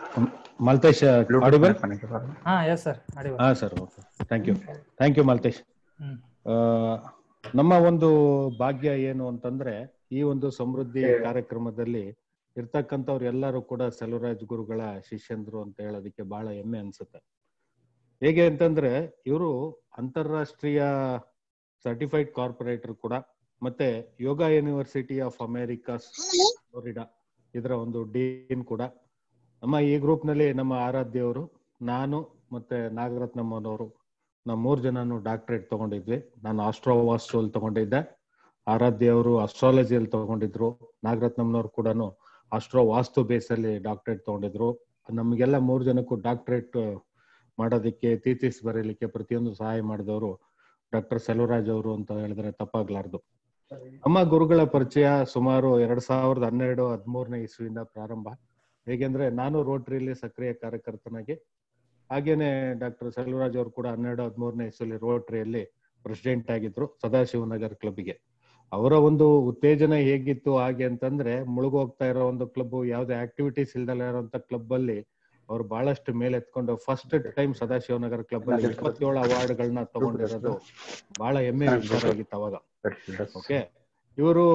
Maltesh audible ಹಾ yes sir ಅಡಿ ಹಾ sir okay thank you thank you Maltesh ಹ್ಮ್ ಆ, ನಮ್ಮ ಒಂದು ಭಾಗ್ಯ ಏನು ಅಂತಂದ್ರೆ ಈ ಒಂದು ಸಮೃದ್ಧಿ ಕಾರ್ಯಕ್ರಮದಲ್ಲಿ ಇರ್ತಕ್ಕಂಥವ್ರು ಎಲ್ಲರೂ ಕೂಡ ಸೆಲ್ವರಾಜ್ ಗುರುಗಳ ಶಿಷ್ಯಂದ್ರು ಅಂತ ಹೇಳೋದಕ್ಕೆ ಬಹಳ ಹೆಮ್ಮೆ ಅನ್ಸುತ್ತೆ ಹೇಗೆ ಅಂತಂದ್ರೆ ಇವರು ಅಂತಾರಾಷ್ಟ್ರೀಯ ಸರ್ಟಿಫೈಡ್ ಕಾರ್ಪೊರೇಟರ್ ಕೂಡ ಮತ್ತೆ Yoga University of America Florida ಇದರ ಒಂದು ಡೀನ್ ಕೂಡ ನಮ್ಮ ಈ ಗ್ರೂಪ್ ನಲ್ಲಿ ನಮ್ಮ ಆರಾಧ್ಯವರು ನಾನು ಮತ್ತೆ ನಾಗರತ್ನಮ್ಮನವರು ನಾವು ಮೂರ್ ಜನನು ಡಾಕ್ಟರೇಟ್ ತಗೊಂಡಿದ್ವಿ ನಾನು ಆಸ್ಟ್ರೋವಾಸ್ಟ್ರೋಲ್ ತಗೊಂಡಿದ್ದೆ ಆರಾಧ್ಯ ಅವರು ಅಸ್ಟ್ರಾಲಜಿಯಲ್ಲಿ ತಗೊಂಡಿದ್ರು ನಾಗರತ್ನಮ್ನವ್ರು ಕೂಡ ಅಸ್ಟ್ರೋ ವಾಸ್ತು ಬೇಸ್ ಅಲ್ಲಿ ಡಾಕ್ಟರೇಟ್ ತಗೊಂಡಿದ್ರು ನಮಗೆಲ್ಲ ಮೂರ್ ಜನಕ್ಕೂ ಡಾಕ್ಟರೇಟ್ ಮಾಡೋದಕ್ಕೆ ಥೀಸಿಸ್ ಬರೀಲಿಕ್ಕೆ ಪ್ರತಿಯೊಂದು ಸಹಾಯ ಮಾಡಿದವರು ಡಾಕ್ಟರ್ ಸೆಲ್ವರಾಜ್ ಅವರು ಅಂತ ಹೇಳಿದ್ರೆ ತಪ್ಪಾಗ್ಲಾರ್ದು ನಮ್ಮ ಗುರುಗಳ ಪರಿಚಯ ಸುಮಾರು ಎರಡ್ ಸಾವಿರದ ಹನ್ನೆರಡು ಹದಿಮೂರನೇ ಇಸ್ವಿಯಿಂದ ಪ್ರಾರಂಭ ಹೇಗೆಂದ್ರೆ ನಾನು ರೋಟರಿಯಲ್ಲಿ ಸಕ್ರಿಯ ಕಾರ್ಯಕರ್ತನಾಗಿ ಹಾಗೇನೆ ಡಾಕ್ಟರ್ ಸೆಲ್ವರಾಜ್ ಅವರು ಕೂಡ ಹನ್ನೆರಡು ಹದಿಮೂರನೇ ಇಸ್ವಿಯಲ್ಲಿ ರೋಟರಿಯಲ್ಲಿ ಪ್ರೆಸಿಡೆಂಟ್ ಆಗಿದ್ರು ಸದಾಶಿವನಗರ್ ಕ್ಲಬ್ಗೆ ಅವರ ಒಂದು ಉತ್ತೇಜನ ಹೇಗಿತ್ತು ಹಾಗೆ ಅಂತಂದ್ರೆ ಮುಳುಗೋಗ್ತಾ ಇರೋ ಒಂದು ಕ್ಲಬ್ ಯಾವ್ದೇ ಆಕ್ಟಿವಿಟೀಸ್ ಇಲ್ದಲ್ಲ ಇರೋಂತ ಕ್ಲಬ್ ಅಲ್ಲಿ ಅವ್ರು ಬಹಳಷ್ಟು ಮೇಲೆ ಎತ್ಕೊಂಡು ಫಸ್ಟ್ ಟೈಮ್ ಸದಾಶಿವನಗರ್ ಕ್ಲಬ್ ಅಲ್ಲಿ ಇಪ್ಪತ್ತೇಳು ಅವಾರ್ಡ್ ಗಳನ್ನ ತಗೊಂಡಿರೋದು ಬಹಳ ಹೆಮ್ಮೆ ವಿಚಾರ ಆಗಿತ್ತು ಅವಾಗ ಓಕೆ ಇವರು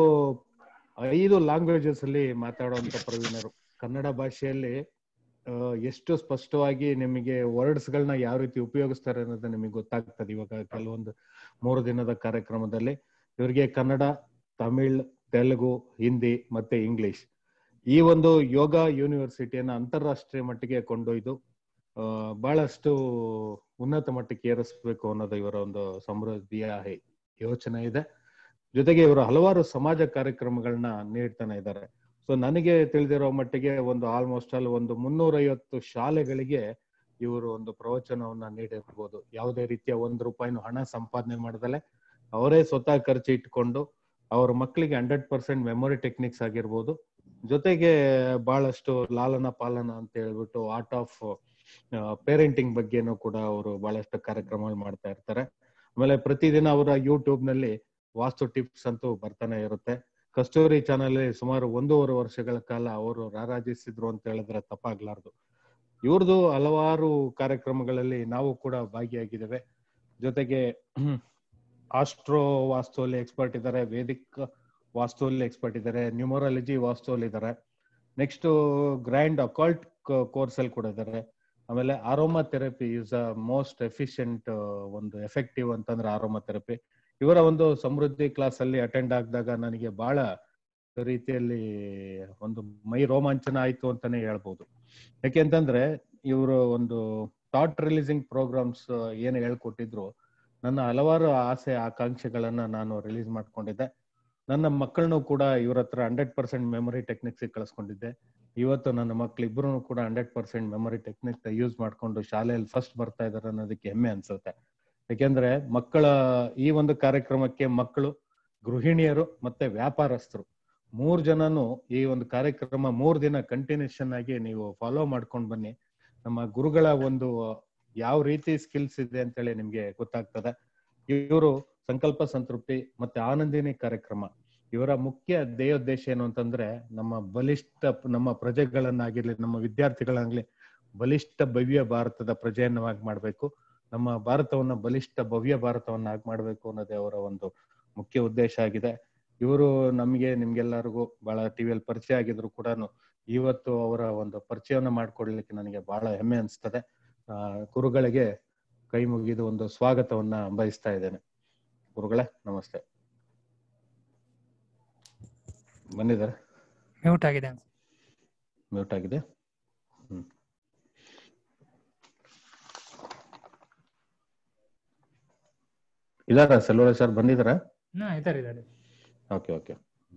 ಐದು ಲ್ಯಾಂಗ್ವೇಜಸ್ ಅಲ್ಲಿ ಮಾತಾಡುವಂತ ಪ್ರವೀಣರು ಕನ್ನಡ ಭಾಷೆಯಲ್ಲಿ ಆ, ಎಷ್ಟು ಸ್ಪಷ್ಟವಾಗಿ ನಿಮಗೆ ವರ್ಡ್ಸ್ ಗಳನ್ನ ಯಾವ ರೀತಿ ಉಪಯೋಗಿಸ್ತಾರೆ ಅನ್ನೋದು ನಿಮಗೆ ಗೊತ್ತಾಗ್ತದೆ ಇವಾಗ ಕೆಲವೊಂದು ಮೂರು ದಿನದ ಕಾರ್ಯಕ್ರಮದಲ್ಲಿ ಇವರಿಗೆ ಕನ್ನಡ ತಮಿಳ್ ತೆಲುಗು ಹಿಂದಿ ಮತ್ತೆ ಇಂಗ್ಲಿಷ್ ಈ ಒಂದು ಯೋಗ ಯೂನಿವರ್ಸಿಟಿಯನ್ನ ಅಂತಾರಾಷ್ಟ್ರೀಯ ಮಟ್ಟಿಗೆ ಕೊಂಡೊಯ್ದು ಆ, ಬಹಳಷ್ಟು ಉನ್ನತ ಮಟ್ಟಕ್ಕೆ ಏರಿಸಬೇಕು ಅನ್ನೋದು ಇವರ ಒಂದು ಸಮೃದ್ಧಿಯ ಹೆ- ಯೋಚನೆ ಇದೆ ಜೊತೆಗೆ ಇವರು ಹಲವಾರು ಸಮಾಜ ಕಾರ್ಯಕ್ರಮಗಳನ್ನ ನೀಡ್ತಾನೆ ಇದ್ದಾರೆ ಸೊ ನನಗೆ ತಿಳಿದಿರೋ ಮಟ್ಟಿಗೆ ಒಂದು ಆಲ್ಮೋಸ್ಟ್ ಆಲ್ ಒಂದು ಮುನ್ನೂರೈವತ್ತು ಶಾಲೆಗಳಿಗೆ ಇವರು ಒಂದು ಪ್ರವಚನವನ್ನ ನೀಡಿರ್ಬೋದು ಯಾವುದೇ ರೀತಿಯ ಒಂದು ರೂಪಾಯಿನೂ ಹಣ ಸಂಪಾದನೆ ಮಾಡದಲೆ ಅವರೇ ಸ್ವತಃ ಖರ್ಚು ಇಟ್ಕೊಂಡು ಅವ್ರ ಮಕ್ಕಳಿಗೆ ಹಂಡ್ರೆಡ್ ಪರ್ಸೆಂಟ್ ಮೆಮೊರಿ ಟೆಕ್ನಿಕ್ಸ್ ಆಗಿರ್ಬೋದು ಜೊತೆಗೆ ಬಹಳಷ್ಟು ಲಾಲನ ಪಾಲನ ಅಂತ ಹೇಳ್ಬಿಟ್ಟು ಆರ್ಟ್ ಆಫ್ ಪೇರೆಂಟಿಂಗ್ ಬಗ್ಗೆನೂ ಕೂಡ ಅವರು ಬಹಳಷ್ಟು ಕಾರ್ಯಕ್ರಮಗಳು ಮಾಡ್ತಾ ಇರ್ತಾರೆ ಆಮೇಲೆ ಪ್ರತಿದಿನ ಅವರ ಯೂಟ್ಯೂಬ್ ನಲ್ಲಿ ವಾಸ್ತು ಟಿಪ್ಸ್ ಅಂತೂ ಬರ್ತಾನೆ ಇರುತ್ತೆ ಕಸ್ತೂರಿ ಚಾನಲ್ ಸುಮಾರು ಒಂದೂವರೆ ವರ್ಷಗಳ ಕಾಲ ಅವರು ರಾರಾಜಿಸಿದ್ರು ಅಂತ ಹೇಳಿದ್ರೆ ತಪ್ಪಾಗ್ಲಾರ್ದು ಇವ್ರದ್ದು ಹಲವಾರು ಕಾರ್ಯಕ್ರಮಗಳಲ್ಲಿ ನಾವು ಕೂಡ ಭಾಗಿಯಾಗಿದ್ದೇವೆ ಜೊತೆಗೆ ಆಸ್ಟ್ರೋ ವಾಸ್ತುವಲ್ಲಿ ಎಕ್ಸ್ಪರ್ಟ್ ಇದ್ದಾರೆ ವೇದಿಕ್ ವಾಸ್ತುವಲ್ಲಿ ಎಕ್ಸ್ಪರ್ಟ್ ಇದ್ದಾರೆ ನ್ಯೂಮರಾಲಜಿ ವಾಸ್ತುವಲ್ಲಿ ಇದ್ದಾರೆ ನೆಕ್ಸ್ಟ್ ಗ್ರ್ಯಾಂಡ್ ಅಕಾಲ್ಟ್ ಕೋರ್ಸ್ ಅಲ್ಲಿ ಕೂಡ ಇದ್ದಾರೆ ಆಮೇಲೆ aromatherapy is a most efficient ಒಂದು ಎಫೆಕ್ಟಿವ್ ಅಂತಂದ್ರೆ ಆರೋಮಾ ಥೆರಪಿ ಇವರ ಒಂದು ಸಮೃದ್ಧಿ ಕ್ಲಾಸ್ ಅಲ್ಲಿ ಅಟೆಂಡ್ ಆಗಿದಾಗ ನನಗೆ ಬಹಳ ರೀತಿಯಲ್ಲಿ ಒಂದು ಮೈ ರೋಮಾಂಚನ ಆಯ್ತು ಅಂತಾನೆ ಹೇಳ್ಬೋದು ಯಾಕೆಂತಂದ್ರೆ ಇವರು ಒಂದು ಥಾಟ್ ರಿಲೀಸಿಂಗ್ ಪ್ರೋಗ್ರಾಮ್ಸ್ ಏನು ಹೇಳ್ಕೊಟ್ಟಿದ್ರು ನನ್ನ ಹಲವಾರು ಆಸೆ ಆಕಾಂಕ್ಷೆಗಳನ್ನ ನಾನು ರಿಲೀಸ್ ಮಾಡ್ಕೊಂಡಿದ್ದೆ ನನ್ನ ಮಕ್ಕಳನ್ನು ಕೂಡ ಇವ್ರ ಹತ್ರ ಹಂಡ್ರೆಡ್ ಪರ್ಸೆಂಟ್ ಮೆಮೊರಿ ಟೆಕ್ನಿಕ್ಸ್ ಕಳಿಸ್ಕೊಂಡಿದ್ದೆ ಇವತ್ತು ನನ್ನ ಮಕ್ಳು ಇಬ್ರು ಕೂಡ hundred percent memory technique use ಮಾಡ್ಕೊಂಡು ಶಾಲೆಯಲ್ಲಿ ಫಸ್ಟ್ ಬರ್ತಾ ಇದಾರೆ ಅನ್ನೋದಕ್ಕೆ ಹೆಮ್ಮೆ ಅನ್ಸುತ್ತೆ ಯಾಕೆಂದ್ರೆ ಮಕ್ಕಳ ಈ ಒಂದು ಕಾರ್ಯಕ್ರಮಕ್ಕೆ ಮಕ್ಕಳು ಗೃಹಿಣಿಯರು ಮತ್ತೆ ವ್ಯಾಪಾರಸ್ಥರು ಮೂರ್ ಜನನು ಈ ಒಂದು ಕಾರ್ಯಕ್ರಮ ಮೂರ್ ದಿನ ಕಂಟಿನ್ಯೂಷನ್ ಆಗಿ ನೀವು ಫಾಲೋ ಮಾಡ್ಕೊಂಡ್ ಬನ್ನಿ ನಮ್ಮ ಗುರುಗಳ ಒಂದು ಯಾವ ರೀತಿ ಸ್ಕಿಲ್ಸ್ ಇದೆ ಅಂತೇಳಿ ನಿಮ್ಗೆ ಗೊತ್ತಾಗ್ತದೆ ಇವರು ಸಂಕಲ್ಪ ಸಂತೃಪ್ತಿ ಮತ್ತೆ ಆನಂದಿನಿ ಕಾರ್ಯಕ್ರಮ ಇವರ ಮುಖ್ಯ ಧ್ಯೇಯೋದ್ದೇಶ ಏನು ಅಂತಂದ್ರೆ ನಮ್ಮ ಬಲಿಷ್ಠ ನಮ್ಮ ಪ್ರಜೆಗಳನ್ನಾಗಿರ್ಲಿ ನಮ್ಮ ವಿದ್ಯಾರ್ಥಿಗಳಾಗ್ಲಿ ಬಲಿಷ್ಠ ಭವ್ಯ ಭಾರತದ ಪ್ರಜೆಯನ್ನಾಗಿ ಮಾಡ್ಬೇಕು ನಮ್ಮ ಭಾರತವನ್ನ ಬಲಿಷ್ಠ ಭವ್ಯ ಭಾರತವನ್ನಾಗಿ ಮಾಡ್ಬೇಕು ಅನ್ನೋದೇ ಅವರ ಒಂದು ಮುಖ್ಯ ಉದ್ದೇಶ ಆಗಿದೆ ಇವರು ನಮಗೆ ನಿಮ್ಗೆಲ್ಲರಿಗೂ ಬಹಳ ಟಿವಿಯಲ್ಲಿ ಪರಿಚಯ ಆಗಿದ್ರು ಕೂಡ ಇವತ್ತು ಅವರ ಒಂದು ಪರಿಚಯವನ್ನ ಮಾಡ್ಕೊಡ್ಲಿಕ್ಕೆ ನನಗೆ ಬಹಳ ಹೆಮ್ಮೆ ಅನಿಸ್ತದೆ ಆ ಗುರುಗಳಿಗೆ ಕೈ ಮುಗಿದು ಒಂದು ಸ್ವಾಗತವನ್ನ ಬಯಸ್ತಾ ಇದ್ದೇನೆ ಗುರುಗಳೇ ನಮಸ್ತೆ ಬಂದಿದ್ದಾರೆ ಮ್ಯೂಟ್ ಆಗಿದೆ ಮ್ಯೂಟ್ ಆಗಿದೆ ಹ್ಮ್ ಇದಾರ ಸೆಲ್ವರ ಸರ್ ಬಂದಿದಾರ ಹಾ ಇದಾರೆ ಇದಾರೆ ಓಕೆ ಓಕೆ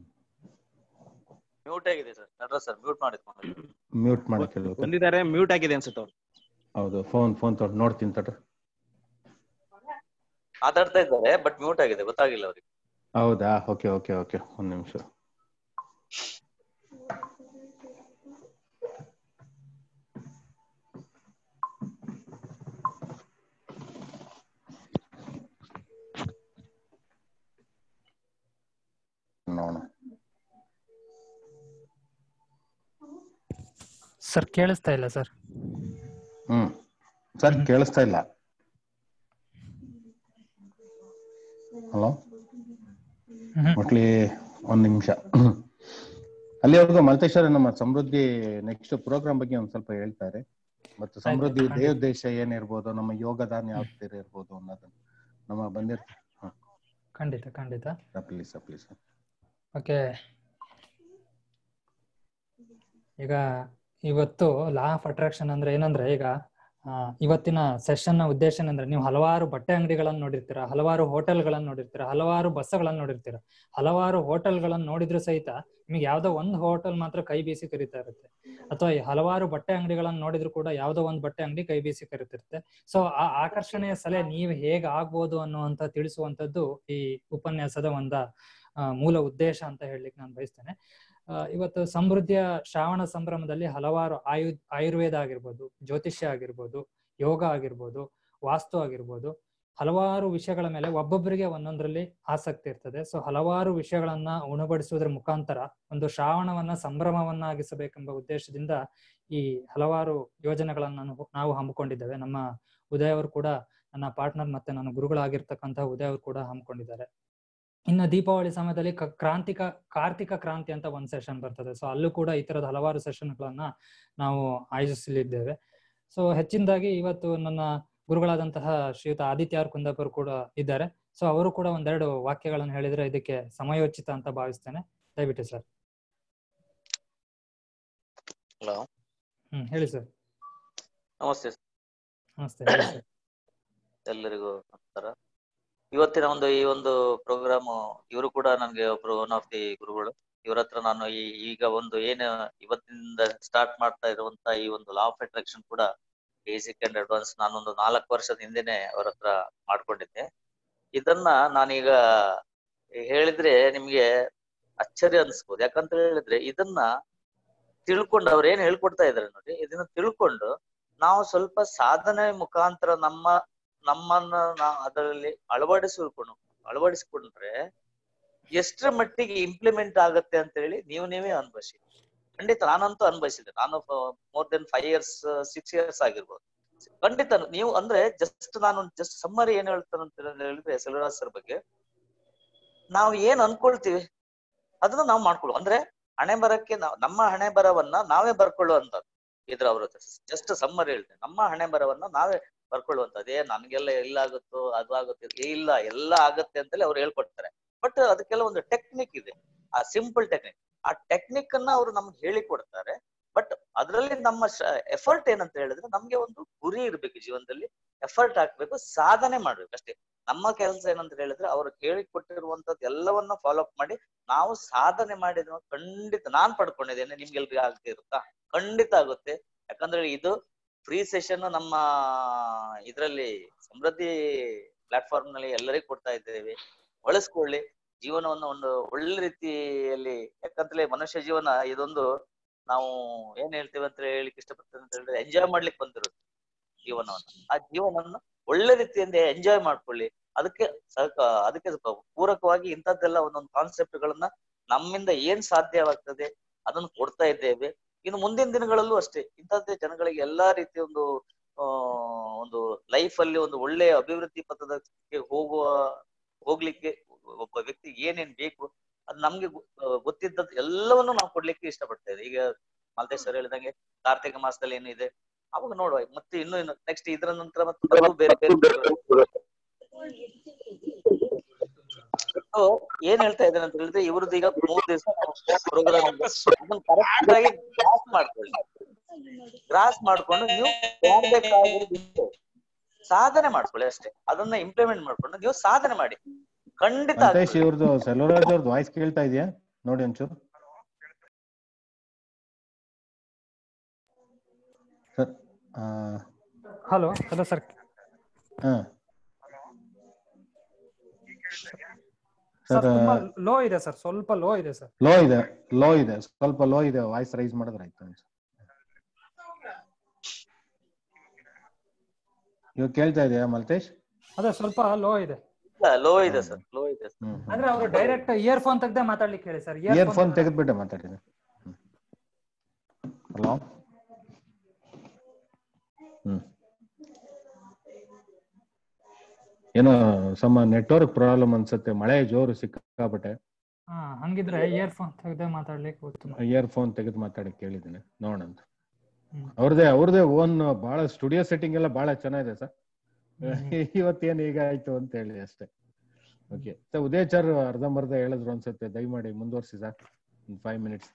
ಮ್ಯೂಟ್ ಆಗಿದೆ ಸರ್ ನಡ್ರ ಸರ್ ಮ್ಯೂಟ್ ಮಾಡಿದ್ಕೊಂಡು ಮ್ಯೂಟ್ ಮಾಡಕ್ಕೆ ಹೇಳ್ಬೇಕು. ಬಂದಿದ್ದಾರೆ ಮ್ಯೂಟ್ ಆಗಿದೆ ಅನ್ಸುತ್ತೆ ಅವ್ರು ಹೌದು ಫೋನ್ ಫೋನ್ ತೊಗೊಂಡು ನೋಡ್ತೀನಿ ತಡ್ರಿ ಮಾತಾಡ್ತಾ ಇದ್ದಾರೆ ಬಟ್ ಮ್ಯೂಟ್ ಆಗಿದೆ ಗೊತ್ತಾಗಿಲ್ಲ ಅವ್ರಿಗೆ ಹೌದಾ ಓಕೆ ಓಕೆ ಓಕೆ ಒಂದ್ ನಿಮಿಷ ನೋಡೋಣ ಸರ್ ಕೇಳಿಸ್ತಾ ಇಲ್ಲ ಸರ್ ಹ್ಮ್ ಸರ್ ಕೇಳಿಸ್ತಾ ಇಲ್ಲ ಹಲೋ ಹ್ಮ್. ಒಟ್ಲಿ ಒಂದ್ ನಿಮಿಷ ಅಲ್ಲಿವರೆಗೂ ಮಲ್ತೇಶ್ವರ ನಮ್ಮ ಸಮೃದ್ಧಿ ನೆಕ್ಸ್ಟ್ ಪ್ರೋಗ್ರಾಮ್ ಬಗ್ಗೆ ಒಂದ್ ಸ್ವಲ್ಪ ಹೇಳ್ತಾರೆ ಮತ್ತು ಸಮೃದ್ಧಿ ಖಂಡಿತ. ದೇವೋದ್ದೇಶ ಏನಿರ್ಬೋದು ನಮ್ಮ ಯೋಗದಾನ ಯಾವ ತರ ಇರ್ಬೋದು ಅನ್ನೋದನ್ನ ನಮ್ಮ ಬಂದಿರ್ ಖಂಡಿತ ಖಂಡಿತ ಪ್ಲೀಸ್ ಪ್ಲೀಸ್ ಓಕೆ ಈಗ ಇವತ್ತು ಲಾ ಆಫ್ ಅಟ್ರಾಕ್ಷನ್ ಅಂದ್ರೆ ಏನಂದ್ರೆ ಈಗ ಆ, ಇವತ್ತಿನ ಸೆಷನ್ ನ ಉದ್ದೇಶ ಏನಂದ್ರೆ ನೀವು ಹಲವಾರು ಬಟ್ಟೆ ಅಂಗಡಿಗಳನ್ನ ನೋಡಿರ್ತೀರ ಹಲವಾರು ಹೋಟೆಲ್ಗಳನ್ನ ನೋಡಿರ್ತೀರ ಹಲವಾರು ಬಸ್ಗಳನ್ನ ನೋಡಿರ್ತೀರ ಹಲವಾರು ಹೋಟೆಲ್ಗಳನ್ನ ನೋಡಿದ್ರು ಸಹಿತ ನಿಮಗೆ ಯಾವ್ದೋ ಒಂದು ಹೋಟೆಲ್ ಮಾತ್ರ ಕೈ ಬೀಸಿ ಕರಿತಾ ಇರುತ್ತೆ ಅಥವಾ ಈ ಹಲವಾರು ಬಟ್ಟೆ ಅಂಗಡಿಗಳನ್ನ ನೋಡಿದ್ರು ಕೂಡ ಯಾವ್ದೋ ಒಂದು ಬಟ್ಟೆ ಅಂಗಡಿ ಕೈ ಬೀಸಿ ಕರಿತಿರುತ್ತೆ ಸೊ ಆ ಆಕರ್ಷಣೆಯ ಸಲಹೆ ನೀವು ಹೇಗೆ ಆಗ್ಬೋದು ಅನ್ನುವಂತ ತಿಳಿಸುವಂತದ್ದು ಈ ಉಪನ್ಯಾಸದ ಒಂದ ಆ, ಮೂಲ ಉದ್ದೇಶ ಅಂತ ಹೇಳಲಿಕ್ಕೆ ನಾನು ಬಯಸ್ತೇನೆ ಆ, ಇವತ್ತು ಸಮೃದ್ಧಿಯ ಶ್ರಾವಣ ಸಂಭ್ರಮದಲ್ಲಿ ಹಲವಾರು ಆಯು ಆಯುರ್ವೇದ ಆಗಿರ್ಬೋದು ಜ್ಯೋತಿಷ್ಯ ಆಗಿರ್ಬೋದು ಯೋಗ ಆಗಿರ್ಬೋದು ವಾಸ್ತು ಆಗಿರ್ಬೋದು ಹಲವಾರು ವಿಷಯಗಳ ಮೇಲೆ ಒಬ್ಬೊಬ್ಬರಿಗೆ ಒಂದೊಂದರಲ್ಲಿ ಆಸಕ್ತಿ ಇರ್ತದೆ ಸೊ ಹಲವಾರು ವಿಷಯಗಳನ್ನ ಉಣಬಡಿಸುವುದರ ಮುಖಾಂತರ ಒಂದು ಶ್ರಾವಣವನ್ನ ಸಂಭ್ರಮವನ್ನಾಗಿಸಬೇಕೆಂಬ ಉದ್ದೇಶದಿಂದ ಈ ಹಲವಾರು ಯೋಜನೆಗಳನ್ನ ನಾನು ನಾವು ಹಮ್ಮಿಕೊಂಡಿದ್ದೇವೆ ನಮ್ಮ ಉದಯ್ ಅವರು ಕೂಡ ನನ್ನ ಪಾರ್ಟ್ನರ್ ಮತ್ತೆ ನನ್ನ ಗುರುಗಳಾಗಿರ್ತಕ್ಕಂತಹ ಉದಯ್ ಅವರು ಕೂಡ ಹಮ್ಮಿಕೊಂಡಿದ್ದಾರೆ ಇನ್ನು ದೀಪಾವಳಿ ಸಮಯದಲ್ಲಿ ಕ- ಕ್ರಾಂತಿಕ ಕಾರ್ತಿಕ ಕ್ರಾಂತಿ ಅಂತ ಒಂದ್ ಸೆಷನ್ ಬರ್ತದೆ ಸೊ ಅಲ್ಲೂ ಕೂಡ ಈ ತರದ ಹಲವಾರು ಸೆಷನ್ಗಳನ್ನ ನಾವು ಆಯೋಜಿಸಲಿದ್ದೇವೆ ಸೊ ಹೆಚ್ಚಿನದಾಗಿ ಇವತ್ತು ನನ್ನ ಗುರುಗಳಾದಂತಹ ಶ್ರೀಯುತ ಆದಿತ್ಯ ಆರ್ ಕುಂದಾಪುರ್ ಕೂಡ ಇದ್ದಾರೆ ಸೊ ಅವರು ಕೂಡ ಒಂದೆರಡು ವಾಕ್ಯಗಳನ್ನು ಹೇಳಿದ್ರೆ ಇದಕ್ಕೆ ಸಮಯೋಚಿತ ಅಂತ ಭಾವಿಸ್ತೇನೆ ದಯವಿಟ್ಟು ಸರ್ ಹಲೋ ಹ್ಮ್ ಹೇಳಿ ಸರ್ ನಮಸ್ತೆ sir. ನಮಸ್ತೆ ಹೇಳಿ ಸರ್ ಎಲ್ಲರಿಗೂ ನಮಸ್ಕಾರ ಇವತ್ತಿನ ಒಂದು ಈ ಒಂದು ಪ್ರೋಗ್ರಾಮ್ ಇವರು ಕೂಡ ನನಗೆ ಒಬ್ರು ಒನ್ ಆಫ್ ದಿ ಗುರುಗಳು ಇವ್ರ ಹತ್ರ ನಾನು ಈ ಈಗ ಒಂದು ಏನು ಇವತ್ತಿನಿಂದ ಸ್ಟಾರ್ಟ್ ಮಾಡ್ತಾ ಇರುವಂತ ಈ ಒಂದು ಲಾ ಆಫ್ ಅಟ್ರಾಕ್ಷನ್ ಕೂಡ ಬೇಸಿಕ್ ಅಂಡ್ ಅಡ್ವಾನ್ಸ್ ನಾನೊಂದು ನಾಲ್ಕು ವರ್ಷದ ಹಿಂದೆನೆ ಅವ್ರ ಹತ್ರ ಮಾಡ್ಕೊಂಡಿದ್ದೆ ಇದನ್ನ ನಾನೀಗ ಹೇಳಿದ್ರೆ ನಿಮ್ಗೆ ಅಚ್ಚರಿ ಅನ್ಸ್ಬೋದು ಯಾಕಂತ ಹೇಳಿದ್ರೆ ಇದನ್ನ ತಿಳ್ಕೊಂಡು ಅವ್ರು ಏನ್ ಹೇಳ್ಕೊಡ್ತಾ ಇದಾರೆ ನೋಡಿ ಇದನ್ನ ತಿಳ್ಕೊಂಡು ನಾವು ಸ್ವಲ್ಪ ಸಾಧನೆ ಮುಖಾಂತರ ನಮ್ಮ ನಮ್ಮನ್ನ ನಾವು ಅದರಲ್ಲಿ ಅಳವಡಿಸಿಕೊಂಡು ಅಳವಡಿಸಿಕೊಂಡ್ರೆ ಎಷ್ಟರ ಮಟ್ಟಿಗೆ ಇಂಪ್ಲಿಮೆಂಟ್ ಆಗತ್ತೆ ಅಂತ ಹೇಳಿ ನೀವು ನೀವೇ ಅನುಭವಿಸಿ ಖಂಡಿತ ನಾನಂತೂ ಅನುಭವಿಸಿದೆ ನಾನು more than five years six years ಆಗಿರ್ಬೋದು ಖಂಡಿತ ನೀವು ಅಂದ್ರೆ ಜಸ್ಟ್ ನಾನು ಜಸ್ಟ್ ಸಮ್ಮರಿ ಏನ್ ಹೇಳ್ತಾನೆ ಅಂತ ಹೇಳಿದ್ರೆ ಸೆಲ್ವರಾಜ್ ಸರ್ ಬಗ್ಗೆ ನಾವು ಏನ್ ಅನ್ಕೊಳ್ತೀವಿ ಅದನ್ನ ನಾವು ಮಾಡ್ಕೊಳ್ಳೋ ಅಂದ್ರೆ ಹಣೆ ಬರಕ್ಕೆ ನಾವು ನಮ್ಮ ಹಣೆ ಬರವನ್ನ ನಾವೇ ಬರ್ಕೊಳ್ಳುವಂತದ್ದು ಇದ್ರ ಅವ್ರ ಜಸ್ಟ್ ಸಮ್ಮರ್ ಹೇಳ್ತೇನೆ ನಮ್ಮ ಹಣೆ ಬರವನ್ನ ನಾವೇ ಬರ್ಕೊಳ್ಳುವಂತದ್ದು ಏ ನನ್ಗೆಲ್ಲ ಎಲ್ಲ ಆಗುತ್ತೋ ಅದು ಆಗುತ್ತೆ ಏ ಇಲ್ಲ ಎಲ್ಲ ಆಗತ್ತೆ ಅಂತೇಳಿ ಅವ್ರು ಹೇಳ್ಕೊಡ್ತಾರೆ ಬಟ್ ಅದಕ್ಕೆಲ್ಲ ಒಂದು ಟೆಕ್ನಿಕ್ ಇದೆ ಆ ಸಿಂಪಲ್ ಟೆಕ್ನಿಕ್ ಆ ಟೆಕ್ನಿಕ್ ಅನ್ನ ಅವ್ರು ನಮ್ಗೆ ಹೇಳಿ ಕೊಡ್ತಾರೆ ಬಟ್ ಅದರಲ್ಲಿ ನಮ್ಮ ಎಫರ್ಟ್ ಏನಂತ ಹೇಳಿದ್ರೆ ನಮ್ಗೆ ಒಂದು ಗುರಿ ಇರ್ಬೇಕು ಜೀವನದಲ್ಲಿ ಎಫರ್ಟ್ ಹಾಕ್ಬೇಕು ಸಾಧನೆ ಮಾಡ್ಬೇಕು ಅಷ್ಟೇ ನಮ್ಮ ಕೆಲಸ ಏನಂತ ಹೇಳಿದ್ರೆ ಅವ್ರು ಹೇಳಿಕೊಟ್ಟಿರುವಂತದ್ದು ಎಲ್ಲವನ್ನ ಫಾಲೋ ಅಪ್ ಮಾಡಿ ನಾವು ಸಾಧನೆ ಮಾಡಿದ ಖಂಡಿತ ನಾನ್ ಪಡ್ಕೊಂಡಿದ್ದೇನೆ ನಿಮ್ಗೆಲ್ರಿಗೂ ಆಗದೆ ಇರುತ್ತಾ ಖಂಡಿತ ಆಗುತ್ತೆ ಯಾಕಂದ್ರೆ ಇದು ಫ್ರೀ ಸೆಷನ್ ನಮ್ಮ ಇದರಲ್ಲಿ ಸಮೃದ್ಧಿ ಪ್ಲಾಟ್ಫಾರ್ಮ್ ನಲ್ಲಿ ಎಲ್ಲರಿಗೂ ಕೊಡ್ತಾ ಇದ್ದೇವೆ ಬಳಸ್ಕೊಳ್ಳಿ ಜೀವನವನ್ನು ಒಂದು ಒಳ್ಳೆ ರೀತಿಯಲ್ಲಿ ಯಾಕಂತಲೇ ಮನುಷ್ಯ ಜೀವನ ಇದೊಂದು ನಾವು ಏನ್ ಹೇಳ್ತೇವೆ ಅಂತ ಹೇಳಿಕ್ಕೆ ಇಷ್ಟಪಡ್ತೇವೆ ಅಂತ ಹೇಳಿದ್ರೆ ಎಂಜಾಯ್ ಮಾಡ್ಲಿಕ್ಕೆ ಬಂದಿರೋದು ಜೀವನವನ್ನು ಆ ಜೀವನವನ್ನು ಒಳ್ಳೆ ರೀತಿಯಿಂದ ಎಂಜಾಯ್ ಮಾಡ್ಕೊಳ್ಳಿ ಅದಕ್ಕೆ ಸಹಕ ಅದಕ್ಕೆ ಸ್ವಲ್ಪ ಪೂರಕವಾಗಿ ಇಂಥದ್ದೆಲ್ಲ ಒಂದೊಂದು ಕಾನ್ಸೆಪ್ಟ್ ಗಳನ್ನ ನಮ್ಮಿಂದ ಏನ್ ಸಾಧ್ಯವಾಗ್ತದೆ ಅದನ್ನು ಕೊಡ್ತಾ ಇದ್ದೇವೆ ಇನ್ನು ಮುಂದಿನ ದಿನಗಳಲ್ಲೂ ಅಷ್ಟೇ ಇಂಥದ್ದೇ ಜನಗಳಿಗೆ ಎಲ್ಲಾ ರೀತಿಯ ಒಂದು ಆ ಒಂದು ಲೈಫ್ ಅಲ್ಲಿ ಒಂದು ಒಳ್ಳೆಯ ಅಭಿವೃದ್ಧಿ ಪಥದಕ್ಕೆ ಹೋಗುವ ಹೋಗ್ಲಿಕ್ಕೆ ಒಬ್ಬ ವ್ಯಕ್ತಿ ಏನೇನ್ ಬೇಕು ಅದು ನಮ್ಗೆ ಗೊ- ಆ, ಗೊತ್ತಿದ್ದದ್ದು ಎಲ್ಲವನ್ನು ನಾವು ಕೊಡ್ಲಿಕ್ಕೆ ಇಷ್ಟಪಡ್ತಾ ಇದ್ದೇವೆ ಈಗ ಮಾಲ್ತೇಶ್ ಸರ್ ಹೇಳಿದಂಗೆ ಕಾರ್ತಿಕ ಮಾಸದಲ್ಲಿ ಏನಿದೆ ಅವಾಗ ನೋಡುವ ಮತ್ತೆ ಇನ್ನು ಇನ್ನು ನೆಕ್ಸ್ಟ್ ಇದರ ನಂತರ ಮತ್ತೆ ಬರುವ ಬೇರೆ ಬೇರೆ So, ಏನ್ ಹೇಳ್ತಾ ಇದ್ದೇನೆ ಅಂತ ಹೇಳಿದ್ರೆ ಇವ್ರದ್ದು ಈಗ ಮೂರ್ ದಿವಸ ಪ್ರೋಗ್ರಾಮ್ ಅದನ್ನ ಕರೆಕ್ಟ್ ಆಗಿ ಕ್ರಾಸ್ ಮಾಡ್ಕೊಳ್ಳಿ ಕ್ರಾಸ್ ಮಾಡ್ಕೊಂಡು ನೀವು ಮಾಡ್ಬೇಕಾಗಿರೋದು ಸಾಧನೆ ಮಾಡ್ಕೊಳ್ಳಿ ಅಷ್ಟೇ ಅದನ್ನ ಇಂಪ್ಲಿಮೆಂಟ್ ಮಾಡ್ಕೊಂಡು ನೀವು ಸಾಧನೆ ಮಾಡಿ ಖಂಡಿತ ಮಲ್ತೇಶ್ ಆಗ್ತದೆ. ಇವ್ರದ್ದು ಸೆಲ್ವರಾಜ್ ಅವ್ರದ್ದು ವಾಯ್ಸ್ ಕೇಳ್ತಾ ಇದೆಯಾ ನೋಡಿ ಒಂಚೂರು ಸರ್ ಹಲೋ ಹಲೋ ಸರ್ ಹಾ ಸರ್ ಸರ್ ತುಂಬಾ ಲೋ ಇದೆ ಸರ್ ಸ್ವಲ್ಪ ಲೋ ಇದೆ ಸರ್ ಲೋ ಇದೆ ಲೋ ಇದೆ ಸ್ವಲ್ಪ ಲೋ ಇದೆ ವಾಯ್ಸ್ ರೈಸ್ ಮಾಡಿದ್ರೆ ಆಯ್ತು ಒಂಚೂರು. ಇವಾಗ ಕೇಳ್ತಾ ಇದೆಯಾ ಮಲ್ತೇಶ್ ಅದೇ ಸ್ವಲ್ಪ ಲೋ ಇದೆ ಲೋ ಇದೆ ಸರ್ ಲೋ ಇದೆ sir. ಹ್ಮ್ ಅಂದ್ರೆ ಅವರು ಡೈರೆಕ್ಟ್ ಇಯರ್ ಫೋನ್ ತೆಗ್ದೆ ಮಾತಾಡ್ಲಿಕ್ಕೆ ಹೇಳಿ ಸರ್ ಇಯರ್ ಫೋನ್ ತೆಗೆದ್ಬಿಟ್ಟೆ ಮಾತಾಡಿದೆ ಹಲೋ ಹ್ಮ್ ಏನೋ ಸಮ ನೆಟ್ವರ್ಕ್ ಪ್ರಾಬ್ಲಮ್ ಅನ್ಸುತ್ತೆ ಮಳೆ ಜೋರು ಸಿಕ್ಕಾಪಟ್ಟೆ ಹಾ ಹಂಗಿದ್ರೆ ಇಯರ್ಫೋನ್ ತೆಗೆದೇ ಮಾತಾಡ್ಲಿಕ್ಕೆ ಉತ್ತಮ ಇಯರ್ಫೋನ್ ತೆಗೆದು ಮಾತಾಡಕ್ ಕೇಳಿದ್ದೀನಿ ನೋಡೋಣ ಹ್ಮ್. ಅವ್ರದೇ ಅವ್ರದೇ ಓನ್ ಬಹಳ ಸ್ಟುಡಿಯೋ ಸೆಟ್ಟಿಂಗ್ ಎಲ್ಲ ಬಹಳ ಚೆನ್ನಾಗಿದೆ ಸರ್ ಹ್ಮ್. ಇವತ್ತೇನು ಈಗ ಆಯ್ತು ಅಂತ ಹೇಳಿ ಅಷ್ಟೇ ಓಕೆ ಉದಯಚಾರ್ ಅರ್ಧಂಬರ್ಧ ಹೇಳಿದ್ರು ಅನ್ಸುತ್ತೆ ದಯಮಾಡಿ ಮುಂದುವರ್ಸಿ ಸರ್ ಫೈವ್ ಮಿನಿಟ್ಸ್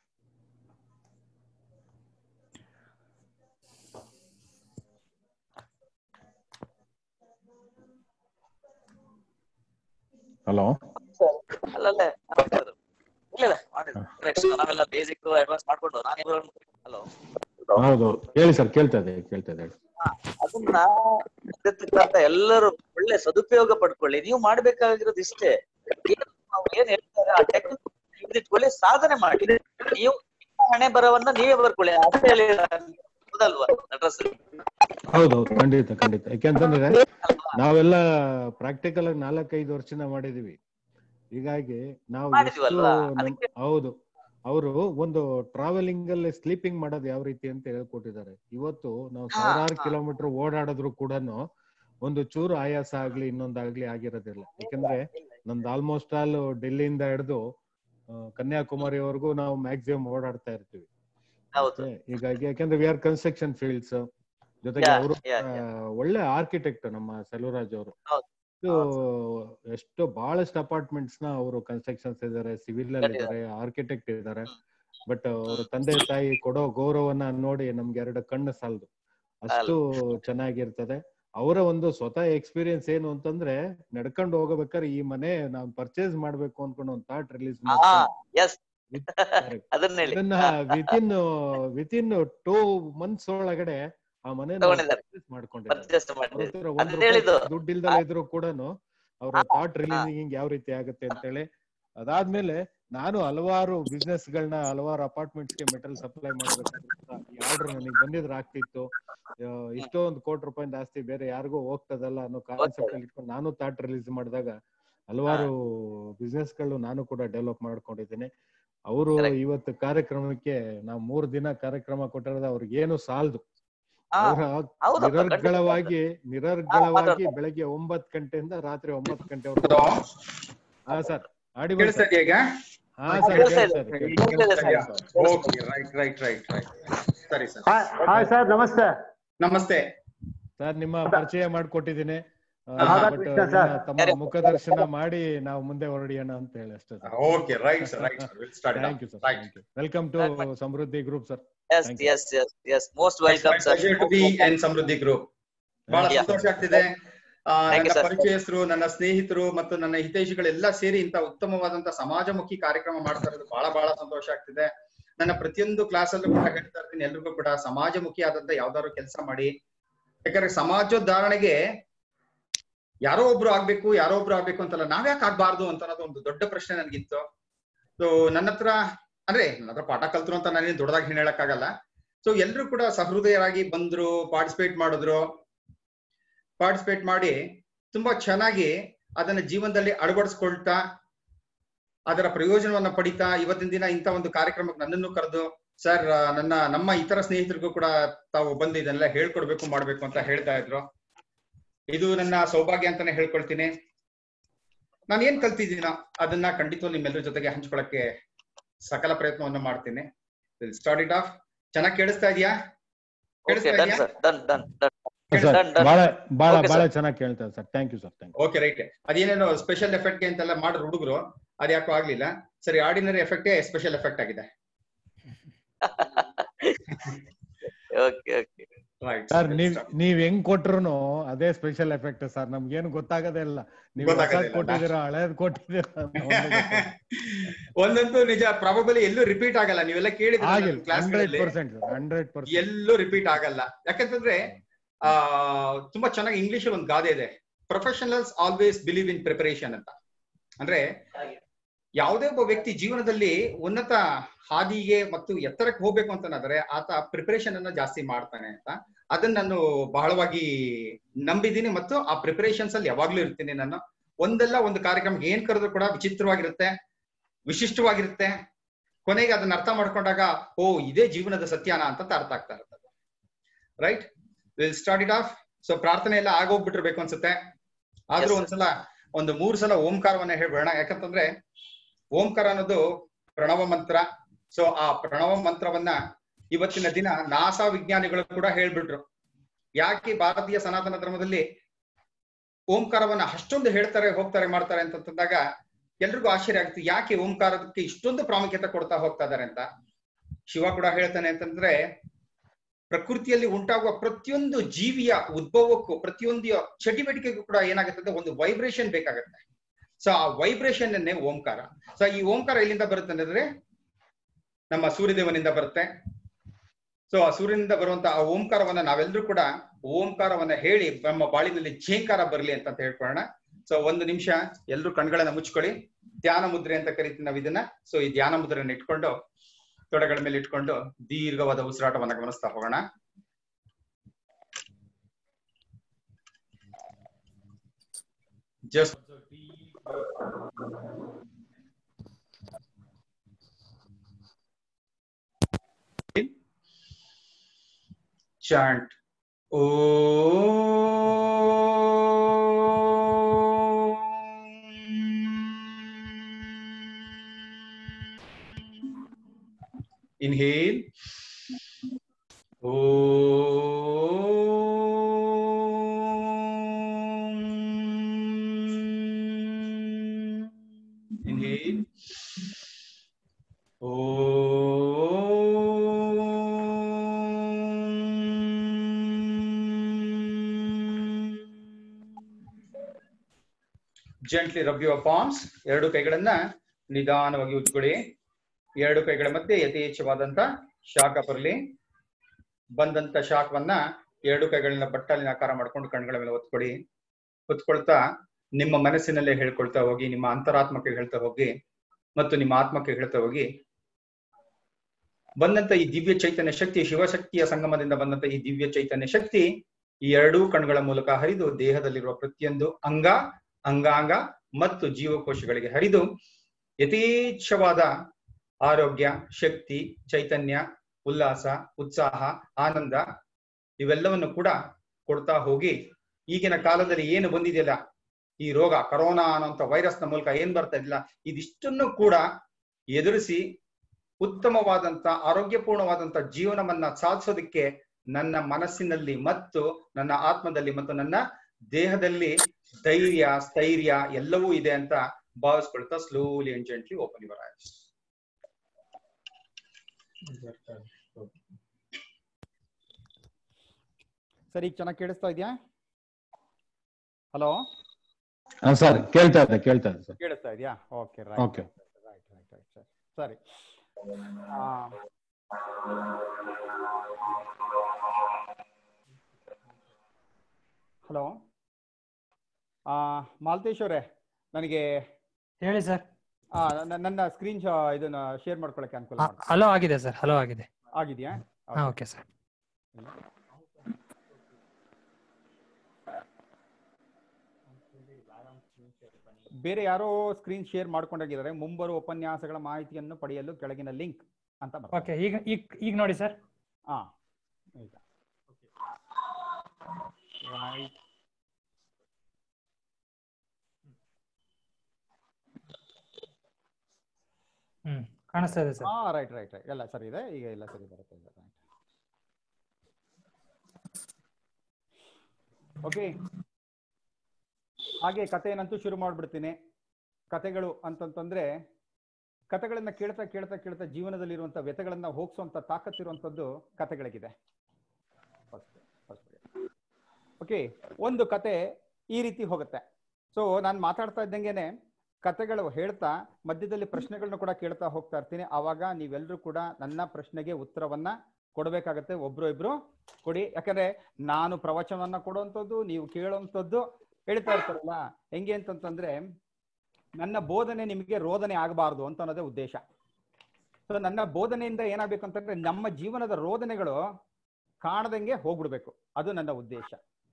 ಹಲೋ ಅಲ್ಲಲ್ಲೇ ಇಲ್ಲ ಇಲ್ಲ ಮಾಡಿದ್ರು Correct. ನಾವೆಲ್ಲ ಬೇಸಿಕ್ ಅಡ್ವಾನ್ಸ್ ಮಾಡ್ಕೊಂಡು ನಾನು ಹಲೋ ಹೌದು ಹೇಳಿ ಸರ್ ಕೇಳ್ತಾ ಇದೆ ಕೇಳ್ತಾ ಇದೆ ಅದನ್ನ ಅಗತ್ಯಕ್ಕಾದ ಎಲ್ಲರೂ ಒಳ್ಳೆ ಸದುಪಯೋಗ ಪಡ್ಕೊಳ್ಳಿ ನೀವು ಮಾಡ್ಬೇಕಾಗಿರೋದು ಇಷ್ಟೇ ಏನು ನಾವು ಏನ್ ಹೇಳ್ತಾರೆ ಆ ಟೆಕ್ನಿಕ್ ಇಟ್ಕೊಳ್ಳಿ ಸಾಧನೆ ಮಾಡಿ ನೀವು ನಿಮ್ಮ ಹಣೆ ಬರವನ್ನ ನೀವೇ ಬರ್ಕೊಳ್ಳಿ ಅಷ್ಟೇ ಹೇಳಿ ಹೌದಲ್ವಾ ನಟರಾಜ್ ಸರ್? ಹೌದು ಹೌದು ಖಂಡಿತ ಖಂಡಿತ ಯಾಕೆಂತಂದ್ರೆ ಅಲ್ವಾ? ನಾವೆಲ್ಲ ಪ್ರಾಕ್ಟಿಕಲ್ ಆಗಿ ನಾಲ್ಕೈದು ವರ್ಷನ ಮಾಡಿದೀವಿ ಹೀಗಾಗಿ ನಾವು ಎಷ್ಟು ಮಾಡಿದೀವಲ್ವಾ? ನಮ್- ಅದಕ್ಕೆ- ಹೌದು ಅವರು ಒಂದು ಟ್ರಾವೆಲಿಂಗ್ ಅಲ್ಲಿ ಸ್ಲೀಪಿಂಗ್ ಮಾಡೋದು ಯಾವ ರೀತಿ ಅಂತ ಹೇಳ್ಕೊಟ್ಟಿದ್ದಾರೆ ಇವತ್ತು ನಾವು ಹಾ, ಸಾವಿರಾರು ಹಾ. ಕಿಲೋಮೀಟರ್ ಓಡಾಡಿದ್ರು ಕೂಡ ಒಂದು ಚೂರು ಆಯಾಸ ಆಗ್ಲಿ ಇನ್ನೊಂದಾಗ್ಲಿ ಆಗಿರೋದಿಲ್ಲ ಯಾಕಂದ್ರೆ ನಮ್ದು ಆಲ್ಮೋಸ್ಟ್ ಆಲ್ ಡೆಲ್ಲಿಯಿಂದ ಹಿಡಿದು ಕನ್ಯಾಕುಮಾರಿವರೆಗೂ ನಾವು ಮ್ಯಾಕ್ಸಿಮಮ್ ಓಡಾಡ್ತಾ ಇರ್ತೀವಿ ಹೌದು ಮತ್ತೆ ಹೀಗಾಗಿ ಯಾಕಂದ್ರೆ ವಿ ಆರ್ ಕನ್ಸ್ಟ್ರಕ್ಷನ್ ಫೀಲ್ಡ್ಸ್ ಜೊತೆಗೆ Yeah, ಅವರು yeah, yeah. ಒಳ್ಳೆ ಆರ್ಕಿಟೆಕ್ಟ್ ನಮ್ಮ ಸೆಲ್ವರಾಜ್ ಅವರು ಹೌದು. ಇದು ಎಷ್ಟು ಬಹಳಷ್ಟು ಅಪಾರ್ಟ್ಮೆಂಟ್ಸ್ ನ ಅವರು ಕನ್ಸ್ಟ್ರಕ್ಷನ್ಸ್ ಇದಾರೆ ಸಿವಿಲ್ ಅಲ್ಲಿ ಇದಾರೆ ಆರ್ಕಿಟೆಕ್ಟ್ ಇದಾರೆ ಬಟ್ ಅವ್ರ ತಂದೆ ತಾಯಿ ಕೊಡೋ ಗೌರವನ ನೋಡಿ ನಮ್ಗೆ ಎರಡು ಕಣ್ಣು ಸಾಲದು ಅಷ್ಟು ಚೆನ್ನಾಗಿರ್ತದೆ ಅವರ ಒಂದು ಸ್ವತಃ ಎಕ್ಸ್ಪೀರಿಯನ್ಸ್ ಏನು ಅಂತಂದ್ರೆ ನಡ್ಕೊಂಡು ಹೋಗಬೇಕಾದ್ರೆ ಈ ಮನೆ ನಾವ್ ಪರ್ಚೇಸ್ ಮಾಡ್ಬೇಕು ಅನ್ಕೊಂಡು ಒಂದು ಥಾಟ್ ರಿಲೀಸ್ ಹಾ ಎಸ್ ಅದನ್ನ ಹೇಳಿ ಇದನ್ನ ವಿತಿನ್ ವಿತಿನ್ ಟೂ ಮಂತ್ಸ್ ಒಳಗಡೆ ಆ ಮನೆ ತಗೊಂಡಿದ್ದಾರೆ. ಮಾಡ್ಕೊಂಡಿದ್ದಾರೆ ಪರ್ಚೇಸ್ ಅವ್ರ ಮಾಡಿದ್ವಿ ಹತ್ರ ಅದ್ ಒಂದ್ ರೂಪಾಯಿ ಹೇಳಿದ್ದು. ದುಡ್ಡು ಇಲ್ದಲೆ ಇದ್ರು ಕೂಡ ಅವ್ರ ಹಾ, ಥಾಟ್ ರಿಲೀಸಿಂಗ್ ಯಾವ ರೀತಿ ಆಗುತ್ತೆ ಅಂತೇಳಿ ಅದಾದ್ಮೇಲೆ ನಾನು ಹಲವಾರು ಬಿಸ್ನೆಸ್ ಗಳನ್ನ ಹಲವಾರು ಅಪಾರ್ಟ್ಮೆಂಟ್ಸ್ ಗೆ ಮೆಟಲ್ ಸಪ್ಲೈ ಮಾಡ್ಬೇಕಾದ್ರೆ ಈ ಆರ್ಡರ್ ನನಗೆ ಬಂದಿದ್ರೆ ಆಗ್ತಿತ್ತು ಆ, ಇಷ್ಟೊಂದು ಕೋಟಿ ರೂಪಾಯಿಂದ ಆಸ್ತಿ ಬೇರೆ ಯಾರಿಗೂ ಹೋಗ್ತದಲ್ಲ ಅನ್ನೋ ಕಾನ್ಸೆಪ್ಟ್ ಅಲ್ಲಿ ಇಟ್ಕೊಂಡು ನಾನು ಥಾಟ್ ರಿಲೀಸ್ ಮಾಡಿದಾಗ ಹಲವಾರು ಬಿಸ್ನೆಸ್ ಗಳು ನಾನು ಕೂಡ ಡೆವಲಪ್ ಮಾಡ್ಕೊಂಡಿದ್ದೀನಿ ಅವರು Correct. ಇವತ್ತು ಕಾರ್ಯಕ್ರಮಕ್ಕೆ ನಾವು ಮೂರ್ ದಿನ ಕಾರ್ಯಕ್ರಮ ಕೊಟ್ಟಿರೋದು ಅವ್ರಿಗೆ ಏನು ಸಾಲದು ಹಾ, ಅವರ ಹೌದಪ್ಪ, ನಿರರ್ಗಳವಾಗಿ ನಿರರ್ಗಳವಾಗಿ ಮಾತಾಡ್ತಾರೆ. ಬೆಳಗ್ಗೆ ಒಂಬತ್ ಗಂಟೆಯಿಂದ ರಾತ್ರಿ ಒಂಬತ್ತು ಹಲೋ ಗಂಟೆವರೆಗೂ ಹಾ ಸರ್ ಆಡಿ ಕೇಳಿಸ್ತಾ ಇದೆಯಾ ಈಗ ಹಾ ಸರ್ ಕೇಳಿಸ್ತಾ ಕೇಳ್ತಾ ಇದೆ. ಇದೆ, ಈಗ ಕೇಳ್ತಾ ಇದೆ. ಕೇಳಿಸ್ತಾ ಇದೆಯಾ? Okay right right right right ಸರಿ ಸರ್ ಹಾಯ್ ಸರ್ ನಮಸ್ತೆ ನಮಸ್ತೆ ಸರ್ ನಿಮ್ಮ ಪರಿಚಯ ಮಾಡ್ಕೊಟ್ಟಿದ್ದೀನಿ ಆ, ಹೌದಾ but ಕೃಷ್ಣ ನಿಮ್ಮ ಸರ್? ತಮ್ಮ ಮುಖದರ್ಶನ ಮಾಡಿ ನಾವು ಮುಂದೆ ಹೊರಡಿಯೋಣ ಅಂತ ಹೇಳಿ ಅಷ್ಟೇ sir okay right sir right sir will start thank you sir right thank you welcome to Samruddhi group sir yes Thank you. Yes yes yes most welcome sir to be and Samruddhi group ಬಹಳ Yeah. ಸಂತೋಷ ಆಗ್ತಿದೆ ಆ, Thank you, ನನ್ನ sir. ಪರಿಚಯಸ್ಥರು ನನ್ನ ಸ್ನೇಹಿತರು ಮತ್ತು ನನ್ನ ಹಿತೈಷಿಗಳೆಲ್ಲ ಸೇರಿ ಇಂತ ಉತ್ತಮವಾದಂತ ಸಮಾಜಮುಖಿ ಕಾರ್ಯಕ್ರಮ ಮಾಡ್ತಾ ಇರೋದು ಬಹಳ ಬಹಳ ಸಂತೋಷ ಆಗ್ತಿದೆ ನನ್ನ ಪ್ರತಿಯೊಂದು ಕ್ಲಾಸ್ ಅಲ್ಲೂ ಕೂಡ ಹೇಳ್ತಾ ಇರ್ತೀನಿ ಎಲ್ರಿಗೂ ಕೂಡ ಸಮಾಜಮುಖಿ ಆದಂತ ಯಾವ್ದಾದ್ರು ಕೆಲಸ ಮಾಡಿ ಯಾಕಂದ್ರೆ ಸಮಾಜೋದ್ಧಾರಣೆಗೆ ಯಾರೋ ಒಬ್ರು ಆಗ್ಬೇಕು ಯಾರೋ ಒಬ್ರು ಆಗ್ಬೇಕು ಅಂತಲ್ಲ ನಾವ್ಯಾಕೆ ಆಗ್ಬಾರ್ದು ಅಂತ ಅನ್ನೋದು ಒಂದು ದೊಡ್ಡ ಪ್ರಶ್ನೆ ನನ್ಗಿತ್ತು ಸೊ ನನ್ನ ಹತ್ರ ಅಂದ್ರೆ ನನ್ನ ಹತ್ರ ಪಾಠ ಕಲ್ತ್ರು ಅಂತ ನಾನೇನು ದೊಡ್ಡದಾಗಿ ಹೇಳಕ್ಕಾಗಲ್ಲ ಸೊ ಎಲ್ರು ಕೂಡ ಸಹೃದಯರಾಗಿ ಬಂದ್ರು ಪಾರ್ಟಿಸಿಪೇಟ್ ಮಾಡಿದ್ರು ಪಾರ್ಟಿಸಿಪೇಟ್ ಮಾಡಿ ತುಂಬಾ ಚೆನ್ನಾಗಿ ಅದನ್ನ ಜೀವನದಲ್ಲಿ ಅಳವಡಿಸ್ಕೊಳ್ತಾ ಅದರ ಪ್ರಯೋಜನವನ್ನ ಪಡಿತಾ ಇವತ್ತಿನ ದಿನ ಇಂಥ ಒಂದು ಕಾರ್ಯಕ್ರಮಕ್ಕೆ ನನ್ನನ್ನು ಕರೆದು ಸರ್ ನನ್ನ ನಮ್ಮ ಇತರ ಸ್ನೇಹಿತರಿಗೂ ಕೂಡ ತಾವು ಬಂದು ಇದನ್ನೆಲ್ಲ ಹೇಳ್ಕೊಡ್ಬೇಕು ಮಾಡ್ಬೇಕು ಅಂತ ಹೇಳ್ತಾ ಇದ್ರು ಇದು ನನ್ನ ಸೌಭಾಗ್ಯ ಅಂತಾನೆ ಹೇಳ್ಕೊಳ್ತೀನಿ ನಾನು ಏನ್ ಕಲ್ತಿದ್ದೀನೋ ಅದನ್ನ ಖಂಡಿತ ನಿಮ್ಮೆಲ್ಲರ ಜೊತೆಗೆ ಹಂಚ್ಕೊಳಕ್ಕೆ ಸಕಲ ಪ್ರಯತ್ನವನ್ನು ಮಾಡ್ತೀನಿ ಸ್ಟಾರ್ಟ್ ಇಟ್ ಆಫ್ ಚೆನ್ನಾಗಿ ಕೇಳಿಸ್ತಾ ಇದೆಯಾ ಓಕೆ ಕೇಳಿಸ್ತಾ ಡನ್ ಇದೆಯಾ sir done done done sir Done, done. ಬಹಳ ಬಹಳ Okay, ಬಹಳ sir. ಚೆನ್ನಾಗಿ ಕೇಳ್ತಾರೆ sir thank you sir thank you okay right ಅದೇನೇನೋ ಸ್ಪೆಷಲ್ ಎಫೆಕ್ಟ್ ಅಂತೆಲ್ಲ ಮಾಡಿದ್ರು ಹುಡುಗರು ಅದ್ಯಾಕೋ ಆಗ್ಲಿಲ್ಲ ಸರಿ ಆರ್ಡಿನರಿ ಎಫೆಕ್ಟೇ ಸ್ಪೆಷಲ್ ಎಫೆಕ್ಟ್ ಆಗಿದೆ ಓಕೆ ಓಕೆ ರೈಟ್ ಸರ್ ನೀವ್ ನೀವ್ ಹೆಂಗ್ ಕೊಟ್ರು ಅದೇ ಸ್ಪೆಷಲ್ ಎಫೆಕ್ಟ್ ಸರ್ ನಮ್ಗೇನು ಗೊತ್ತಾಗದೇ ಇಲ್ಲ ನೀವು ಗೊತ್ತಾಗೋದಿಲ್ಲ. ಕೊಟ್ಟಿದ್ದೀರಾ ಹಳೇದ್ ಕೊಟ್ಟಿದ್ದೀರಾ ಅಂತ ಒಂದು ಗೊತ್ತಾಗಲ್ಲ. ಒಂದಂತೂ ನಿಜ ಪ್ರಾಬಬಲಿ ಎಲ್ಲೂ ರಿಪೀಟ್ ಆಗಲ್ಲ ನೀವೆಲ್ಲ ಕೇಳಿದ್ರೆ ಆಗಿಲ್ಲ class hundred percent hundred percent ಎಲ್ಲೂ ರಿಪೀಟ್ ಆಗಲ್ಲ ಯಾಕಂತಂದ್ರೆ ಆ ತುಂಬಾ ಚೆನ್ನಾಗಿ ಇಂಗ್ಲಿಷ್ ಒಂದು ಗಾದೆ ಇದೆ professionals always believe in preparation ಅಂತ ಅಂದ್ರೆ ಯಾವುದೇ ಒಬ್ಬ ವ್ಯಕ್ತಿ ಜೀವನದಲ್ಲಿ ಉನ್ನತ ಹಾದಿಗೆ ಮತ್ತು ಎತ್ತರಕ್ಕೆ ಹೋಗ್ಬೇಕು ಅಂತಂದ್ರೆ ಆತ ಪ್ರಿಪರೇಷನ್ ಅನ್ನ ಜಾಸ್ತಿ ಮಾಡ್ತಾನೆ ಅಂತ ಅದನ್ನ ನಾನು ಬಹಳವಾಗಿ ನಂಬಿದ್ದೀನಿ ಮತ್ತು ಆ ಪ್ರಿಪರೇಷನ್ಸ್ ಅಲ್ಲಿ ಯಾವಾಗ್ಲೂ ಇರ್ತೀನಿ ನಾನು ಒಂದಲ್ಲ ಒಂದು ಕಾರ್ಯಕ್ರಮಕ್ಕೆ ಏನ್ ಕರೆದ್ರು ಕೂಡ ವಿಚಿತ್ರವಾಗಿರುತ್ತೆ ವಿಶಿಷ್ಟವಾಗಿರುತ್ತೆ ಕೊನೆಗೆ ಅದನ್ನ ಅರ್ಥ ಮಾಡ್ಕೊಂಡಾಗ ಓ ಇದೇ ಜೀವನದ ಸತ್ಯಾನ ಅಂತ ಅರ್ಥ ಆಗ್ತಾ ಇರ್ತದೆ right will start it off so ಪ್ರಾರ್ಥನೆ ಎಲ್ಲ ಆಗೋಗ್ಬಿಟ್ಟಿರ್ಬೇಕು ಅನ್ಸುತ್ತೆ ಆದ್ರೂ Yes, sir. ಒಂದ್ಸಲ ಒಂದು ಮೂರು ಸಲ ಓಂಕಾರವನ್ನ ಹೇಳ್ಬೇಡ ಯಾಕಂತಂದ್ರೆ ಓಂಕಾರ ಅನ್ನೋದು ಪ್ರಣವ ಮಂತ್ರ ಸೊ ಆ ಪ್ರಣವ ಮಂತ್ರವನ್ನ ಇವತ್ತಿನ ದಿನ ನಾಸಾ ವಿಜ್ಞಾನಿಗಳು ಕೂಡ ಹೇಳ್ಬಿಟ್ರು ಯಾಕೆ ಭಾರತೀಯ ಸನಾತನ ಧರ್ಮದಲ್ಲಿ ಓಂಕಾರವನ್ನ ಅಷ್ಟೊಂದು ಹೇಳ್ತಾರೆ ಹೋಗ್ತಾರೆ ಮಾಡ್ತಾರೆ ಅಂತಂದಾಗ ಎಲ್ರಿಗೂ ಆಶ್ಚರ್ಯ ಆಗುತ್ತೆ ಯಾಕೆ ಓಂಕಾರಕ್ಕೆ ಇಷ್ಟೊಂದು ಪ್ರಾಮುಖ್ಯತೆ ಕೊಡ್ತಾ ಹೋಗ್ತಾ ಇದಾರೆ ಅಂತ ಶಿವ ಕೂಡ ಹೇಳ್ತಾನೆ ಅಂತಂದ್ರೆ ಪ್ರಕೃತಿಯಲ್ಲಿ ಉಂಟಾಗುವ ಪ್ರತಿಯೊಂದು ಜೀವಿಯ ಉದ್ಭವಕ್ಕೂ ಪ್ರತಿಯೊಂದು ಚಟುವಟಿಕೆಗೂ ಕೂಡ ಏನಾಗುತ್ತೆ ಒಂದು ವೈಬ್ರೇಷನ್ ಬೇಕಾಗುತ್ತೆ ಸೊ ಆ ವೈಬ್ರೇಷನ್ ಅನ್ನೇ ಓಂಕಾರ ಸೊ ಈ ಓಂಕಾರ ಎಲ್ಲಿಂದ ಬರುತ್ತೆ ಅಂದ್ರೆ ನಮ್ಮ ಸೂರ್ಯದೇವನಿಂದ ಬರುತ್ತೆ ಸೊ ಆ ಸೂರ್ಯನಿಂದ ಬರುವಂತ ಆ ಓಂಕಾರವನ್ನ ನಾವೆಲ್ಲರೂ ಕೂಡ ಓಂಕಾರವನ್ನ ಹೇಳಿ ನಮ್ಮ ಬಾಳಿನಲ್ಲಿ ಝೇಂಕಾರ ಬರಲಿ ಅಂತ ಹೇಳ್ಕೊಳ್ಳೋಣ ಸೊ ಒಂದು ನಿಮಿಷ ಎಲ್ರು ಕಣ್ಗಳನ್ನ ಮುಚ್ಕೊಳ್ಳಿ ಧ್ಯಾನ ಮುದ್ರೆ ಅಂತ ಕರಿತೀವಿ ನಾವು ಇದನ್ನ ಸೊ ಈ ಧ್ಯಾನ ಮುದ್ರೆಯನ್ನು ಇಟ್ಕೊಂಡು ತೊಡೆಗಳ ಮೇಲೆ ಇಟ್ಕೊಂಡು ದೀರ್ಘವಾದ ಉಸಿರಾಟವನ್ನ ಗಮನಿಸ್ತಾ ಹೋಗೋಣ just chant Om. Inhale. Om. Inhale. Gently rub your palms ಎರಡು ಕೈಗಳನ್ನ ನಿಧಾನವಾಗಿ ಉಜ್ಕೊಳ್ಳಿ ಎರಡು ಕೈಗಳ ಮಧ್ಯೆ ಯಥೇಚ್ಛವಾದಂತ ಶಾಖ ಬರಲಿ ಬಂದಂತ ಶಾಖವನ್ನ ಎರಡು ಕೈಗಳನ್ನ ಬಟ್ಟಲಿನ ಆಕಾರ ಮಾಡ್ಕೊಂಡು ಕಣ್ಗಳ ಮೇಲೆ ಒತ್ಕೊಡಿ ಒತ್ಕೊಳ್ತಾ ನಿಮ್ಮ ಮನಸ್ಸಿನಲ್ಲೇ ಹೇಳ್ಕೊಳ್ತಾ ಹೋಗಿ ನಿಮ್ಮ ಅಂತರಾತ್ಮಕ್ಕೆ ಹೇಳ್ತಾ ಹೋಗಿ ಮತ್ತು ನಿಮ್ಮ ಆತ್ಮಕ್ಕೆ ಹೇಳ್ತಾ ಹೋಗಿ ಬಂದಂತ ಈ ದಿವ್ಯ ಚೈತನ್ಯ ಶಕ್ತಿ ಶಿವಶಕ್ತಿಯ ಸಂಗಮದಿಂದ ಬಂದಂತ ಈ ದಿವ್ಯ ಚೈತನ್ಯ ಶಕ್ತಿ ಈ ಎರಡೂ ಕಣ್ಗಳ ಮೂಲಕ ಹರಿದು ದೇಹದಲ್ಲಿರುವ ಪ್ರತಿಯೊಂದು ಅಂಗ ಅಂಗಾಂಗ ಮತ್ತು ಜೀವಕೋಶಗಳಿಗೆ ಹರಿದು ಯಥೇಚ್ಛವಾದ ಆರೋಗ್ಯ ಶಕ್ತಿ ಚೈತನ್ಯ ಉಲ್ಲಾಸ ಉತ್ಸಾಹ ಆನಂದ ಇವೆಲ್ಲವನ್ನು ಕೂಡ ಕೊಡ್ತಾ ಹೋಗಿ ಈಗಿನ ಕಾಲದಲ್ಲಿ ಏನು ಬಂದಿದೆಯಲ್ಲ ಈ ರೋಗ ಕರೋನಾ ಅನ್ನೋಂಥ ವೈರಸ್ನ ಮೂಲಕ ಏನ್ ಬರ್ತಾ ಇದಿಲ್ಲ ಇದಿಷ್ಟನ್ನು ಕೂಡ ಎದುರಿಸಿ ಉತ್ತಮವಾದಂತ ಆರೋಗ್ಯಪೂರ್ಣವಾದಂತ ಜೀವನವನ್ನ ಸಾಧಿಸೋದಕ್ಕೆ ನನ್ನ ಮನಸ್ಸಿನಲ್ಲಿ ಮತ್ತು ನನ್ನ ಆತ್ಮದಲ್ಲಿ ಮತ್ತು ನನ್ನ ದೇಹದಲ್ಲಿ ಧೈರ್ಯ ಸ್ಥೈರ್ಯ ಎಲ್ಲವೂ ಇದೆ ಅಂತ ಭಾವಿಸ್ಕೊಳ್ತಾ slowly and gently open your eyes sir ಈಗ ಚೆನ್ನಾಗಿ ಕೇಳಿಸ್ತಾ ಇದೆಯಾ ಹಲೋ ಸರ್ ಕೇಳ್ತಾ ಇದೆ ಕೇಳ್ತಾ ಇದೆ ಸರ್ ಕೇಳಿಸ್ತಾ ಇದೆಯಾ okay right Okay. Right right right sir ಸರಿ ಆ, ಹಲೋ ಆ, ಮಾಲ್ತೇಶ್ ಅವರೇ ನನಗೆ ಹೇಳಿ ಸರ್ ಆ, ನ- ನನ್ನ ಸ್ಕ್ರೀನ್ ಇದನ್ನ ಶೇರ್ ಮಾಡ್ಕೊಳಕ್ಕೆ ಅನುಕೂಲ ಮಾಡಿ ಹಲೋ ಆಗಿದೆ ಸರ್ ಹಲೋ ಆಗಿದೆ ಆಗಿದೆಯಾ ಹಾ ಓಕೆ ಸರ್ ಬೇರೆ ಯಾರೋ ಸ್ಕ್ರೀನ್ ಶೇರ್ ಮಾಡ್ಕೊಂಡಾಗಿದ್ದಾರೆ ಮುಂಬರುವ ಉಪನ್ಯಾಸಗಳ ಮಾಹಿತಿಯನ್ನು ಪಡೆಯಲು ಕೆಳಗಿನ ಲಿಂಕ್ ಅಂತ ಬರ್ತದೆ. ಓಕೆ ಈಗ ಈಗ ಈಗ ನೋಡಿ ಸರ್ ಹಾ ಈಗ Right. ಹ್ಮ್ ಕಾಣಿಸ್ತಾ ಇದೆ ಸರ್ ಹಾ ರೈಟ್ ರೈಟ್ ರೈಟ್ ಎಲ್ಲ ಸರಿ ಇದೆ ಈಗ ಎಲ್ಲ ಸರಿ ಬರುತ್ತೆ ಈಗ ರೈಟ್ ಓಕೆ ಹಾಗೆ ಕಥೆಯನ್ನಂತೂ ಶುರು ಮಾಡ್ಬಿಡ್ತೀನಿ ಕತೆಗಳು ಅಂತಂತಂದ್ರೆ ಕತೆಗಳನ್ನ ಕೇಳ್ತಾ ಕೇಳ್ತಾ ಕೇಳ್ತಾ ಜೀವನದಲ್ಲಿರುವಂತ ವ್ಯಥೆಗಳನ್ನ ಹೋಗ್ಸುವಂತ ತಾಕತ್ತಿರುವಂತದ್ದು ಕತೆಗಳಿಗಿದೆ ಓಕೆ ಒಂದು ಕತೆ ಈ ರೀತಿ ಹೋಗುತ್ತೆ ಸೊ ನಾನು ಮಾತಾಡ್ತಾ ಇದ್ದಂಗೆನೆ ಕತೆಗಳು ಹೇಳ್ತಾ ಮಧ್ಯದಲ್ಲಿ ಪ್ರಶ್ನೆಗಳನ್ನ ಕೂಡ ಕೇಳ್ತಾ ಹೋಗ್ತಾ ಇರ್ತೀನಿ ಆವಾಗ ನೀವೆಲ್ಲರೂ ಕೂಡ ನನ್ನ ಪ್ರಶ್ನೆಗೆ ಉತ್ತರವನ್ನ ಕೊಡಬೇಕಾಗತ್ತೆ ಒಬ್ರು ಇಬ್ರು ಕೊಡಿ ಯಾಕಂದ್ರೆ ನಾನು ಪ್ರವಚನವನ್ನ ಕೊಡುವಂಥದ್ದು ನೀವು ಕೇಳುವಂಥದ್ದು ಹೇಳ್ತಾ ಇರ್ತಾರಲ್ಲ ಹೆಂಗೆ ಅಂತಂತಂದ್ರೆ ನನ್ನ ಬೋಧನೆ ನಿಮಗೆ ರೋದನೆ ಆಗಬಾರ್ದು ಅಂತ ಅನ್ನೋದೇ ಉದ್ದೇಶ ಸೊ ನನ್ನ ಬೋಧನೆಯಿಂದ ಏನಾಗಬೇಕು ಅಂತಂದ್ರೆ ನಮ್ಮ ಜೀವನದ ರೋದನೆಗಳು ಕಾಣದಂಗೆ ಹೋಗ್ಬಿಡ್ಬೇಕು ಅದು ನನ್ನ ಉದ್ದೇಶ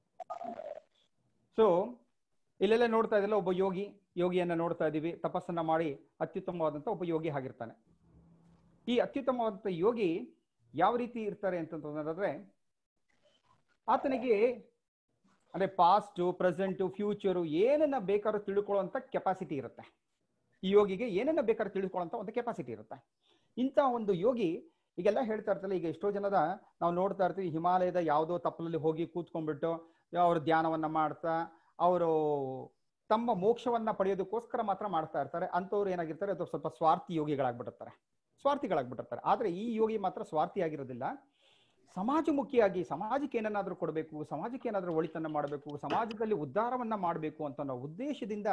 ಸೊ ಇಲ್ಲೆಲ್ಲ ನೋಡ್ತಾ ಇದ್ದಿಲ್ಲ ಒಬ್ಬ ಯೋಗಿ ಯೋಗಿಯನ್ನ ನೋಡ್ತಾ ಇದೀವಿ ತಪಸ್ಸನ್ನ ಮಾಡಿ ಅತ್ಯುತ್ತಮವಾದಂತ ಒಬ್ಬ ಯೋಗಿ ಆಗಿರ್ತಾನೆ ಈ ಅತ್ಯುತ್ತಮವಾದಂತ ಯೋಗಿ ಯಾವ ರೀತಿ ಇರ್ತಾರೆ ಅಂತಂದ್ರೆ ಆತನಿಗೆ ಅಂದ್ರೆ ಪಾಸ್ಟ್ ಪ್ರೆಸೆಂಟ್ ಫ್ಯೂಚರು ಏನನ್ನ ಬೇಕಾದ್ರೂ ತಿಳ್ಕೊಳ್ಳುವಂತ ಕೆಪಾಸಿಟಿ ಇರುತ್ತೆ ಈ ಯೋಗಿಗೆ ಏನನ್ನ ಬೇಕಾದ್ರೂ ತಿಳ್ಕೊಳ್ಳುವಂತ ಒಂದು ಕೆಪಾಸಿಟಿ ಇರುತ್ತೆ ಇಂಥ ಒಂದು ಯೋಗಿ ಈಗೆಲ್ಲ ಹೇಳ್ತಾ ಇರ್ತಲ್ಲ ಈಗ ಎಷ್ಟೋ ಜನದ ನಾವು ನೋಡ್ತಾ ಇರ್ತೀವಿ ಹಿಮಾಲಯದ ಯಾವುದೋ ತಪ್ಪಲಲ್ಲಿ ಹೋಗಿ ಕೂತ್ಕೊಂಡ್ಬಿಟ್ಟು ಅವರು ಧ್ಯಾನವನ್ನ ಮಾಡ್ತಾ ಅವರು ತಮ್ಮ ಮೋಕ್ಷವನ್ನ ಪಡೆಯೋದಕ್ಕೋಸ್ಕರ ಮಾತ್ರ ಮಾಡ್ತಾ ಇರ್ತಾರೆ ಅಂಥವ್ರು ಏನಾಗಿರ್ತಾರೆ ಅದು ಸ್ವಲ್ಪ ಸ್ವಾರ್ಥಿ ಯೋಗಿಗಳಾಗ್ಬಿಟ್ಟಿರ್ತಾರೆ ಸ್ವಾರ್ಥಿಗಳಾಗ್ಬಿಟ್ಟಿರ್ತಾರೆ ಆದ್ರೆ ಈ ಯೋಗಿ ಮಾತ್ರ ಸ್ವಾರ್ಥಿ ಆಗಿರೋದಿಲ್ಲ ಸಮಾಜಮುಖಿಯಾಗಿ ಸಮಾಜಕ್ಕೆ ಏನನ್ನಾದ್ರೂ ಕೊಡಬೇಕು ಸಮಾಜಕ್ಕೆ ಏನಾದ್ರೂ ಒಳಿತನ್ನ ಮಾಡಬೇಕು ಸಮಾಜದಲ್ಲಿ ಉದ್ಧಾರವನ್ನ ಮಾಡಬೇಕು ಅಂತ ಅನ್ನೋ ಉದ್ದೇಶದಿಂದ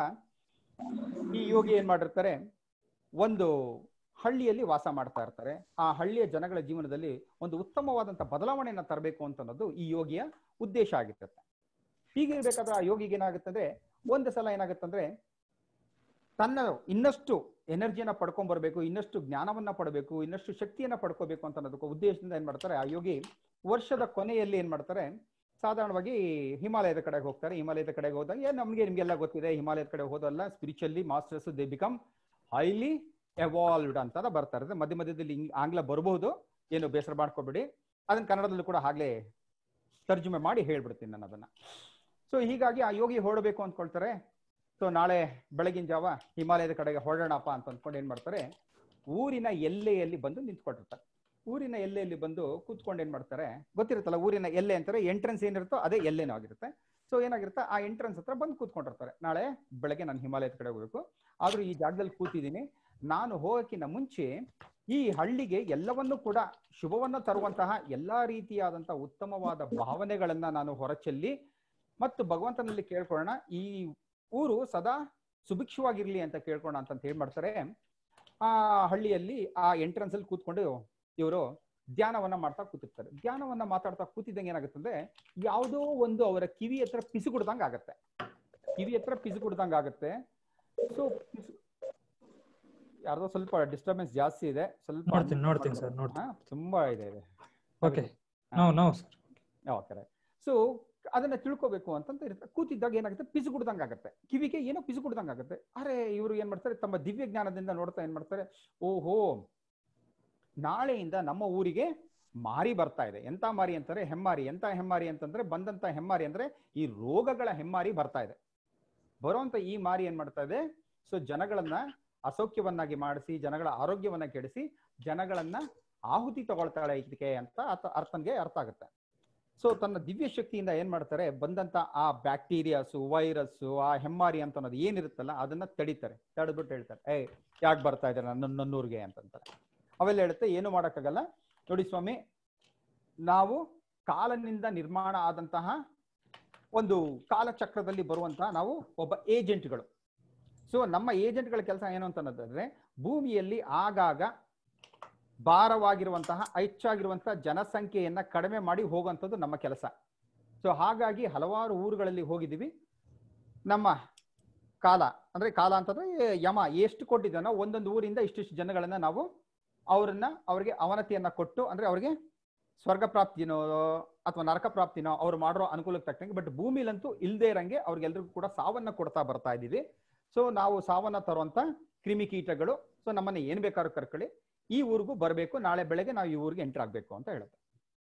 ಈ ಯೋಗಿ ಏನ್ ಮಾಡಿರ್ತಾರೆ ಒಂದು ಹಳ್ಳಿಯಲ್ಲಿ ವಾಸ ಮಾಡ್ತಾ ಇರ್ತಾರೆ ಆ ಹಳ್ಳಿಯ ಜನಗಳ ಜೀವನದಲ್ಲಿ ಒಂದು ಉತ್ತಮವಾದಂತ ಬದಲಾವಣೆಯನ್ನ ತರಬೇಕು ಅಂತ ಅನ್ನೋದು ಈ ಯೋಗಿಯ ಉದ್ದೇಶ ಆಗಿರುತ್ತೆ ಹೀಗಿರ್ಬೇಕಾದ್ರೆ ಆ ಯೋಗಿಗೆ ಏನಾಗುತ್ತದೆ ಒಂದು ಸಲ ಏನಾಗುತ್ತಂದ್ರೆ ತನ್ನ ಇನ್ನಷ್ಟು ಎನರ್ಜಿಯನ್ನ ಪಡ್ಕೊಂಡ್ ಬರ್ಬೇಕು ಇನ್ನಷ್ಟು ಜ್ಞಾನವನ್ನ ಪಡಬೇಕು ಇನ್ನಷ್ಟು ಶಕ್ತಿಯನ್ನ ಪಡ್ಕೋಬೇಕು ಅಂತ ಅನ್ನೋದಕ್ಕೆ ಉದ್ದೇಶದಿಂದ ಏನ್ ಮಾಡ್ತಾರೆ ಆ ಯೋಗಿ ವರ್ಷದ ಕೊನೆಯಲ್ಲಿ ಏನ್ ಮಾಡ್ತಾರೆ ಸಾಧಾರಣವಾಗಿ ಹಿಮಾಲಯದ ಕಡೆಗೆ ಹೋಗ್ತಾರೆ ಹಿಮಾಲಯದ ಕಡೆಗೆ ಹೋದಾಗ ಏನ್ ನಮ್ಗೆ ನಿಮ್ಗೆಲ್ಲ ಗೊತ್ತಿದೆ ಹಿಮಾಲಯದ ಕಡೆ ಹೋದಲ್ಲ spiritually masters they become highly evolved ಅಂತ ಬರ್ತಾ ಇರುತ್ತೆ ಮಧ್ಯ ಮಧ್ಯದಲ್ಲಿ ಇಂಗ್- ಆಂಗ್ಲ ಬರಬಹುದು ಏನು ಬೇಸರ ಮಾಡ್ಕೋಬೇಡಿ ಅದನ್ನ ಕನ್ನಡದಲ್ಲೂ ಕೂಡ ಆಗ್ಲೇ ತರ್ಜುಮೆ ಮಾಡಿ ಹೇಳ್ಬಿಡ್ತೀನಿ ನಾನು ಅದನ್ನ ಸೊ ಹೀಗಾಗಿ ಆ ಯೋಗಿ ಹೊರಡಬೇಕು ಅಂದ್ಕೊಳ್ತಾರೆ ಸೊ ನಾಳೆ ಬೆಳಗಿನ ಜಾವ ಹಿಮಾಲಯದ ಕಡೆಗೆ ಹೊರಡೋಣಪ್ಪ ಅಂತ ಅಂದ್ಕೊಂಡು ಏನ್ ಮಾಡ್ತಾರೆ ಊರಿನ ಎಲ್ಲೆಯಲ್ಲಿ ಬಂದು ನಿಂತ್ಕೊಂಡಿರ್ತಾರೆ ಊರಿನ ಎಲ್ಲೆಯಲ್ಲಿ ಬಂದು ಕೂತ್ಕೊಂಡು ಏನ್ ಮಾಡ್ತಾರೆ ಗೊತ್ತಿರುತ್ತಲ್ಲ ಊರಿನ ಎಲ್ಲೆ ಅಂತಾರೆ ಎಂಟ್ರೆನ್ಸ್ ಏನಿರುತ್ತೋ ಅದೇ ಎಲ್ಲೇನೋ ಆಗಿರುತ್ತೆ ಸೊ ಏನಾಗಿರುತ್ತೆ ಆ ಎಂಟ್ರೆನ್ಸ್ ಹತ್ರ ಬಂದು ಕೂತ್ಕೊಂಡಿರ್ತಾರೆ ನಾಳೆ ಬೆಳಗ್ಗೆ ನಾನು ಹಿಮಾಲಯದ ಕಡೆ ಹೋಗ್ಬೇಕು ಆದ್ರೂ ಈ ಜಾಗದಲ್ಲಿ ಕೂತಿದ್ದೀನಿ ನಾನು ಹೋಗಕ್ಕಿಂತ ಮುಂಚೆ ಈ ಹಳ್ಳಿಗೆ ಎಲ್ಲವನ್ನೂ ಕೂಡ ಶುಭವನ್ನ ತರುವಂತಹ ಎಲ್ಲಾ ರೀತಿಯಾದಂತಹ ಉತ್ತಮವಾದ ಭಾವನೆಗಳನ್ನ ನಾನು ಹೊರಚೆಲ್ಲಿ ಮತ್ತು ಭಗವಂತನಲ್ಲಿ ಕೇಳ್ಕೊಳ್ಳೋಣ ಈ ಊರು ಸದಾ ಸುಭಿಕ್ಷವಾಗಿರ್ಲಿ ಅಂತ ಕೇಳ್ಕೊಳ್ಳೋಣ ಅಂತ ಏನ್ ಮಾಡ್ತಾರೆ ಆ ಹಳ್ಳಿಯಲ್ಲಿ ಆ ಎಂಟ್ರೆನ್ಸ್ ಅಲ್ಲಿ ಕೂತ್ಕೊಂಡು ಇವರು ಧ್ಯಾನವನ್ನ ಮಾಡ್ತಾ ಕೂತಿರ್ತಾರೆ ಧ್ಯಾನವನ್ನ ಮಾತಾಡ್ತಾ ಕೂತಿದ್ದಂಗೆ ಏನಾಗುತ್ತಂದ್ರೆ ಯಾವುದೋ ಒಂದು ಅವರ ಕಿವಿ ಹತ್ರ ಪಿಸುಗುಡ್ದಂಗ್ ಆಗತ್ತೆ ಕಿವಿ ಹತ್ರ ಪಿಸುಗುಡ್ದಂಗ್ ಆಗತ್ತೆ ಸೊ ಯಾರ್ದೋ ಸ್ವಲ್ಪ ಡಿಸ್ಟರ್ಬೆನ್ಸ್ ಜಾಸ್ತಿ ಇದೆ ಸ್ವಲ್ಪ ನೋಡ್ತೀನಿ ನೋಡ್ತೀನಿ ಸರ್ ನೋಡ್ತೀನಿ ಹಾ, ತುಂಬಾ ಇದೆ ಇದೆ okay no no sir okay so ಅದನ್ನ ತಿಳ್ಕೊಬೇಕು ಅಂತಂತ ಇರುತ್ತೆ ಕೂತಿದ್ದಾಗ ಏನಾಗುತ್ತೆ ಪಿಸುಗುಡ್ದಂಗ್ ಆಗುತ್ತೆ ಕಿವಿಗೆ ಏನೋ ಪಿಸುಗುಡ್ದಂಗ್ ಆಗುತ್ತೆ ಅರೆ ಇವರು ಏನ್ ಮಾಡ್ತಾರೆ ತಮ್ಮ ದಿವ್ಯ ಜ್ಞಾನದಿಂದ ನೋಡ್ತಾ ಏನ್ ಮಾಡ್ತಾರೆ ಓಹೋ ನಾಳೆಯಿಂದ ನಮ್ಮ ಊರಿಗೆ ಮಾರಿ ಬರ್ತಾ ಇದೆ ಎಂತ ಮಾರಿ ಅಂತಾರೆ ಹೆಮ್ಮಾರಿ ಎಂತ ಹೆಮ್ಮಾರಿ ಅಂತಂದ್ರೆ ಬಂದಂತ ಹೆಮ್ಮಾರಿ ಅಂದ್ರೆ ಈ ರೋಗಗಳ ಹೆಮ್ಮಾರಿ ಬರ್ತಾ ಇದೆ ಬರುವಂತ ಈ ಮಾರಿ ಏನ್ ಮಾಡ್ತಾ ಇದೆ ಸೊ ಜನಗಳನ್ನ ಅಸೌಖ್ಯವನ್ನಾಗಿ ಮಾಡಿಸಿ ಜನಗಳ ಆರೋಗ್ಯವನ್ನ ಕೆಡಿಸಿ ಜನಗಳನ್ನ ಆಹುತಿ ತಗೊಳ್ತಾಳೆ ಇದಕ್ಕೆ ಅಂತ ಆತ ಅರ್ಥನ್ಗೆ ಅರ್ಥ ಆಗುತ್ತೆ ಸೊ ತನ್ನ ದಿವ್ಯ ಶಕ್ತಿಯಿಂದ ಏನ್ ಮಾಡ್ತಾರೆ ಬಂದಂತ ಆ ಬ್ಯಾಕ್ಟೀರಿಯಾಸು ವೈರಸ್ ಆ ಹೆಮ್ಮಾರಿ ಅಂತ ಅನ್ನೋದು ಏನಿರುತ್ತಲ್ಲ ಅದನ್ನ ತಡಿತಾರೆ ತಡೆದ್ಬಿಟ್ಟು ಹೇಳ್ತಾರೆ ಏ ಯಾಕೆ ಬರ್ತಾ ಇದ್ದಾರೆ ನನ್ನ ನನ್ನೂರ್ಗೆ ಅಂತಂತಾರೆ ಅವೆಲ್ಲ ಹೇಳುತ್ತೆ ಏನು ಮಾಡಕ್ಕಾಗಲ್ಲ ನೋಡಿ ಸ್ವಾಮಿ ನಾವು ಕಾಲನಿಂದ ನಿರ್ಮಾಣ ಆದಂತಹ ಒಂದು ಕಾಲಚಕ್ರದಲ್ಲಿ ಬರುವಂತಹ ನಾವು ಒಬ್ಬ ಏಜೆಂಟ್ಗಳು ಸೊ ನಮ್ಮ ಏಜೆಂಟ್ಗಳ ಕೆಲಸ ಏನು ಅಂತ ಅನ್ನೋದಾದ್ರೆ ಭೂಮಿಯಲ್ಲಿ ಆಗಾಗ ಭಾರವಾಗಿರುವಂತಹ ಹೆಚ್ಚಾಗಿರುವಂತಹ ಜನಸಂಖ್ಯೆಯನ್ನ ಕಡಿಮೆ ಮಾಡಿ ಹೋಗುವಂಥದ್ದು ನಮ್ಮ ಕೆಲಸ ಸೊ ಹಾಗಾಗಿ ಹಲವಾರು ಊರುಗಳಲ್ಲಿ ಹೋಗಿದ್ದೀವಿ ನಮ್ಮ ಕಾಲ ಅಂದ್ರೆ ಕಾಲ ಅಂತಂದ್ರೆ ಯಮ ಎಷ್ಟು ಕೊಟ್ಟಿದ್ದಾನೋ ಒಂದೊಂದು ಊರಿಂದ ಇಷ್ಟಿಷ್ಟು ಜನಗಳನ್ನ ನಾವು ಅವರನ್ನ ಅವರಿಗೆ ಅವನತಿಯನ್ನ ಕೊಟ್ಟು ಅಂದ್ರೆ ಅವರಿಗೆ ಸ್ವರ್ಗ ಪ್ರಾಪ್ತಿನೋ ಅಥವಾ ನರಕ ಪ್ರಾಪ್ತಿನೋ ಅವ್ರು ಮಾಡಿರೋ ಅನುಕೂಲಕ್ಕೆ ತಕ್ಕಂಗೆ ಬಟ್ ಭೂಮಿಲಂತೂ ಇಲ್ದೇ ಇರಂಗೆ ಅವ್ರಿಗೆಲ್ರಿಗೂ ಕೂಡ ಸಾವನ್ನ ಕೊಡ್ತಾ ಬರ್ತಾ ಇದ್ದೀವಿ ಸೊ ನಾವು ಸಾವನ್ನ ತರುವಂತ ಕ್ರಿಮಿಕೀಟಗಳು ಸೊ ನಮ್ಮನ್ನ ಏನ್ ಬೇಕಾದ್ರೂ ಕರ್ಕೊಳ್ಳಿ ಈ ಊರಿಗೂ ಬರಬೇಕು ನಾಳೆ ಬೆಳಗ್ಗೆ ನಾವು ಈ ಊರಿಗೆ ಎಂಟರ್ ಆಗ್ಬೇಕು ಅಂತ ಹೇಳುತ್ತೆ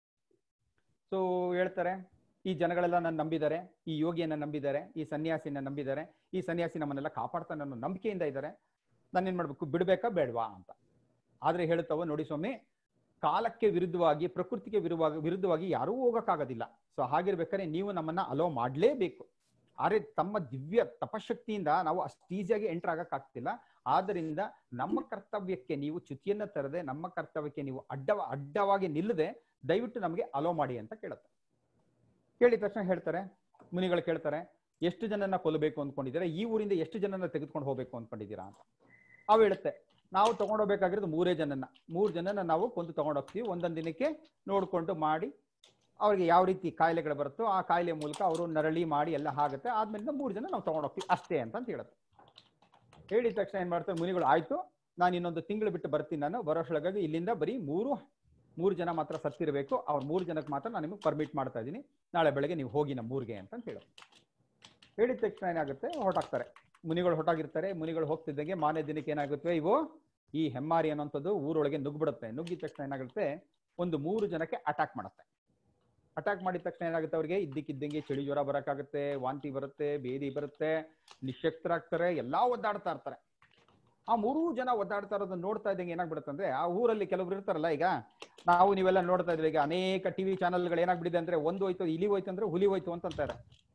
ಸೊ ಹೇಳ್ತಾರೆ ಈ ಜನಗಳೆಲ್ಲ ನನ್ನ ನಂಬಿದ್ದಾರೆ ಈ ಯೋಗಿಯನ್ನ ನಂಬಿದ್ದಾರೆ ಈ ಸನ್ಯಾಸಿನ ನಂಬಿದ್ದಾರೆ ಈ ಸನ್ಯಾಸಿ ನಮ್ಮನ್ನೆಲ್ಲ ಕಾಪಾಡ್ತಾನೆ ಅನ್ನೋ ನಂಬಿಕೆಯಿಂದ ಇದ್ದಾರೆ ನಾನೇನ್ ಮಾಡ್ಬೇಕು ಬಿಡ್ಬೇಕಾ ಬೇಡವಾ ಅಂತ ಆದ್ರೆ ಹೇಳುತ್ತವ ನೋಡಿ ಸ್ವಾಮಿ ಕಾಲಕ್ಕೆ ವಿರುದ್ಧವಾಗಿ ಪ್ರಕೃತಿಗೆ ವಿರುದ್ಧವಾಗಿ ವಿರುದ್ಧವಾಗಿ ಯಾರೂ ಹೋಗಕ್ಕಾಗೋದಿಲ್ಲ ಸೊ ಹಾಗಿರ್ಬೇಕಾದ್ರೆ ನೀವು ನಮ್ಮನ್ನ ಅಲೋ ಮಾಡ್ಲೇಬೇಕು ಆದ್ರೆ ತಮ್ಮ ದಿವ್ಯ ತಪಶಕ್ತಿಯಿಂದ ನಾವು ಅಷ್ಟು ಈಸಿಯಾಗಿ ಎಂಟರ್ ಆಗಕ್ ಆಗ್ತಿಲ್ಲ ಆದ್ದರಿಂದ ನಮ್ಮ ಕರ್ತವ್ಯಕ್ಕೆ ನೀವು ಚ್ಯುತಿಯನ್ನ ತರದೆ ನಮ್ಮ ಕರ್ತವ್ಯಕ್ಕೆ ನೀವು ಅಡ್ಡ ಅಡ್ಡವಾಗಿ ನಿಲ್ಲದೆ ದಯವಿಟ್ಟು ನಮಗೆ ಅಲೋ ಮಾಡಿ ಅಂತ ಕೇಳುತ್ತೆ ಕೇಳಿದ ತಕ್ಷಣ ಹೇಳ್ತಾರೆ ಮುನಿಗಳು ಕೇಳ್ತಾರೆ ಎಷ್ಟು ಜನನ ಕೊಲ್ಲಬೇಕು ಅಂದ್ಕೊಂಡಿದ್ದೀರಾ ಈ ಊರಿಂದ ಎಷ್ಟು ಜನನ ತೆಗೆದುಕೊಂಡು ಹೋಗ್ಬೇಕು ಅಂದ್ಕೊಂಡಿದ್ದೀರಾ ಅಂತ ಅವು ಹೇಳುತ್ತೆ ನಾವು ತಗೊಂಡೋಗ್ಬೇಕಾಗಿರೋದು ಮೂರೇ ಜನನ ಮೂರ್ ಜನನ ನಾವು ಕೊಂದು ತಗೊಂಡೋಗ್ತೀವಿ ಒಂದೊಂದು ದಿನಕ್ಕೆ ನೋಡ್ಕೊಂಡು ಮಾಡಿ ಅವ್ರಿಗೆ ಯಾವ ರೀತಿ ಕಾಯಿಲೆಗಳು ಬರುತ್ತೋ ಆ ಕಾಯಿಲೆ ಮೂಲಕ ಅವರು ನರಳಿ ಮಾಡಿ ಎಲ್ಲ ಆಗುತ್ತೆ ಆದ್ಮೇಲೆ ಮೂರು ಜನ ನಾವು ತಗೊಂಡೋಗ್ತೀವಿ ಅಷ್ಟೇ ಅಂತ ಅಂತ ಹೇಳುತ್ತೆ ಹೇಳಿದ ತಕ್ಷಣ ಏನ್ ಮಾಡ್ತಾರೆ ಮುನಿಗಳು ಆಯ್ತು ನಾನು ಇನ್ನೊಂದು ತಿಂಗಳು ಬಿಟ್ಟು ಬರ್ತೀನಿ ನಾನು ಬರೋಷ್ಟೊಳಗಾಗಿ ಇಲ್ಲಿಂದ ಬರೀ ಮೂರು ಮೂರು ಜನ ಮಾತ್ರ ಸತ್ತಿರಬೇಕು ಅವ್ರ ಮೂರು ಜನಕ್ಕೆ ಮಾತ್ರ ನಾನು ನಿಮಗೆ ಪರ್ಮಿಟ್ ಮಾಡ್ತಾ ಇದ್ದೀನಿ ನಾಳೆ ಬೆಳಗ್ಗೆ ನೀವು ಹೋಗಿ ನಮ್ಮ ಊರಿಗೆ ಅಂತ ಹೇಳೋದು ಹೇಳಿದ ತಕ್ಷಣ ಏನಾಗುತ್ತೆ ಹೊರಟಾಗ್ತಾರೆ ಮುನಿಗಳು ಹೊರಟಾಗಿರ್ತಾರೆ ಮುನಿಗಳು ಹೋಗ್ತಿದ್ದಂಗೆ ಮಾನೇ ದಿನಕ್ಕೆ ಏನಾಗುತ್ತೆ ಇವು ಈ ಹೆಮ್ಮಾರಿ ಅನ್ನೋಂಥದ್ದು ಊರೊಳಗೆ ನುಗ್ಬಿಡುತ್ತೆ ನುಗ್ಗಿದ ತಕ್ಷಣ ಏನಾಗುತ್ತೆ ಒಂದು ಮೂರು ಜನಕ್ಕೆ ಅಟ್ಯಾಕ್ ಮಾಡುತ್ತೆ ಅಟ್ಯಾಕ್ ಮಾಡಿದ ತಕ್ಷಣ ಏನಾಗುತ್ತೆ ಅವ್ರಿಗೆ ಇದ್ದಕ್ಕಿದ್ದಂಗೆ ಚಳಿ ಜ್ವರ ಬರಕ್ಕಾಗುತ್ತೆ ವಾಂತಿ ಬರುತ್ತೆ ಬೇದಿ ಬರುತ್ತೆ ನಿಶಕ್ತರಾಗ್ತಾರೆ ಎಲ್ಲಾ ಒದ್ದಾಡ್ತಾ ಇರ್ತಾರೆ ಆ ಮೂರೂ ಜನ ಒದ್ದಾಡ್ತಾ ಇರೋದನ್ನ ನೋಡ್ತಾ ಇದ್ದಂಗೆ ಏನಾಗ್ಬಿಡುತ್ತೆ ಅಂದ್ರೆ ಆ ಊರಲ್ಲಿ ಕೆಲವ್ರು ಇರ್ತಾರಲ್ಲ ಈಗ ನಾವು ನೀವೆಲ್ಲ ನೋಡ್ತಾ ಇದ್ವಿ ಈಗ ಅನೇಕ ಟಿವಿ ಚಾನೆಲ್ಗಳು ಏನಾಗ್ಬಿಟ್ಟಿದೆ ಅಂದ್ರೆ ಒಂದು ಹೋಯ್ತು ಇಲಿ ಹೋಯ್ತು ಅಂದ್ರೆ ಹುಲಿ ಹೋಯ್ತು ಅಂತಂತಾರೆ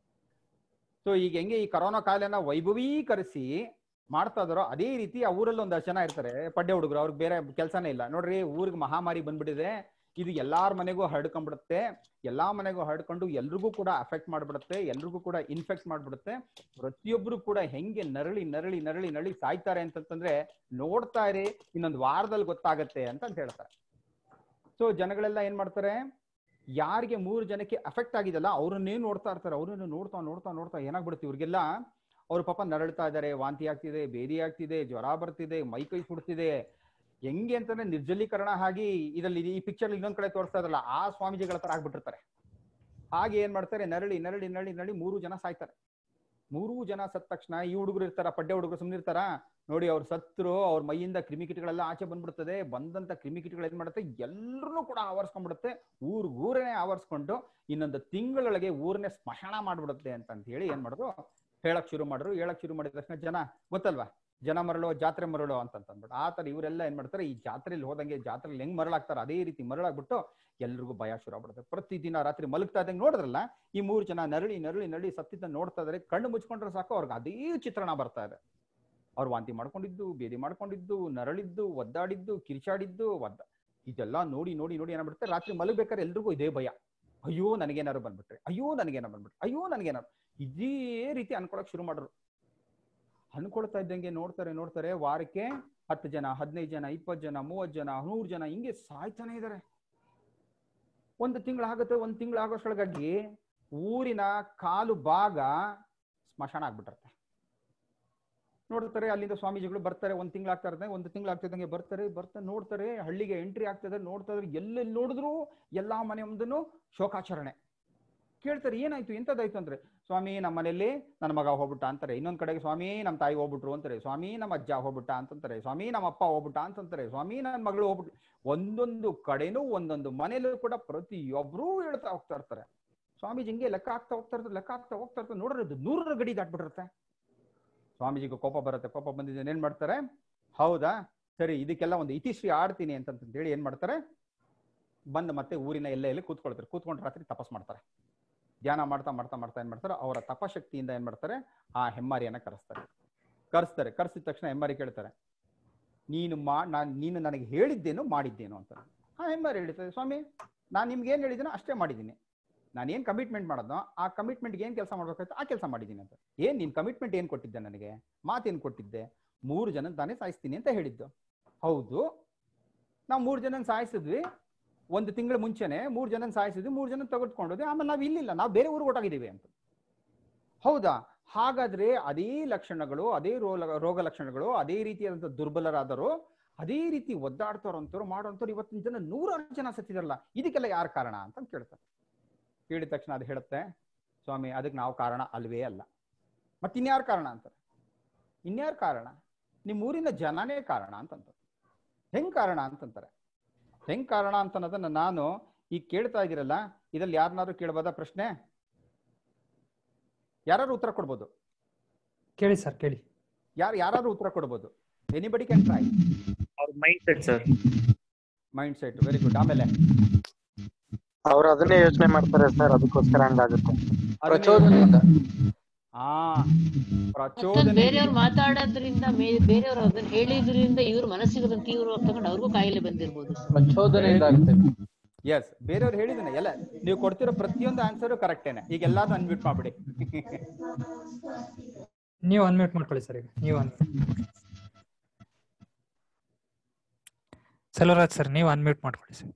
ಸೊ ಈಗ ಹೆಂಗೆ ಈ ಕರೋನಾ ಕಾಯಿಲೆನ ವೈಭವೀಕರಿಸಿ ಮಾಡ್ತಾ ಇದಾರೋ ಅದೇ ರೀತಿ ಆ ಊರಲ್ಲಿ ಒಂದಷ್ಟು ಜನ ಇರ್ತಾರೆ ಪಡ್ಡೆ ಹುಡುಗರು ಅವ್ರಿಗೆ ಬೇರೆ ಕೆಲಸನೇ ಇಲ್ಲ ನೋಡ್ರಿ ಊರಿಗೆ ಮಹಾಮಾರಿ ಬಂದ್ಬಿಟ್ಟಿದೆ ಇದು ಎಲ್ಲಾರ ಮನೆಗೂ ಹರಡ್ಕೊಂಡ್ಬಿಡುತ್ತೆ ಎಲ್ಲಾ ಮನೆಗೂ ಹರಡ್ಕೊಂಡು ಎಲ್ರಿಗೂ ಕೂಡ ಅಫೆಕ್ಟ್ ಮಾಡ್ಬಿಡುತ್ತೆ ಎಲ್ರಿಗೂ ಕೂಡ ಇನ್ಫೆಕ್ಟ್ ಮಾಡ್ಬಿಡುತ್ತೆ ಪ್ರತಿಯೊಬ್ರು ಕೂಡ ಹೆಂಗೆ ನರಳಿ ನರಳಿ ನರಳಿ ನರಳಿ ಸಾಯ್ತಾರೆ ಅಂತಂತಂದ್ರೆ ನೋಡ್ತಾ ಇರಿ ಇನ್ನೊಂದು ವಾರದಲ್ಲಿ ಗೊತ್ತಾಗತ್ತೆ ಅಂತ ಅಂತ ಹೇಳ್ತಾರೆ ಸೊ ಜನಗಳೆಲ್ಲ ಏನ್ ಮಾಡ್ತಾರೆ ಯಾರಿಗೆ ಮೂರು ಜನಕ್ಕೆ ಅಫೆಕ್ಟ್ ಆಗಿದೆಲ್ಲ ಅವ್ರನ್ನೇ ನೋಡ್ತಾ ಇರ್ತಾರೆ ಅವ್ರನ್ನ ನೋಡ್ತಾ ನೋಡ್ತಾ ನೋಡ್ತಾ ಏನಾಗ್ಬಿಡುತ್ತೆ ಇವ್ರಿಗೆಲ್ಲ ಅವ್ರ ಪಾಪ ನರಳ್ತಾ ಇದ್ದಾರೆ ವಾಂತಿ ಆಗ್ತಿದೆ ಬೇದಿ ಆಗ್ತಿದೆ ಜ್ವರ ಬರ್ತಿದೆ ಮೈಕೈ ಸುಡ್ತಿದೆ ಹೆಂಗೆ ಅಂತಂದ್ರೆ ನಿರ್ಜಲೀಕರಣ ಆಗಿ ಇದರಲ್ಲಿ ಈ ಪಿಕ್ಚರ್ ಇನ್ನೊಂದ್ ಕಡೆ ತೋರಿಸ್ತಾ ಇದ್ರಲ್ಲ ಆ ಸ್ವಾಮೀಜಿಗಳ ತರ ಆಗ್ಬಿಟ್ಟಿರ್ತಾರೆ ಹಾಗೆ ಏನ್ ಮಾಡ್ತಾರೆ ನರಳಿ ನರಳಿ ನರಳಿ ನರಳಿ ಮೂರು ಜನ ಸಾಯ್ತಾರೆ ಮೂರು ಜನ ಸತ್ತ ತಕ್ಷಣ ಈ ಹುಡುಗರು ಇರ್ತಾರ ಪಡ್ಡೆ ಹುಡುಗರು ಸುಮ್ಮನೆ ಇರ್ತಾರ ನೋಡಿ ಅವ್ರು ಸತ್ರು ಅವ್ರ ಮೈಯಿಂದ ಕ್ರಿಮಿಕೀಟಗಳೆಲ್ಲ ಆಚೆ ಬಂದ್ಬಿಡ್ತದೆ ಬಂದಂತ ಕ್ರಿಮಿಕೀಟಗಳು ಏನ್ ಮಾಡುತ್ತೆ ಎಲ್ಲರನ್ನೂ ಕೂಡ ಆವರಿಸ್ಕೊಂಡ್ಬಿಡುತ್ತೆ ಊರ್ ಊರನೇ ಆವರಿಸ್ಕೊಂಡು ಇನ್ನೊಂದು ತಿಂಗಳೊಳಗೆ ಊರನ್ನೇ ಸ್ಮಶಾನ ಮಾಡ್ಬಿಡುತ್ತೆ ಅಂತ ಅಂತ ಹೇಳಿ ಏನ್ ಮಾಡಿದ್ರು ಹೇಳಕ್ ಶುರು ಮಾಡಿದ್ರು ಹೇಳಕ್ ಶುರು ಮಾಡಿದ ತಕ್ಷಣ ಜನ ಗೊತ್ತಲ್ವಾ ಜನ ಮರಳು ಜಾತ್ರೆ ಮರಳು ಅಂತ ಅಂದ್ಬಿಟ್ಟು ಆ ತರ ಇವರೆಲ್ಲ ಏನ್ ಮಾಡ್ತಾರೆ ಈ ಜಾತ್ರೆಯಲ್ಲಿ ಹೋದಂಗೆ ಜಾತ್ರೆಯಲ್ಲಿ ಹೆಂಗ್ ಮರಳಾಗ್ತಾರೆ ಅದೇ ರೀತಿ ಮರಳಾಗ್ಬಿಟ್ಟು ಎಲ್ರಿಗೂ ಭಯ ಶುರು ಆಗ್ಬಿಡುತ್ತೆ ಪ್ರತಿದಿನ ರಾತ್ರಿ ಮಲಗ್ತಾ ಇದ್ದಂಗೆ ನೋಡಿದ್ರಲ್ಲ ಈ ಮೂರು ಜನ ನರಳಿ ನರಳಿ ನರಳಿ ಸತ್ತಿದ್ದ ನೋಡ್ತಾ ಇದಾರೆ ಕಣ್ಣು ಮುಚ್ಕೊಂಡ್ರೆ ಸಾಕು ಅವ್ರಿಗೆ ಅದೇ ಚಿತ್ರಣ ಬರ್ತಾ ಇದೆ ಅವ್ರು ವಾಂತಿ ಮಾಡ್ಕೊಂಡಿದ್ದು ಬೇದಿ ಮಾಡ್ಕೊಂಡಿದ್ದು ನರಳಿದ್ದು ಒದ್ದಾಡಿದ್ದು ಕಿರಿಚಾಡಿದ್ದು ಒದ್ದ ಇದೆಲ್ಲ ನೋಡಿ ನೋಡಿ ನೋಡಿ ಏನಾಗ್ಬಿಡುತ್ತೆ ರಾತ್ರಿ ಮಲಗ್ಬೇಕಾದ್ರೆ ಎಲ್ರಿಗೂ ಇದೇ ಭಯ ಅಯ್ಯೋ ನನಗೇನಾರು ಬಂದ್ಬಿಟ್ರೆ ಅಯ್ಯೋ ನನಗೇನಾರು ಬಂದ್ಬಿಟ್ರೆ ಅಯ್ಯೋ ನನಗೇನಾರು ಇದೇ ರೀತಿ ಅನ್ಕೊಳಕ್ ಶುರು ಮಾಡ್ರು ಅನ್ಕೊಳ್ತಾ ಇದ್ದಂಗೆ ನೋಡ್ತಾರೆ ನೋಡ್ತಾರೆ ವಾರಕ್ಕೆ ಹತ್ತು ಜನ ಹದಿನೈದು ಜನ ಇಪ್ಪತ್ತು ಜನ ಮೂವತ್ತು ಜನ ನೂರು ಜನ ಹಿಂಗೆ ಸಾಯ್ತಾನೆ ಇದಾರೆ ಒಂದು ತಿಂಗಳಾಗುತ್ತೆ ಒಂದು ತಿಂಗಳು ಆಗೋಷ್ರೊಳಗಾಗಿ ಊರಿನ ಕಾಲು ಭಾಗ ಸ್ಮಶಾನ ಆಗ್ಬಿಟ್ಟಿರುತ್ತೆ ನೋಡ್ತಾರೆ ಅಲ್ಲಿಂದ ಸ್ವಾಮೀಜಿಗಳು ಬರ್ತಾರೆ ಒಂದ್ ತಿಂಗಳು ಆಗ್ತಾ ಇರ್ತದೆ ಒಂದು ತಿಂಗಳು ಆಗ್ತಿದ್ದಂಗೆ ಬರ್ತಾರೆ ಬರ್ತಾರೆ ನೋಡ್ತಾರೆ ಹಳ್ಳಿಗೆ ಎಂಟ್ರಿ ಆಗ್ತದೆ ನೋಡ್ತಾ ಇದ್ರೆ ಎಲ್ಲೆಲ್ಲಿ ನೋಡಿದ್ರು ಎಲ್ಲಾ ಮನೆ ಮುಂದನು ಶೋಕಾಚರಣೆ ಕೇಳ್ತಾರೆ ಏನಾಯ್ತು ಎಂತದಾಯ್ತು ಅಂದ್ರೆ ಸ್ವಾಮಿ ನಮ್ಮ ಮನೆಯಲ್ಲಿ ನನ್ನ ಮಗ ಹೋಗ್ಬಿಟ್ಟ ಅಂತಾರೆ ಇನ್ನೊಂದ್ ಕಡೆಗೆ ಸ್ವಾಮಿ ನಮ್ಮ ತಾಯಿ ಹೋಗ್ಬಿಟ್ರು ಅಂತಾರೆ ಸ್ವಾಮಿ ನಮ್ಮ ಅಜ್ಜ ಹೋಗ್ಬಿಟ್ಟ ಅಂತಂತಾರೆ ಸ್ವಾಮಿ ನಮ್ಮ ಅಪ್ಪ ಹೋಗ್ಬಿಟ್ಟ ಅಂತಂತಾರೆ ಸ್ವಾಮಿ ನನ್ನ ಮಗಳು ಹೋಗ್ಬಿಟ್ಟು ಒಂದೊಂದು ಕಡೆನೂ ಒಂದೊಂದು ಮನೇಲೂ ಕೂಡ ಪ್ರತಿಯೊಬ್ರು ಹೇಳ್ತಾ ಹೋಗ್ತಾ ಇರ್ತಾರೆ ಸ್ವಾಮೀಜಿ ಹಿಂಗೆ ಲೆಕ್ಕ ಆಗ್ತಾ ಹೋಗ್ತಾ ಇರ್ತಾರೆ ಲೆಕ್ಕ ಆಗ್ತಾ ಹೋಗ್ತಾ ಇರ್ತಾರೆ ನೋಡ್ರಿ ಅದು ನೂರರ ಗಡಿ ದಾಟ್ಬಿಟ್ಟಿರುತ್ತೆ ಸ್ವಾಮೀಜಿಗೆ ಕೋಪ ಬರುತ್ತೆ ಕೋಪ ಬಂದಿದ್ದೇನೆ ಏನ್ ಮಾಡ್ತಾರೆ ಹೌದಾ ಸರಿ ಇದಕ್ಕೆಲ್ಲ ಒಂದು ಇತಿಶ್ರೀ ಆಡ್ತೀನಿ ಅಂತ ಹೇಳಿ ಏನ್ ಮಾಡ್ತಾರೆ ಬಂದು ಮತ್ತೆ ಊರಿನ ಎಲ್ಲೆಯಲ್ಲಿ ಕೂತ್ಕೊಳ್ತಾರೆ ಕೂತ್ಕೊಂಡು ರಾತ್ರಿ ತಪಸ್ ಮಾಡ್ತಾರೆ ಧ್ಯಾನ ಮಾಡ್ತಾ ಮಾಡ್ತಾ ಮಾಡ್ತಾ ಏನ್ ಮಾಡ್ತಾರೆ ಅವರ ತಪಶಕ್ತಿಯಿಂದ ಏನ್ ಮಾಡ್ತಾರೆ ಆ ಹೆಮ್ಮಾರಿಯನ್ನ ಕರೆಸ್ತಾರೆ ಕರೆಸ್ತಾರೆ ಕರೆಸಿದ ತಕ್ಷಣ ಹೆಮ್ಮಾರಿ ಕೇಳ್ತಾರೆ ನೀನು ಮಾ ನಾನ್ ನೀನು ನನಗೆ ಹೇಳಿದ್ದೇನು ಮಾಡಿದ್ದೇನು ಅಂತ ಆ ಹೆಮ್ಮಾರಿ ಹೇಳ್ತಾರೆ ಸ್ವಾಮಿ ನಾನು ನಿಮ್ಗೆ ಏನ್ ಹೇಳಿದ್ದೀನೋ ಅಷ್ಟೇ ಮಾಡಿದ್ದೀನಿ ನಾನು ಏನ್ ಕಮಿಟ್ಮೆಂಟ್ ಮಾಡೋದೋ ಆ ಕಮಿಟ್ಮೆಂಟ್ಗೆ ಏನ್ ಕೆಲಸ ಮಾಡ್ಬೇಕಾಯ್ತು ಆ ಕೆಲಸ ಮಾಡಿದ್ದೀನಿ ಅಂತ ಏನ್ ನೀನ್ ಕಮಿಟ್ಮೆಂಟ್ ಏನ್ ಕೊಟ್ಟಿದ್ದೆ ನನಗೆ ಮಾತೇನ್ ಕೊಟ್ಟಿದ್ದೆ ಮೂರು ಜನ ತಾನೇ ಸಾಯಿಸ್ತೀನಿ ಅಂತ ಹೇಳಿದ್ದು ಹೌದು ನಾವು ಮೂರು ಜನ ಸಾಯಿಸಿದ್ವಿ ಒಂದು ತಿಂಗಳ ಮುಂಚೆನೆ ಮೂರು ಜನ ಸಾಯಿಸಿದ್ವಿ ಮೂರು ಜನ ತೆಗೆದುಕೊಂಡೋದ್ವಿ ಆಮೇಲೆ ನಾವು ಇಲ್ಲಿಲ್ಲ ನಾವು ಬೇರೆ ಊರಿಗೆ ಹೊರಟಾಗಿದ್ದೀವಿ ಅಂತ ಹೌದಾ ಹಾಗಾದ್ರೆ ಅದೇ ಲಕ್ಷಣಗಳು ಅದೇ ರೋಗ ರೋಗ ಲಕ್ಷಣಗಳು ಅದೇ ರೀತಿಯಾದಂಥ ದುರ್ಬಲರಾದರು ಅದೇ ರೀತಿ ಒದ್ದಾಡ್ತಾರಂತವ್ರು ಮಾಡೋಂಥವ್ರು ಇವತ್ತಿನ ಜನ ನೂರಾರು ಜನ ಸತ್ತಿದಾರಲ್ಲ ಇದಕ್ಕೆಲ್ಲ ಯಾರು ಕಾರಣ ಅಂತ ಕೇಳ್ತಾರೆ ಕೇಳಿದ ತಕ್ಷಣ ಅದು ಹೇಳುತ್ತೆ ಸ್ವಾಮಿ ಅದಕ್ಕೆ ನಾವು ಕಾರಣ ಅಲ್ವೇ ಅಲ್ಲ ಮತ್ತೆ ಇನ್ಯಾರು ಕಾರಣ ಅಂತಾರೆ ಇನ್ಯಾರು ಕಾರಣ ನಿಮ್ಮ ಊರಿನ ಜನನೇ ಕಾರಣ ಅಂತಂತಾರೆ ಹೆಂಗ್ ಕಾರಣ ಅಂತಂತಾರೆ ಹೆಂಗ್ ಕಾರಣ ಅಂತ ಅನ್ನೋದನ್ನ ನಾನು ಈಗ ಕೇಳ್ತಾ ಇದ್ದೀರಲ್ಲ ಇದ್ರಲ್ಲಿ ಯಾರನ್ನಾರು ಕೇಳ್ಬೋದಾ ಪ್ರಶ್ನೆ ಯಾರು ಉತ್ತರ ಕೊಡ್ಬೋದು ಕೇಳಿ ಸರ್ ಕೇಳಿ ಯಾರು ಯಾರು ಉತ್ತರ ಕೊಡ್ಬೋದು ಎನಿಬಡಿ ಕ್ಯಾನ್ ಟ್ರೈ ಅವ್ರ mindset sir mind set very good ಆಮೇಲೆ ಅವ್ರು ಅದನ್ನೇ ಯೋಚನೆ ಮಾಡ್ತಾರೆ ಸರ್ ಅದಕ್ಕೋಸ್ಕರ ಹಂಗಾಗುತ್ತೆ ಅದನ್ನೇ- ಪ್ರಚೋದನೆಯಿಂದ ಆ ಮತ್ತೊಂದ್ ಪ್ರಚೋದನೆ ಬೇರೆಯವ್ರು ಮಾತಾಡೋದ್ರಿಂದ ಮೇ- ಬೇರೆಯವ್ರು ಅದನ್ನ ಹೇಳಿದ್ರಿಂದ ಇವ್ರ ಮನಸ್ಸಿಗೆ ಅದನ್ನ ತೀವ್ರವಾಗಿ ತಗೊಂಡು ಅವ್ರಿಗೂ ಕಾಯಿಲೆ ಬಂದಿರ್ಬೋದು ಪ್ರಚೋದನೆಯಿಂದ ಆಗುತ್ತೆ ಎಸ್ ಬೇರೆಯವ್ರು ಹೇಳಿದನೆ ಎಲ್ಲ ನೀವು ಕೊಡ್ತಿರೋ ಪ್ರತಿಯೊಂದು ಆನ್ಸರು ಕರೆಕ್ಟೇನೆ ಈಗ ಎಲ್ಲಾರು ಅನ್ಮ್ಯೂಟ್ ಮಾಡ್ಬಿಡಿ ನೀವು ಅನ್ಮ್ಯೂಟ್ ಮಾಡ್ಕೊಳ್ಳಿ ಸರ್ ಈಗ ನೀವು ಸೆಲ್ವರಾಜ್ ಸರ್ ನೀವು ಅನ್ಮ್ಯೂಟ್ ಮಾಡ್ಕೊಳ್ಳಿ ಸರ್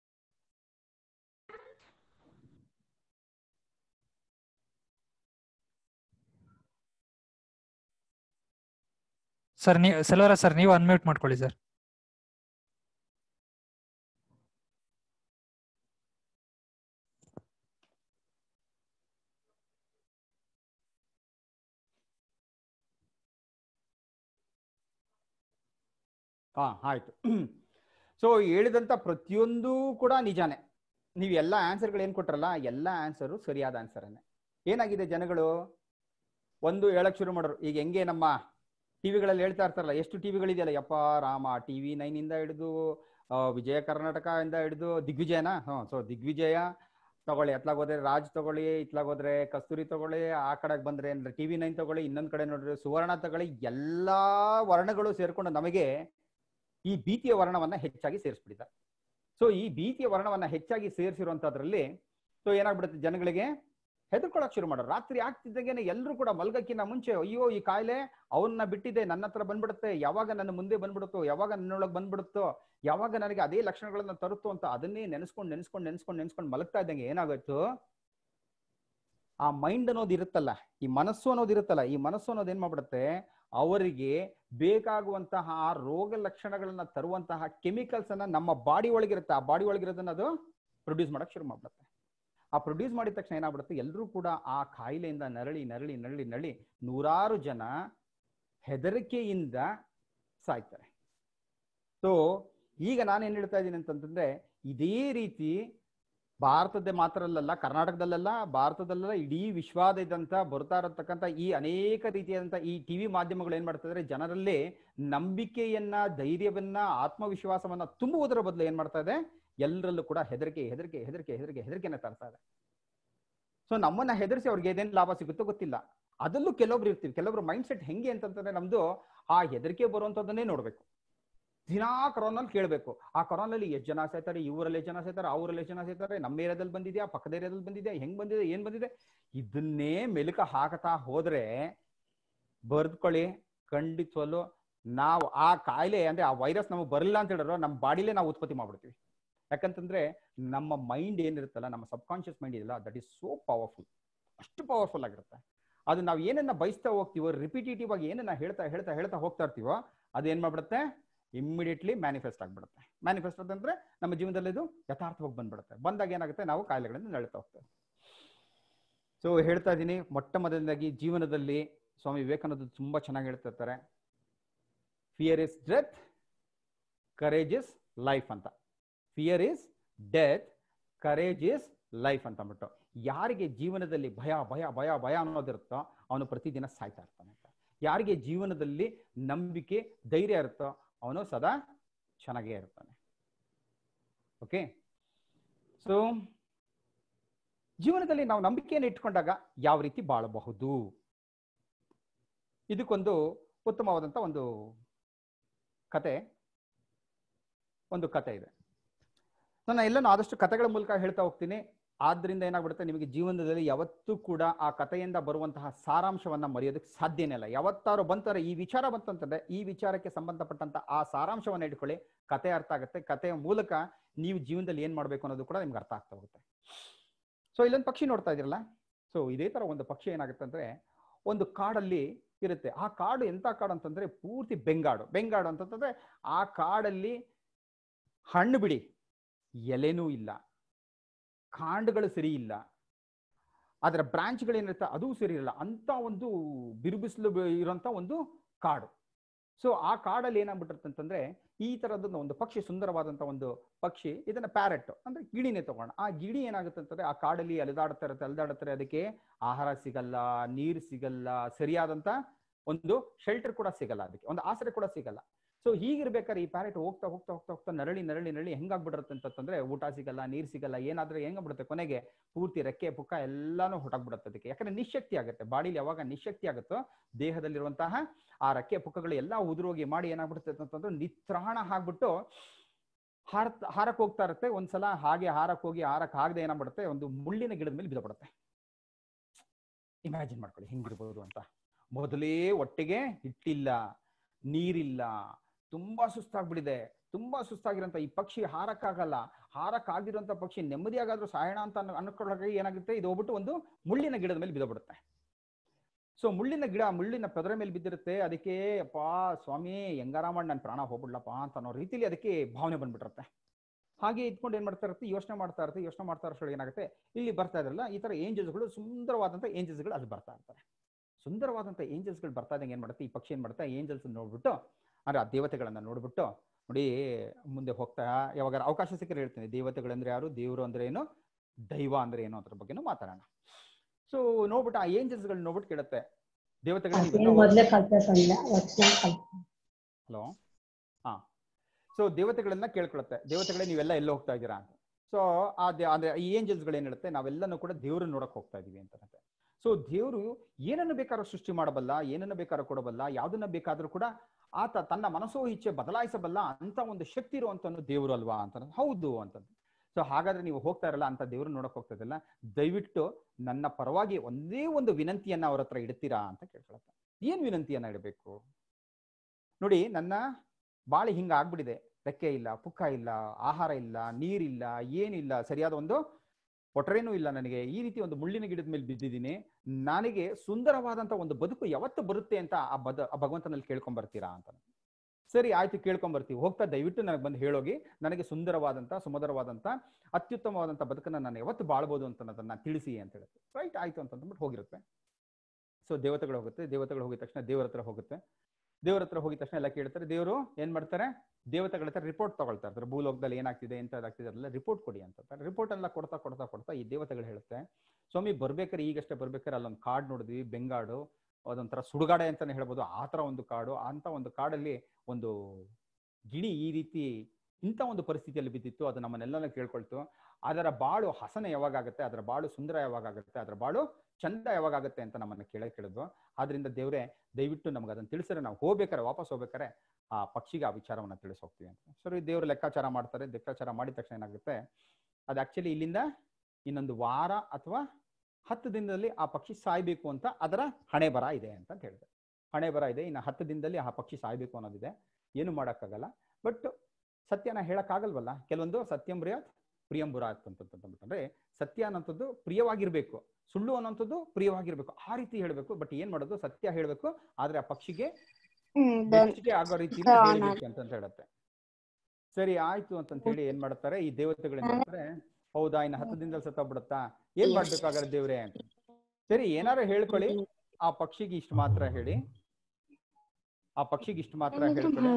ಸರ್ ನೀವು ಸೆಲ್ವರಾಜ್ ಸರ್ ನೀವು ಅನ್ಮ್ಯೂಟ್ ಮಾಡ್ಕೊಳ್ಳಿ ಸರ್ ಹಾ ಆಯ್ತು ಸೊ ಹೇಳಿದಂತ ಪ್ರತಿಯೊಂದೂ ಕೂಡ ನಿಜಾನೇ ನೀವು ಎಲ್ಲ ಆನ್ಸರ್ಗಳು ಏನ್ ಕೊಟ್ರಲ್ಲ ಎಲ್ಲ ಆನ್ಸರು ಸರಿಯಾದ ಆನ್ಸರನ್ನೇ ಏನಾಗಿದೆ ಜನಗಳು ಒಂದು ಹೇಳಕ್ ಶುರು ಮಾಡೋರು ಈಗ ಹೆಂಗೆ ನಮ್ಮ ಟಿವಿಗಳಲ್ಲಿ ಹೇಳ್ತಾ ಇರ್ತಾರಲ್ಲ ಎಷ್ಟು ಟಿವಿಗಳಿದೆಯಲ್ಲ ಯಪ್ಪ ರಾಮ ಟಿವಿ ನೈನ್ ಇಂದ ಹಿಡಿದು ಆ, ವಿಜಯ ಕರ್ನಾಟಕ ಇಂದ ಹಿಡಿದು ದಿಗ್ವಿಜಯನಾ ಹ್ಮ್ ಸೊ ದಿಗ್ವಿಜಯ ತಗೊಳ್ಳಿ ಅತ್ಲಾಗ್ ಹೋದ್ರೆ ರಾಜ್ ತಗೊಳ್ಳಿ ಇತ್ಲಾಗ್ ಹೋದ್ರೆ ಕಸ್ತೂರಿ ತಗೊಳ್ಳಿ ಆ ಕಡೆಗೆ ಬಂದ್ರೆ ಟಿವಿ ನೈನ್ ತಗೊಳ್ಳಿ ಇನ್ನೊಂದ್ ಕಡೆ ನೋಡ್ರಿ ಸುವರ್ಣ ತಗೊಳ್ಳಿ ಎಲ್ಲಾ ವರ್ಣಗಳು ಸೇರ್ಕೊಂಡು ನಮಗೆ ಈ ಭೀತಿಯ ವರ್ಣವನ್ನ ಹೆಚ್ಚಾಗಿ ಸೇರಿಸ್ಬಿಟ್ಟಿದ್ದಾರೆ ಸೊ ಈ ಭೀತಿಯ ವರ್ಣವನ್ನ ಹೆಚ್ಚಾಗಿ ಸೇರಿಸಿರುವಂತದ್ರಲ್ಲಿ ಸೊ ಏನಾಗ್ಬಿಡುತ್ತೆ ಜನಗಳಿಗೆ ಹೆದರ್ಕೊಳಕ್ ಶುರು ಮಾಡೋರು ರಾತ್ರಿ ಆಗ್ತಿದ್ದಂಗೆನೆ ಎಲ್ಲರೂ ಕೂಡ ಮಲ್ಗಕ್ಕಿಂತ ಮುಂಚೆ ಅಯ್ಯೋ ಈ ಕಾಯಿಲೆ ಅವನ್ನ ಬಿಟ್ಟಿದೆ ನನ್ನ ಹತ್ರ ಬಂದ್ಬಿಡುತ್ತೆ ಯಾವಾಗ ನನ್ನ ಮುಂದೆ ಬಂದ್ಬಿಡುತ್ತೋ ಯಾವಾಗ ನನ್ನೊಳಗೆ ಬಂದ್ಬಿಡುತ್ತೋ ಯಾವಾಗ ನನಗೆ ಅದೇ ಲಕ್ಷಣಗಳನ್ನ ತರುತ್ತೋ ಅಂತ ಅದನ್ನೇ ನೆನೆಸ್ಕೊಂಡು ನೆನೆಸ್ಕೊಂಡು ನೆನೆಸ್ಕೊಂಡು ನೆನೆಸ್ಕೊಂಡು ಮಲಗ್ತಾ ಇದ್ದಂಗೆ ಏನಾಗೋಯ್ತು ಆ ಮೈಂಡ್ ಅನ್ನೋದು ಇರುತ್ತಲ್ಲ ಈ ಮನಸ್ಸು ಅನ್ನೋದು ಇರುತ್ತಲ್ಲ ಈ ಮನಸ್ಸು ಅನ್ನೋದು ಏನ್ ಮಾಡ್ಬಿಡುತ್ತೆ ಅವರಿಗೆ ಬೇಕಾಗುವಂತಹ ಆ ರೋಗ ಲಕ್ಷಣಗಳನ್ನ ತರುವಂತಹ ಕೆಮಿಕಲ್ಸ್ ಅನ್ನ ನಮ್ಮ ಬಾಡಿ ಒಳಗಿರುತ್ತೆ ಆ ಬಾಡಿ ಒಳಗಿರೋದನ್ನ ಅದು ಪ್ರೊಡ್ಯೂಸ್ ಮಾಡಕ್ ಶುರು ಮಾಡ್ಬಿಡುತ್ತೆ ಆ ಪ್ರೊಡ್ಯೂಸ್ ಮಾಡಿದ ತಕ್ಷಣ ಏನಾಗ್ಬಿಡುತ್ತೆ ಎಲ್ಲರೂ ಕೂಡ ಆ ಕಾಯಿಲೆಯಿಂದ ನರಳಿ ನರಳಿ ನರಳಿ ನರಳಿ ನೂರಾರು ಜನ ಹೆದರಿಕೆಯಿಂದ ಸಾಯ್ತಾರೆ ಸೊ ಈಗ ನಾನೇನ್ ಹೇಳ್ತಾ ಇದ್ದೀನಿ ಅಂತಂತಂದ್ರೆ ಇದೇ ರೀತಿ ಭಾರತದ ಮಾತ್ರ ಅಲ್ಲಲ್ಲ ಕರ್ನಾಟಕದಲ್ಲೆಲ್ಲ ಭಾರತದಲ್ಲೆಲ್ಲ ಇಡೀ ವಿಶ್ವಾದ್ಯಂತ ಬರ್ತಾ ಇರತಕ್ಕಂಥ ಈ ಅನೇಕ ರೀತಿಯಾದಂಥ ಈ ಟಿವಿ ಮಾಧ್ಯಮಗಳು ಏನ್ ಮಾಡ್ತಿದ್ರೆ ಜನರಲ್ಲಿ ನಂಬಿಕೆಯನ್ನ ಧೈರ್ಯವನ್ನ ಆತ್ಮವಿಶ್ವಾಸವನ್ನ ತುಂಬುವುದರ ಬದಲು ಏನ್ ಮಾಡ್ತಾ ಇದೆ ಎಲ್ಲರಲ್ಲೂ ಕೂಡ ಹೆದರಿಕೆ ಹೆದರಿಕೆ ಹೆದರಿಕೆ ಹೆದರಿಕೆ ಹೆದರಿಕೆನ ತರ್ತಾ ಇದೆ ಸೊ ನಮ್ಮನ್ನ ಹೆದರಿಸಿ ಅವ್ರಿಗೆ ಏನೇನು ಲಾಭ ಸಿಗುತ್ತೋ ಗೊತ್ತಿಲ್ಲ ಅದರಲ್ಲೂ ಕೆಲವೊಬ್ರು ಇರ್ತೀವಿ ಕೆಲವೊಬ್ರು ಮೈಂಡ್ ಸೆಟ್ ಹೆಂಗೆ ಅಂತಂತಂದ್ರೆ ನಮ್ದು ಆ ಹೆದರಿಕೆ ಬರುವಂತದನ್ನೇ ನೋಡ್ಬೇಕು ದಿನಾ ಕೊರೋನಲ್ಲಿ ಕೇಳಬೇಕು ಆ ಕೊರೋನಲ್ಲಿ ಎಷ್ಟು ಜನ ಸೇತಾರೆ ಇವರಲ್ಲಿ ಎಷ್ಟು ಜನ ಸೇತಾರೆ ಅವರಲ್ಲಿ ಎಷ್ಟು ಜನ ಸೇತಾರೆ ನಮ್ಮ ಏರಿಯಾದಲ್ಲಿ ಬಂದಿದ್ಯಾ ಪಕ್ಕದ ಏರಿಯಾದಲ್ಲಿ ಬಂದಿದ್ಯಾ ಹೆಂಗ್ ಬಂದಿದೆ ಏನ್ ಬಂದಿದೆ ಇದನ್ನೇ ಮೆಲುಕ ಹಾಕತಾ ಹೋದ್ರೆ ಬರ್ದ್ಕೊಳ್ಳಿ ಖಂಡಿತವಲ್ಲೂ ನಾವು ಆ ಕಾಯಿಲೆ ಅಂದ್ರೆ ಆ ವೈರಸ್ ನಮಗೆ ಬರಲಿಲ್ಲ ಅಂತ ಹೇಳಿದ್ರು ನಮ್ಮ ಬಾಡಿಲೇ ನಾವು ಉತ್ಪತ್ತಿ ಮಾಡ್ಬಿಡ್ತೀವಿ ಯಾಕಂತಂದ್ರೆ ನಮ್ಮ ಮೈಂಡ್ ಏನಿರುತ್ತಲ್ಲ ನಮ್ಮ ಸಬ್ ಕಾನ್ಶಿಯಸ್ ಮೈಂಡ್ ಇದೆಯಲ್ಲ ದಟ್ ಈಸ್ ಸೋ ಪವರ್ಫುಲ್ ಅಷ್ಟು ಪವರ್ಫುಲ್ ಆಗಿರುತ್ತೆ ಅದು ನಾವು ಏನನ್ನ ಬಯಸ್ತಾ ಹೋಗ್ತೀವೋ ರಿಪಿಟೇಟಿವ್ ಆಗಿ ಏನನ್ನ ಹೇಳ್ತಾ ಹೇಳ್ತಾ ಹೇಳ್ತಾ ಹೋಗ್ತಾ ಇರ್ತೀವೋ ಅದು ಏನ್ ಮಾಡ್ಬಿಡುತ್ತೆ ಇಮ್ಮಿಡಿಯೇಟ್ಲಿ ಮ್ಯಾನಿಫೆಸ್ಟ್ ಆಗ್ಬಿಡುತ್ತೆ ಮ್ಯಾನಿಫೆಸ್ಟ್ ಅಂತಂದ್ರೆ ನಮ್ಮ ಜೀವನದಲ್ಲಿ ಇದು ಯಥಾರ್ಥವಾಗಿ ಬಂದ್ಬಿಡುತ್ತೆ ಬಂದಾಗ ಏನಾಗುತ್ತೆ ನಾವು ಕಾಯಿಲೆಗಳಿಂದ ನಳೀತಾ ಹೋಗ್ತೇವೆ ಸೊ ಹೇಳ್ತಾ ಇದ್ದೀನಿ ಮೊಟ್ಟ ಮೊದಲನೇದಾಗಿ ಜೀವನದಲ್ಲಿ ಸ್ವಾಮಿ ವಿವೇಕಾನಂದ ತುಂಬಾ ಚೆನ್ನಾಗಿ ಹೇಳ್ತಾ ಇರ್ತಾರೆ fear is death courage is life ಅಂತ fear is death courage is life ಅಂತ ಅಂದ್ಬಿಟ್ಟು ಯಾರಿಗೆ ಜೀವನದಲ್ಲಿ ಭಯ ಭಯ ಭಯ ಭಯ ಅನ್ನೋದಿರುತ್ತೋ ಅವನು ಪ್ರತಿದಿನ ಸಾಯ್ತಾ ಇರ್ತಾನೆ ಅಂತ ಯಾರಿಗೆ ಜೀವನದಲ್ಲಿ ನಂಬಿಕೆ ಧೈರ್ಯ ಇರುತ್ತೋ ಅವನು ಸದಾ ಚೆನ್ನಾಗೇ ಇರ್ತಾನೆ ಓಕೆ ಸೊ ಜೀವನದಲ್ಲಿ ನಾವು ನಂಬಿಕೆಯನ್ನು ಇಟ್ಕೊಂಡಾಗ ಯಾವ ರೀತಿ ಬಾಳಬಹುದು ಇದಕ್ಕೊಂದು ಉತ್ತಮವಾದಂತ ಒಂದು ಕತೆ ಒಂದು ಕತೆ ಇದೆ ನಾನು ಎಲ್ಲನೂ ಆದಷ್ಟು ಕಥೆಗಳ ಮೂಲಕ ಹೇಳ್ತಾ ಹೋಗ್ತೀನಿ ಆದ್ರಿಂದ ಏನಾಗ್ಬಿಡುತ್ತೆ ನಿಮಗೆ ಜೀವನದಲ್ಲಿ ಯಾವತ್ತೂ ಕೂಡ ಆ ಕಥೆಯಿಂದ ಬರುವಂತಹ ಸಾರಾಂಶವನ್ನ ಮರೆಯೋದಕ್ಕೆ ಸಾಧ್ಯನೇ ಇಲ್ಲ ಯಾವತ್ತಾರು ಬಂತಾರೆ ಈ ವಿಚಾರ ಬಂತಂತಂದ್ರೆ ಈ ವಿಚಾರಕ್ಕೆ ಸಂಬಂಧಪಟ್ಟಂತ ಆ ಸಾರಾಂಶವನ್ನ ಇಟ್ಕೊಳ್ಳಿ ಕತೆ ಅರ್ಥ ಆಗುತ್ತೆ ಕಥೆಯ ಮೂಲಕ ನೀವು ಜೀವನದಲ್ಲಿ ಏನ್ ಮಾಡ್ಬೇಕು ಅನ್ನೋದು ಕೂಡ ನಿಮ್ಗೆ ಅರ್ಥ ಆಗ್ತಾ ಹೋಗುತ್ತೆ ಸೊ ಇಲ್ಲೊಂದು ಪಕ್ಷಿ ನೋಡ್ತಾ ಇದಿರಲ್ಲ ಸೊ ಇದೇ ತರ ಒಂದು ಪಕ್ಷಿ ಏನಾಗುತ್ತೆ ಅಂದ್ರೆ ಒಂದು ಕಾಡಲ್ಲಿ ಇರುತ್ತೆ ಆ ಕಾಡು ಎಂತ ಕಾಡು ಅಂತಂದ್ರೆ ಪೂರ್ತಿ ಬೆಂಗಾಡು ಬೆಂಗಾಡು ಅಂತಂತಂದ್ರೆ ಆ ಕಾಡಲ್ಲಿ ಹಣ್ಣು ಬಿಡಿ ಎಲೆನೂ ಇಲ್ಲ ಕಾಂಡಗಳು ಸರಿ ಇಲ್ಲ ಅದರ ಬ್ರಾಂಚ್ಗಳೇನಿರುತ್ತೆ ಅದು ಸರಿ ಇರಲ್ಲ ಅಂತ ಒಂದು ಬಿರುಬಿಸಿಲು ಇರೋಂಥ ಒಂದು ಕಾಡು ಸೊ ಆ ಕಾಡಲ್ಲಿ ಏನಾಗ್ಬಿಟ್ಟಿರುತ್ತೆ ಅಂತಂದ್ರೆ ಈ ತರದೊಂದು ಒಂದು ಪಕ್ಷಿ ಸುಂದರವಾದಂತ ಒಂದು ಪಕ್ಷಿ ಇದನ್ನ ಪ್ಯಾರೆಟ್ ಅಂದ್ರೆ ಗಿಳಿನೇ ತಗೋಣ ಆ ಗಿಳಿ ಏನಾಗುತ್ತೆ ಅಂತಂದ್ರೆ ಆ ಕಾಡಲ್ಲಿ ಅಲೆದಾಡ್ತಾ ಇರುತ್ತೆ ಅಲೆದಾಡ್ತಾರೆ ಅದಕ್ಕೆ ಆಹಾರ ಸಿಗಲ್ಲ ನೀರು ಸಿಗಲ್ಲ ಸರಿಯಾದಂತ ಒಂದು ಶೆಲ್ಟರ್ ಕೂಡ ಸಿಗಲ್ಲ ಅದಕ್ಕೆ ಒಂದು ಆಸರೆ ಕೂಡ ಸಿಗಲ್ಲ ಸೊ ಹೀಗಿರ್ಬೇಕಾದ್ರೆ ಈ ಪ್ಯಾರೆಟ್ ಹೋಗ್ತಾ ಹೋಗ್ತಾ ಹೋಗ್ತಾ ಹೋಗ್ತಾ ನರಳಿ ನರಳಿ ನರಳಿ ಹೆಂಗಾಗ್ಬಿಡುತ್ತೆ ಅಂತಂದ್ರೆ ಊಟ ಸಿಗಲ್ಲ ನೀರ್ ಸಿಗಲ್ಲ ಏನಾದ್ರೆ ಹೆಂಗಾಗ್ಬಿಡುತ್ತೆ ಕೊನೆಗೆ ಪೂರ್ತಿ ರೆಕ್ಕೆ ಪುಕ್ಕ ಎಲ್ಲಾನು ಹೊಟ್ಟೋಗ್ಬಿಡುತ್ತೆ ಅದಕ್ಕೆ ಯಾಕಂದ್ರೆ ನಿಶಕ್ತಿ ಆಗುತ್ತೆ ಬಾಡಿಲಿ ಯಾವಾಗ ನಿಶಕ್ತಿ ಆಗುತ್ತೋ ದೇಹದಲ್ಲಿರುವಂತಹ ಆ ರೆಕ್ಕೆ ಪುಕ್ಕಗಳು ಎಲ್ಲ ಉದುರೋಗಿ ಮಾಡಿ ಏನಾಗ್ಬಿಡುತ್ತೆ ಅಂತಂದ್ರೆ ನಿತ್ರಾಣ ಆಗ್ಬಿಟ್ಟು ಹಾರ ಹಾರಕ್ ಹೋಗ್ತಾ ಇರುತ್ತೆ ಒಂದ್ಸಲ ಹಾಗೆ ಹಾರಕ್ ಹೋಗಿ ಹಾರಕ್ ಆಗದೆ ಏನಾಗ್ಬಿಡುತ್ತೆ ಒಂದು ಮುಳ್ಳಿನ ಗಿಡದ ಮೇಲೆ ಬಿದ್ದಬಿಡುತ್ತೆ ಇಮ್ಯಾಜಿನ್ ಮಾಡ್ಕೊಳ್ಳಿ ಹೆಂಗಿರ್ಬೋದು ಅಂತ ಮೊದಲೇ ಒಟ್ಟಿಗೆ ಹಿಟ್ಟಿಲ್ಲ ನೀರಿಲ್ಲ ತುಂಬಾ ಸುಸ್ತಾಗ್ಬಿಟ್ಟಿದೆ ತುಂಬಾ ಸುಸ್ತಾಗಿರೋಂಥ ಈ ಪಕ್ಷಿ ಹಾರಕ್ಕಾಗಲ್ಲ ಹಾರಕ್ಕಾಗಿರೋಂಥ ಪಕ್ಷಿ ನೆಮ್ಮದಿಯಾಗಾದ್ರೂ ಸಾಯಣ ಅಂತ ಅನ್- ಅನ್ಕೊಳ್ಳೋಕೆ ಏನಾಗುತ್ತೆ ಇದು ಹೋಗ್ಬಿಟ್ಟು ಒಂದು ಮುಳ್ಳಿನ ಗಿಡದ ಮೇಲೆ ಬಿದ್ದಬಿಡುತ್ತೆ ಸೊ ಮುಳ್ಳಿನ ಗಿಡ ಮುಳ್ಳಿನ ಪದರ ಮೇಲೆ ಬಿದ್ದಿರುತ್ತೆ ಅದಕ್ಕೆ ಅಪ್ಪಾ ಸ್ವಾಮಿ ಹೆಂಗಾರ ಮಾಡಿ ನನ್ನ ಪ್ರಾಣ ಹೋಗ್ಬಿಡ್ಲಪ್ಪ ಅಂತ ಅನ್ನೋ ರೀತಿಲಿ ಅದಕ್ಕೆ ಭಾವನೆ ಬಂದ್ಬಿಟ್ಟಿರುತ್ತೆ ಹಾಗೆ ಇದ್ಕೊಂಡು ಏನ್ ಮಾಡ್ತಾ ಇರುತ್ತೆ ಯೋಚನೆ ಮಾಡ್ತಾ ಇರುತ್ತೆ ಯೋಚನೆ ಮಾಡ್ತಾ ಇರೋಷ್ಟು ಏನಾಗುತ್ತೆ ಇಲ್ಲಿ ಬರ್ತಾ ಇದ್ರಲ್ಲ ಈ ತರ ಏಂಜಲ್ಸ್ಗಳು ಸುಂದರವಾದಂತ ಏಂಜಲ್ಸ್ಗಳು ಅಲ್ಲಿ ಬರ್ತಾ ಇರ್ತಾರೆ ಸುಂದರವಾದಂತ ಏಂಜಲ್ಸ್ಗಳು ಬರ್ತಾ ಇದ್ದಂಗೆ ಏನ್ ಮಾಡುತ್ತೆ ಈ ಪಕ್ಷಿ ಏನ್ ಮಾಡುತ್ತೆ ಏಂಜಲ್ಸ್ ನೋಡ್ಬಿಟ್ಟು ಅಂದ್ರೆ ಆ ದೇವತೆಗಳನ್ನ ನೋಡ್ಬಿಟ್ಟು ನೋಡಿ ಮುಂದೆ ಹೋಗ್ತಾ ಯಾವಾಗ ಅವಕಾಶ ಸಿಕ್ಕರೆ ಹೇಳ್ತೀನಿ ದೇವತೆಗಳಂದ್ರೆ ಯಾರು ದೇವರು ಅಂದ್ರೆ ಏನು ದೈವ ಅಂದ್ರೆ ಏನು ಅದ್ರ ಬಗ್ಗೆನೂ ಮಾತಾಡೋಣ ಸೊ ನೋಡ್ಬಿಟ್ಟು ಆ ಏಂಜಲ್ಸ್ಗಳನ್ನ ನೋಡ್ಬಿಟ್ಟು ಕೇಳುತ್ತೆ ದೇವತೆಗಳು ನೀವು ಮೊದ್ಲೇ ಕಲ್ತಿಲ್ಲ ವಚನ ಕಲ್ತ ಹಲೋ ಹಾ ಸೊ ದೇವತೆಗಳನ್ನ ಕೇಳ್ಕೊಳುತ್ತೆ ದೇವತೆಗಳೇ ನೀವೆಲ್ಲ ಎಲ್ಲ ಹೋಗ್ತಾ ಇದ್ದೀರಾ ಅಂತ ಸೊ ಆ ದೇ ಅಂದ್ರೆ ಈ ಏಂಜಲ್ಸ್ಗಳು ಏನ್ ಹೇಳುತ್ತೆ ನಾವೆಲ್ಲನೂ ಕೂಡ ದೇವ್ರನ್ನ ನೋಡಕ್ ಹೋಗ್ತಾ ಇದೀವಿ ಅಂತ ಸೊ ದೇವರು ಏನನ್ನು ಬೇಕಾದ್ರೂ ಸೃಷ್ಟಿ ಮಾಡಬಲ್ಲ ಏನನ್ನು ಬೇಕಾದ್ರೂ ಕೊಡಬಲ್ಲ ಯಾವ್ದನ್ನ ಬೇಕಾದ್ರೂ ಕೂಡ ಆತ ತನ್ನ ಮನಸ್ಸೋ ಇಚ್ಛೆ ಬದಲಾಯಿಸಬಲ್ಲ ಅಂತ ಒಂದು ಶಕ್ತಿ ಇರುವಂತ ದೇವರು ಅಲ್ವಾ ಅಂತ ಹೌದು ಅಂತಂದು ಸೊ ಹಾಗಾದ್ರೆ ನೀವು ಹೋಗ್ತಾ ಇರಲ್ಲ ಅಂತ ದೇವ್ರನ್ನ ನೋಡಕ್ ಹೋಗ್ತಾ ಇದ್ದಲ್ಲ ದಯವಿಟ್ಟು ನನ್ನ ಪರವಾಗಿ ಒಂದೇ ಒಂದು ವಿನಂತಿಯನ್ನ ಅವ್ರ ಹತ್ರ ಇಡ್ತೀರಾ ಅಂತ ಕೇಳ್ಕೊಳತ್ತೆ ಏನ್ ವಿನಂತಿಯನ್ನ ಇಡಬೇಕು ನೋಡಿ ನನ್ನ ಬಾಳಿ ಹಿಂಗ ಆಗ್ಬಿಟ್ಟಿದೆ ರೆಕ್ಕೆ ಇಲ್ಲ ಪುಕ್ಕ ಇಲ್ಲ ಆಹಾರ ಇಲ್ಲ ನೀರಿಲ್ಲ ಏನಿಲ್ಲ ಸರಿಯಾದ ಒಂದು ಒಟರೇನೂ ಇಲ್ಲ ನನಗೆ ಈ ರೀತಿ ಒಂದು ಮುಳ್ಳಿನ ಗಿಡದ ಮೇಲೆ ಬಿದ್ದಿದ್ದೀನಿ ನನಗೆ ಸುಂದರವಾದಂತ ಒಂದು ಬದುಕು ಯಾವತ್ತು ಬರುತ್ತೆ ಅಂತ ಆ ಬದ ಆ ಭಗವಂತನಲ್ಲಿ ಕೇಳ್ಕೊಂಡ್ ಬರ್ತೀರಾ ಅಂತ ಸರಿ ಆಯ್ತು ಕೇಳ್ಕೊಂಡ್ ಬರ್ತೀವಿ ಹೋಗ್ತಾ ದಯವಿಟ್ಟು ನನಗೆ ಬಂದು ಹೇಳೋಗಿ ನನಗೆ ಸುಂದರವಾದಂತ ಸುಮಧುರವಾದಂತ ಅತ್ಯುತ್ತಮವಾದಂತ ಬದುಕನ್ನ ನಾನು ಯಾವತ್ತು ಬಾಳ್ಬೋದು ಅಂತ ಅನ್ನೋದನ್ನ ತಿಳಿಸಿ ಅಂತ ಹೇಳುತ್ತೆ ರೈಟ್ ಆಯ್ತು ಅಂತ ಅಂದ್ಬಿಟ್ಟು ಹೋಗಿರುತ್ತೆ ಸೊ ದೇವತೆಗಳು ಹೋಗುತ್ತೆ ದೇವತೆಗಳು ಹೋಗಿದ ತಕ್ಷಣ ದೇವರ ಹತ್ರ ಹೋಗುತ್ತೆ ದೇವ್ರ ಹತ್ರ ಹೋಗಿದ ತಕ್ಷಣ ಎಲ್ಲ ಕೇಳ್ತಾರೆ ದೇವರು ಏನ್ ಮಾಡ್ತಾರೆ ದೇವತೆಗಳ ಹತ್ರ ರಿಪೋರ್ಟ್ ತಗೊಳ್ತಾ ಇರ್ತಾರೆ ಭೂಲೋಕದಲ್ಲಿ ಏನಾಗ್ತಿದೆ ಎಂತದಾಗ್ತಿದೆ ಅದೆಲ್ಲ ರಿಪೋರ್ಟ್ ಕೊಡಿ ಅಂತ ರಿಪೋರ್ಟ್ ಎಲ್ಲ ಕೊಡ್ತಾ ಕೊಡ್ತಾ ಕೊಡ್ತಾ ಈ ದೇವತೆಗಳು ಹೇಳುತ್ತೆ ಸ್ವಾಮಿ ಬರ್ಬೇಕಾರೆ ಈಗಷ್ಟೇ ಬರ್ಬೇಕಾರೆ ಅಲ್ಲೊಂದು ಕಾಡ್ ನೋಡಿದ್ವಿ ಬೆಂಗಾಡು ಅದೊಂಥರ ಸುಡುಗಾಡೆ ಅಂತಾನೆ ಹೇಳ್ಬೋದು ಆ ತರ ಒಂದು ಕಾಡು ಅಂತ ಒಂದು ಕಾಡಲ್ಲಿ ಒಂದು ಗಿಣಿ ಈ ರೀತಿ ಇಂಥ ಒಂದು ಪರಿಸ್ಥಿತಿಯಲ್ಲಿ ಬಿದ್ದಿತ್ತು ಅದು ನಮ್ಮನ್ನೆಲ್ಲನ ಕೇಳ್ಕೊಳ್ತು ಅದರ ಬಾಳು ಹಸನ ಯಾವಾಗ ಆಗುತ್ತೆ ಅದರ ಬಾಳು ಸುಂದರ ಯಾವಾಗ ಆಗುತ್ತೆ ಅದರ ಬಾಳು ಚಂದ ಯಾವಾಗ ಆಗುತ್ತೆ ಅಂತ ನಮ್ಮನ್ನ ಕೇಳ ಕೇಳಿದ್ವು ಆದ್ರಿಂದ ದೇವ್ರೆ ದಯವಿಟ್ಟು ನಮ್ಗೆ ಅದನ್ನ ತಿಳಿಸಿದ್ರೆ ನಾವು ಹೋಗ್ಬೇಕಾರೆ ವಾಪಸ್ ಹೋಗ್ಬೇಕಾರೆ ಆ ಪಕ್ಷಿಗೆ ಆ ವಿಚಾರವನ್ನ ತಿಳಿಸ್ ಹೋಗ್ತೀವಿ ಅಂತ ಸರಿ ದೇವ್ರು ಲೆಕ್ಕಾಚಾರ ಮಾಡ್ತಾರೆ ಲೆಕ್ಕಾಚಾರ ಮಾಡಿದ ತಕ್ಷಣ ಏನಾಗುತ್ತೆ ಅದು ಆಕ್ಚುಲಿ ಇಲ್ಲಿಂದ ಇನ್ನೊಂದು ವಾರ ಅಥವಾ ಹತ್ತು ದಿನದಲ್ಲಿ ಆ ಪಕ್ಷಿ ಸಾಯ್ಬೇಕು ಅಂತ ಅದರ ಹಣೆ ಬರ ಇದೆ ಅಂತ ಹೇಳಿದೆ ಹಣೆ ಬರ ಇದೆ ಇನ್ನು ಹತ್ತು ದಿನದಲ್ಲಿ ಆ ಪಕ್ಷಿ ಸಾಯ್ಬೇಕು ಅನ್ನೋದಿದೆ ಏನು ಮಾಡೋಕ್ಕಾಗಲ್ಲ ಬಟ್ ಸತ್ಯನ ಹೇಳಕ್ಕಾಗಲ್ವಲ್ಲ ಕೆಲವೊಂದು ಸತ್ಯಂಬ್ರಿಯ ಪ್ರಿಯಂಬುರ ಅಂತಂತಂದ್ರೆ ಸತ್ಯ ಅನ್ನೋಂಥದ್ದು ಪ್ರಿಯವಾಗಿರ್ಬೇಕು ಸುಳ್ಳು ಅನ್ನೋಂಥದ್ದು ಪ್ರಿಯವಾಗಿರ್ಬೇಕು ಆ ರೀತಿ ಹೇಳ್ಬೇಕು ಬಟ್ ಏನ್ ಮಾಡೋದು ಸತ್ಯ ಹೇಳ್ಬೇಕು ಆದ್ರೆ ಆ ಪಕ್ಷಿಗೆ ಮೆಚ್ಚುಗೆ ಆಗೋ ರೀತಿ ಹೇಳ್ಬೇಕು ಅಂತ ಹೇಳುತ್ತೆ ಸರಿ ಆಯ್ತು ಅಂತಂತ ಹೇಳಿ ಏನ್ ಮಾಡ್ತಾರೆ ಈ ದೇವತೆಗಳು ಏನ್ ಮಾಡ್ತಾರೆ ಹೌದಾ ಇನ್ನು ಹತ್ತು ದಿನದಲ್ಲಿ ಸತ್ತೋಗ್ಬಿಡುತ್ತಾ ಏನ್ ಮಾಡ್ಬೇಕಾಗಾರೆ ದೇವ್ರೆ ಅಂತ ಸರಿ ಏನಾರು ಹೇಳ್ಕೊಳ್ಳಿ ಆ ಪಕ್ಷಿಗೆ ಇಷ್ಟು ಮಾತ್ರ ಹೇಳಿ ಆ ಪಕ್ಷಿಗೆ ಇಷ್ಟು ಮಾತ್ರ ಹೇಳ್ಕೊಳ್ಳಿ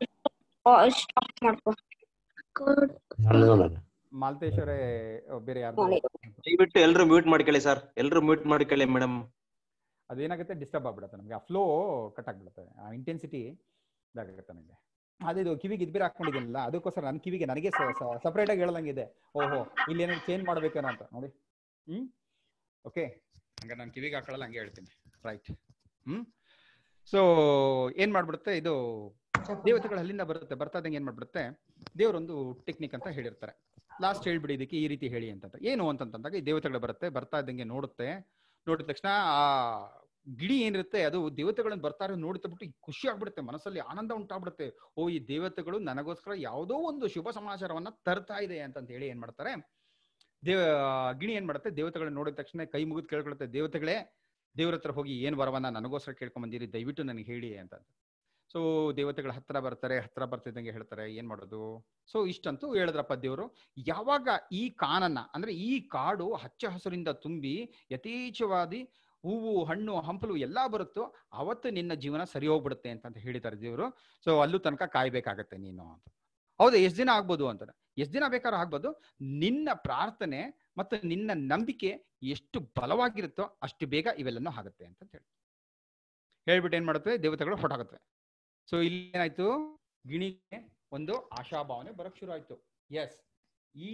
ಮಾಲ್ತೇಶ್ವರೇ ಬೇರೆ ಯಾರು ದಯವಿಟ್ಟು ಎಲ್ರು ಮ್ಯೂಟ್ ಮಾಡ್ಕೊಳ್ಳಿ ಸರ್ ಎಲ್ರು ಮ್ಯೂಟ್ ಮಾಡ್ಕೊಳ್ಳಿ ಮೇಡಮ್ ಅದೇನಾಗುತ್ತೆ ಡಿಸ್ಟರ್ಬ್ ಆಗ್ಬಿಡುತ್ತೆ ನಮ್ಗೆ ಆ ಫ್ಲೋ ಕಟ್ ಆಗ್ಬಿಡುತ್ತೆ ಆ ಇಂಟೆನ್ಸಿಟಿ ಇದಾಗುತ್ತೆ ನನಗೆ ಅದಿದು ಕಿವಿಗೆ ಇದ್ಬಿರ ಹಾಕೊಂಡಿದ್ದೀನಲ್ಲ ಅದಕ್ಕೋಸ್ಕರ ನನ್ನ ಕಿವಿಗೆ ನನಗೆ ಸಪರೇಟ್ ಆಗಿ ಹೇಳದಂಗಿದೆ ಓಹೋ ಇಲ್ಲಿ ಏನಾದ್ರು ಚೇಂಜ್ ಮಾಡ್ಬೇಕೇನೋ ಅಂತ ನೋಡಿ ಹ್ಮ್ ಓಕೆ ಹಂಗ ನಾನು ಕಿವಿಗೆ ಹಾಕೊಳ್ಳಲ್ಲ ಹಂಗೆ ಹೇಳ್ತೀನಿ ರೈಟ್ ಹ್ಮ್ ಸೊ ಏನ್ ಮಾಡ್ಬಿಡುತ್ತೆ ಇದು ದೇವತೆಗಳು ಅಲ್ಲಿಂದ ಬರುತ್ತೆ ಬರ್ತಾ ಇದ್ದಂಗೆ ಏನ್ ಮಾಡ್ಬಿಡುತ್ತೆ ದೇವರೊಂದು ಟೆಕ್ನಿಕ್ ಅಂತ ಹೇಳಿರ್ತಾರೆ ಲಾಸ್ಟ್ ಹೇಳ್ಬಿಡಿ ಇದಕ್ಕೆ ಈ ರೀತಿ ಹೇಳಿ ಅಂತ ಏನು ಅಂತಂದಾಗ ಈ ದೇವತೆಗಳು ಬರುತ್ತೆ ಬರ್ತಾ ಇದ್ದಂಗೆ ನೋಡುತ್ತೆ ನೋಡಿದ ತಕ್ಷಣ ಆ ಗಿಡಿ ಏನಿರುತ್ತೆ ಅದು ದೇವತೆಗಳನ್ನ ಬರ್ತಾರೆ ನೋಡ್ತಾ ಬಿಟ್ಟು ಖುಷಿ ಆಗ್ಬಿಡುತ್ತೆ ಮನಸ್ಸಲ್ಲಿ ಆನಂದ ಉಂಟಾಗ್ಬಿಡುತ್ತೆ ಓ ಈ ದೇವತೆಗಳು ನನಗೋಸ್ಕರ ಯಾವುದೋ ಒಂದು ಶುಭ ಸಮಾಚಾರವನ್ನ ತರ್ತಾ ಇದೆ ಅಂತ ಹೇಳಿ ಏನ್ ಮಾಡ್ತಾರೆ ದೇವ ಗಿಣಿ ಏನ್ ಮಾಡುತ್ತೆ ದೇವತೆಗಳನ್ನ ನೋಡಿದ ತಕ್ಷಣ ಕೈ ಮುಗಿದು ಕೇಳ್ಕೊಳುತ್ತೆ ದೇವತೆಗಳೇ ದೇವ್ರ ಹತ್ರ ಹೋಗಿ ಏನ್ ವರವನ್ನ ನನಗೋಸ್ಕರ ಕೇಳ್ಕೊಂಡ್ ಬಂದಿರಿ ದಯವಿಟ್ಟು ನನಗೆ ಹೇಳಿ ಅಂತ ಸೊ ದೇವತೆಗಳ ಹತ್ರ ಬರ್ತಾರೆ ಹತ್ರ ಬರ್ತಿದ್ದಂಗೆ ಹೇಳ್ತಾರೆ ಏನ್ ಮಾಡೋದು ಸೊ ಇಷ್ಟಂತೂ ಹೇಳಿದ್ರಪ್ಪ ದೇವರು ಯಾವಾಗ ಈ ಕಾನನ್ನ ಅಂದ್ರೆ ಈ ಕಾಡು ಹಚ್ಚ ಹಸುರಿಂದ ತುಂಬಿ ಯಥೇಚ್ಛವಾದಿ ಹೂವು ಹಣ್ಣು ಹಂಪಲು ಎಲ್ಲಾ ಬರುತ್ತೋ ಅವತ್ತು ನಿನ್ನ ಜೀವನ ಸರಿ ಹೋಗ್ಬಿಡುತ್ತೆ ಅಂತ ಹೇಳಿದ್ದಾರೆ ದೇವರು ಸೊ ಅಲ್ಲೂ ತನಕ ಕಾಯ್ಬೇಕಾಗತ್ತೆ ನೀನು ಅಂತ ಹೌದಾ ಎಷ್ಟ್ ದಿನ ಆಗ್ಬೋದು ಅಂತ ಎಷ್ಟ್ ದಿನ ಬೇಕಾದ್ರೂ ಆಗ್ಬೋದು ನಿನ್ನ ಪ್ರಾರ್ಥನೆ ಮತ್ತು ನಿನ್ನ ನಂಬಿಕೆ ಎಷ್ಟು ಬಲವಾಗಿರುತ್ತೋ ಅಷ್ಟು ಬೇಗ ಇವೆಲ್ಲನೂ ಆಗುತ್ತೆ ಅಂತ ಹೇಳಿ ಹೇಳ್ಬಿಟ್ಟು ಏನ್ ಮಾಡುತ್ತೆ ದೇವತೆಗಳು ಹೊರಟಾಗುತ್ತೆ ಸೊ ಇಲ್ಲಿ ಏನಾಯ್ತು ಗಿಣಿಗೆ ಒಂದು ಆಶಾಭಾವನೆ ಬರಕ್ ಶುರು ಆಯ್ತು ಎಸ್ ಈ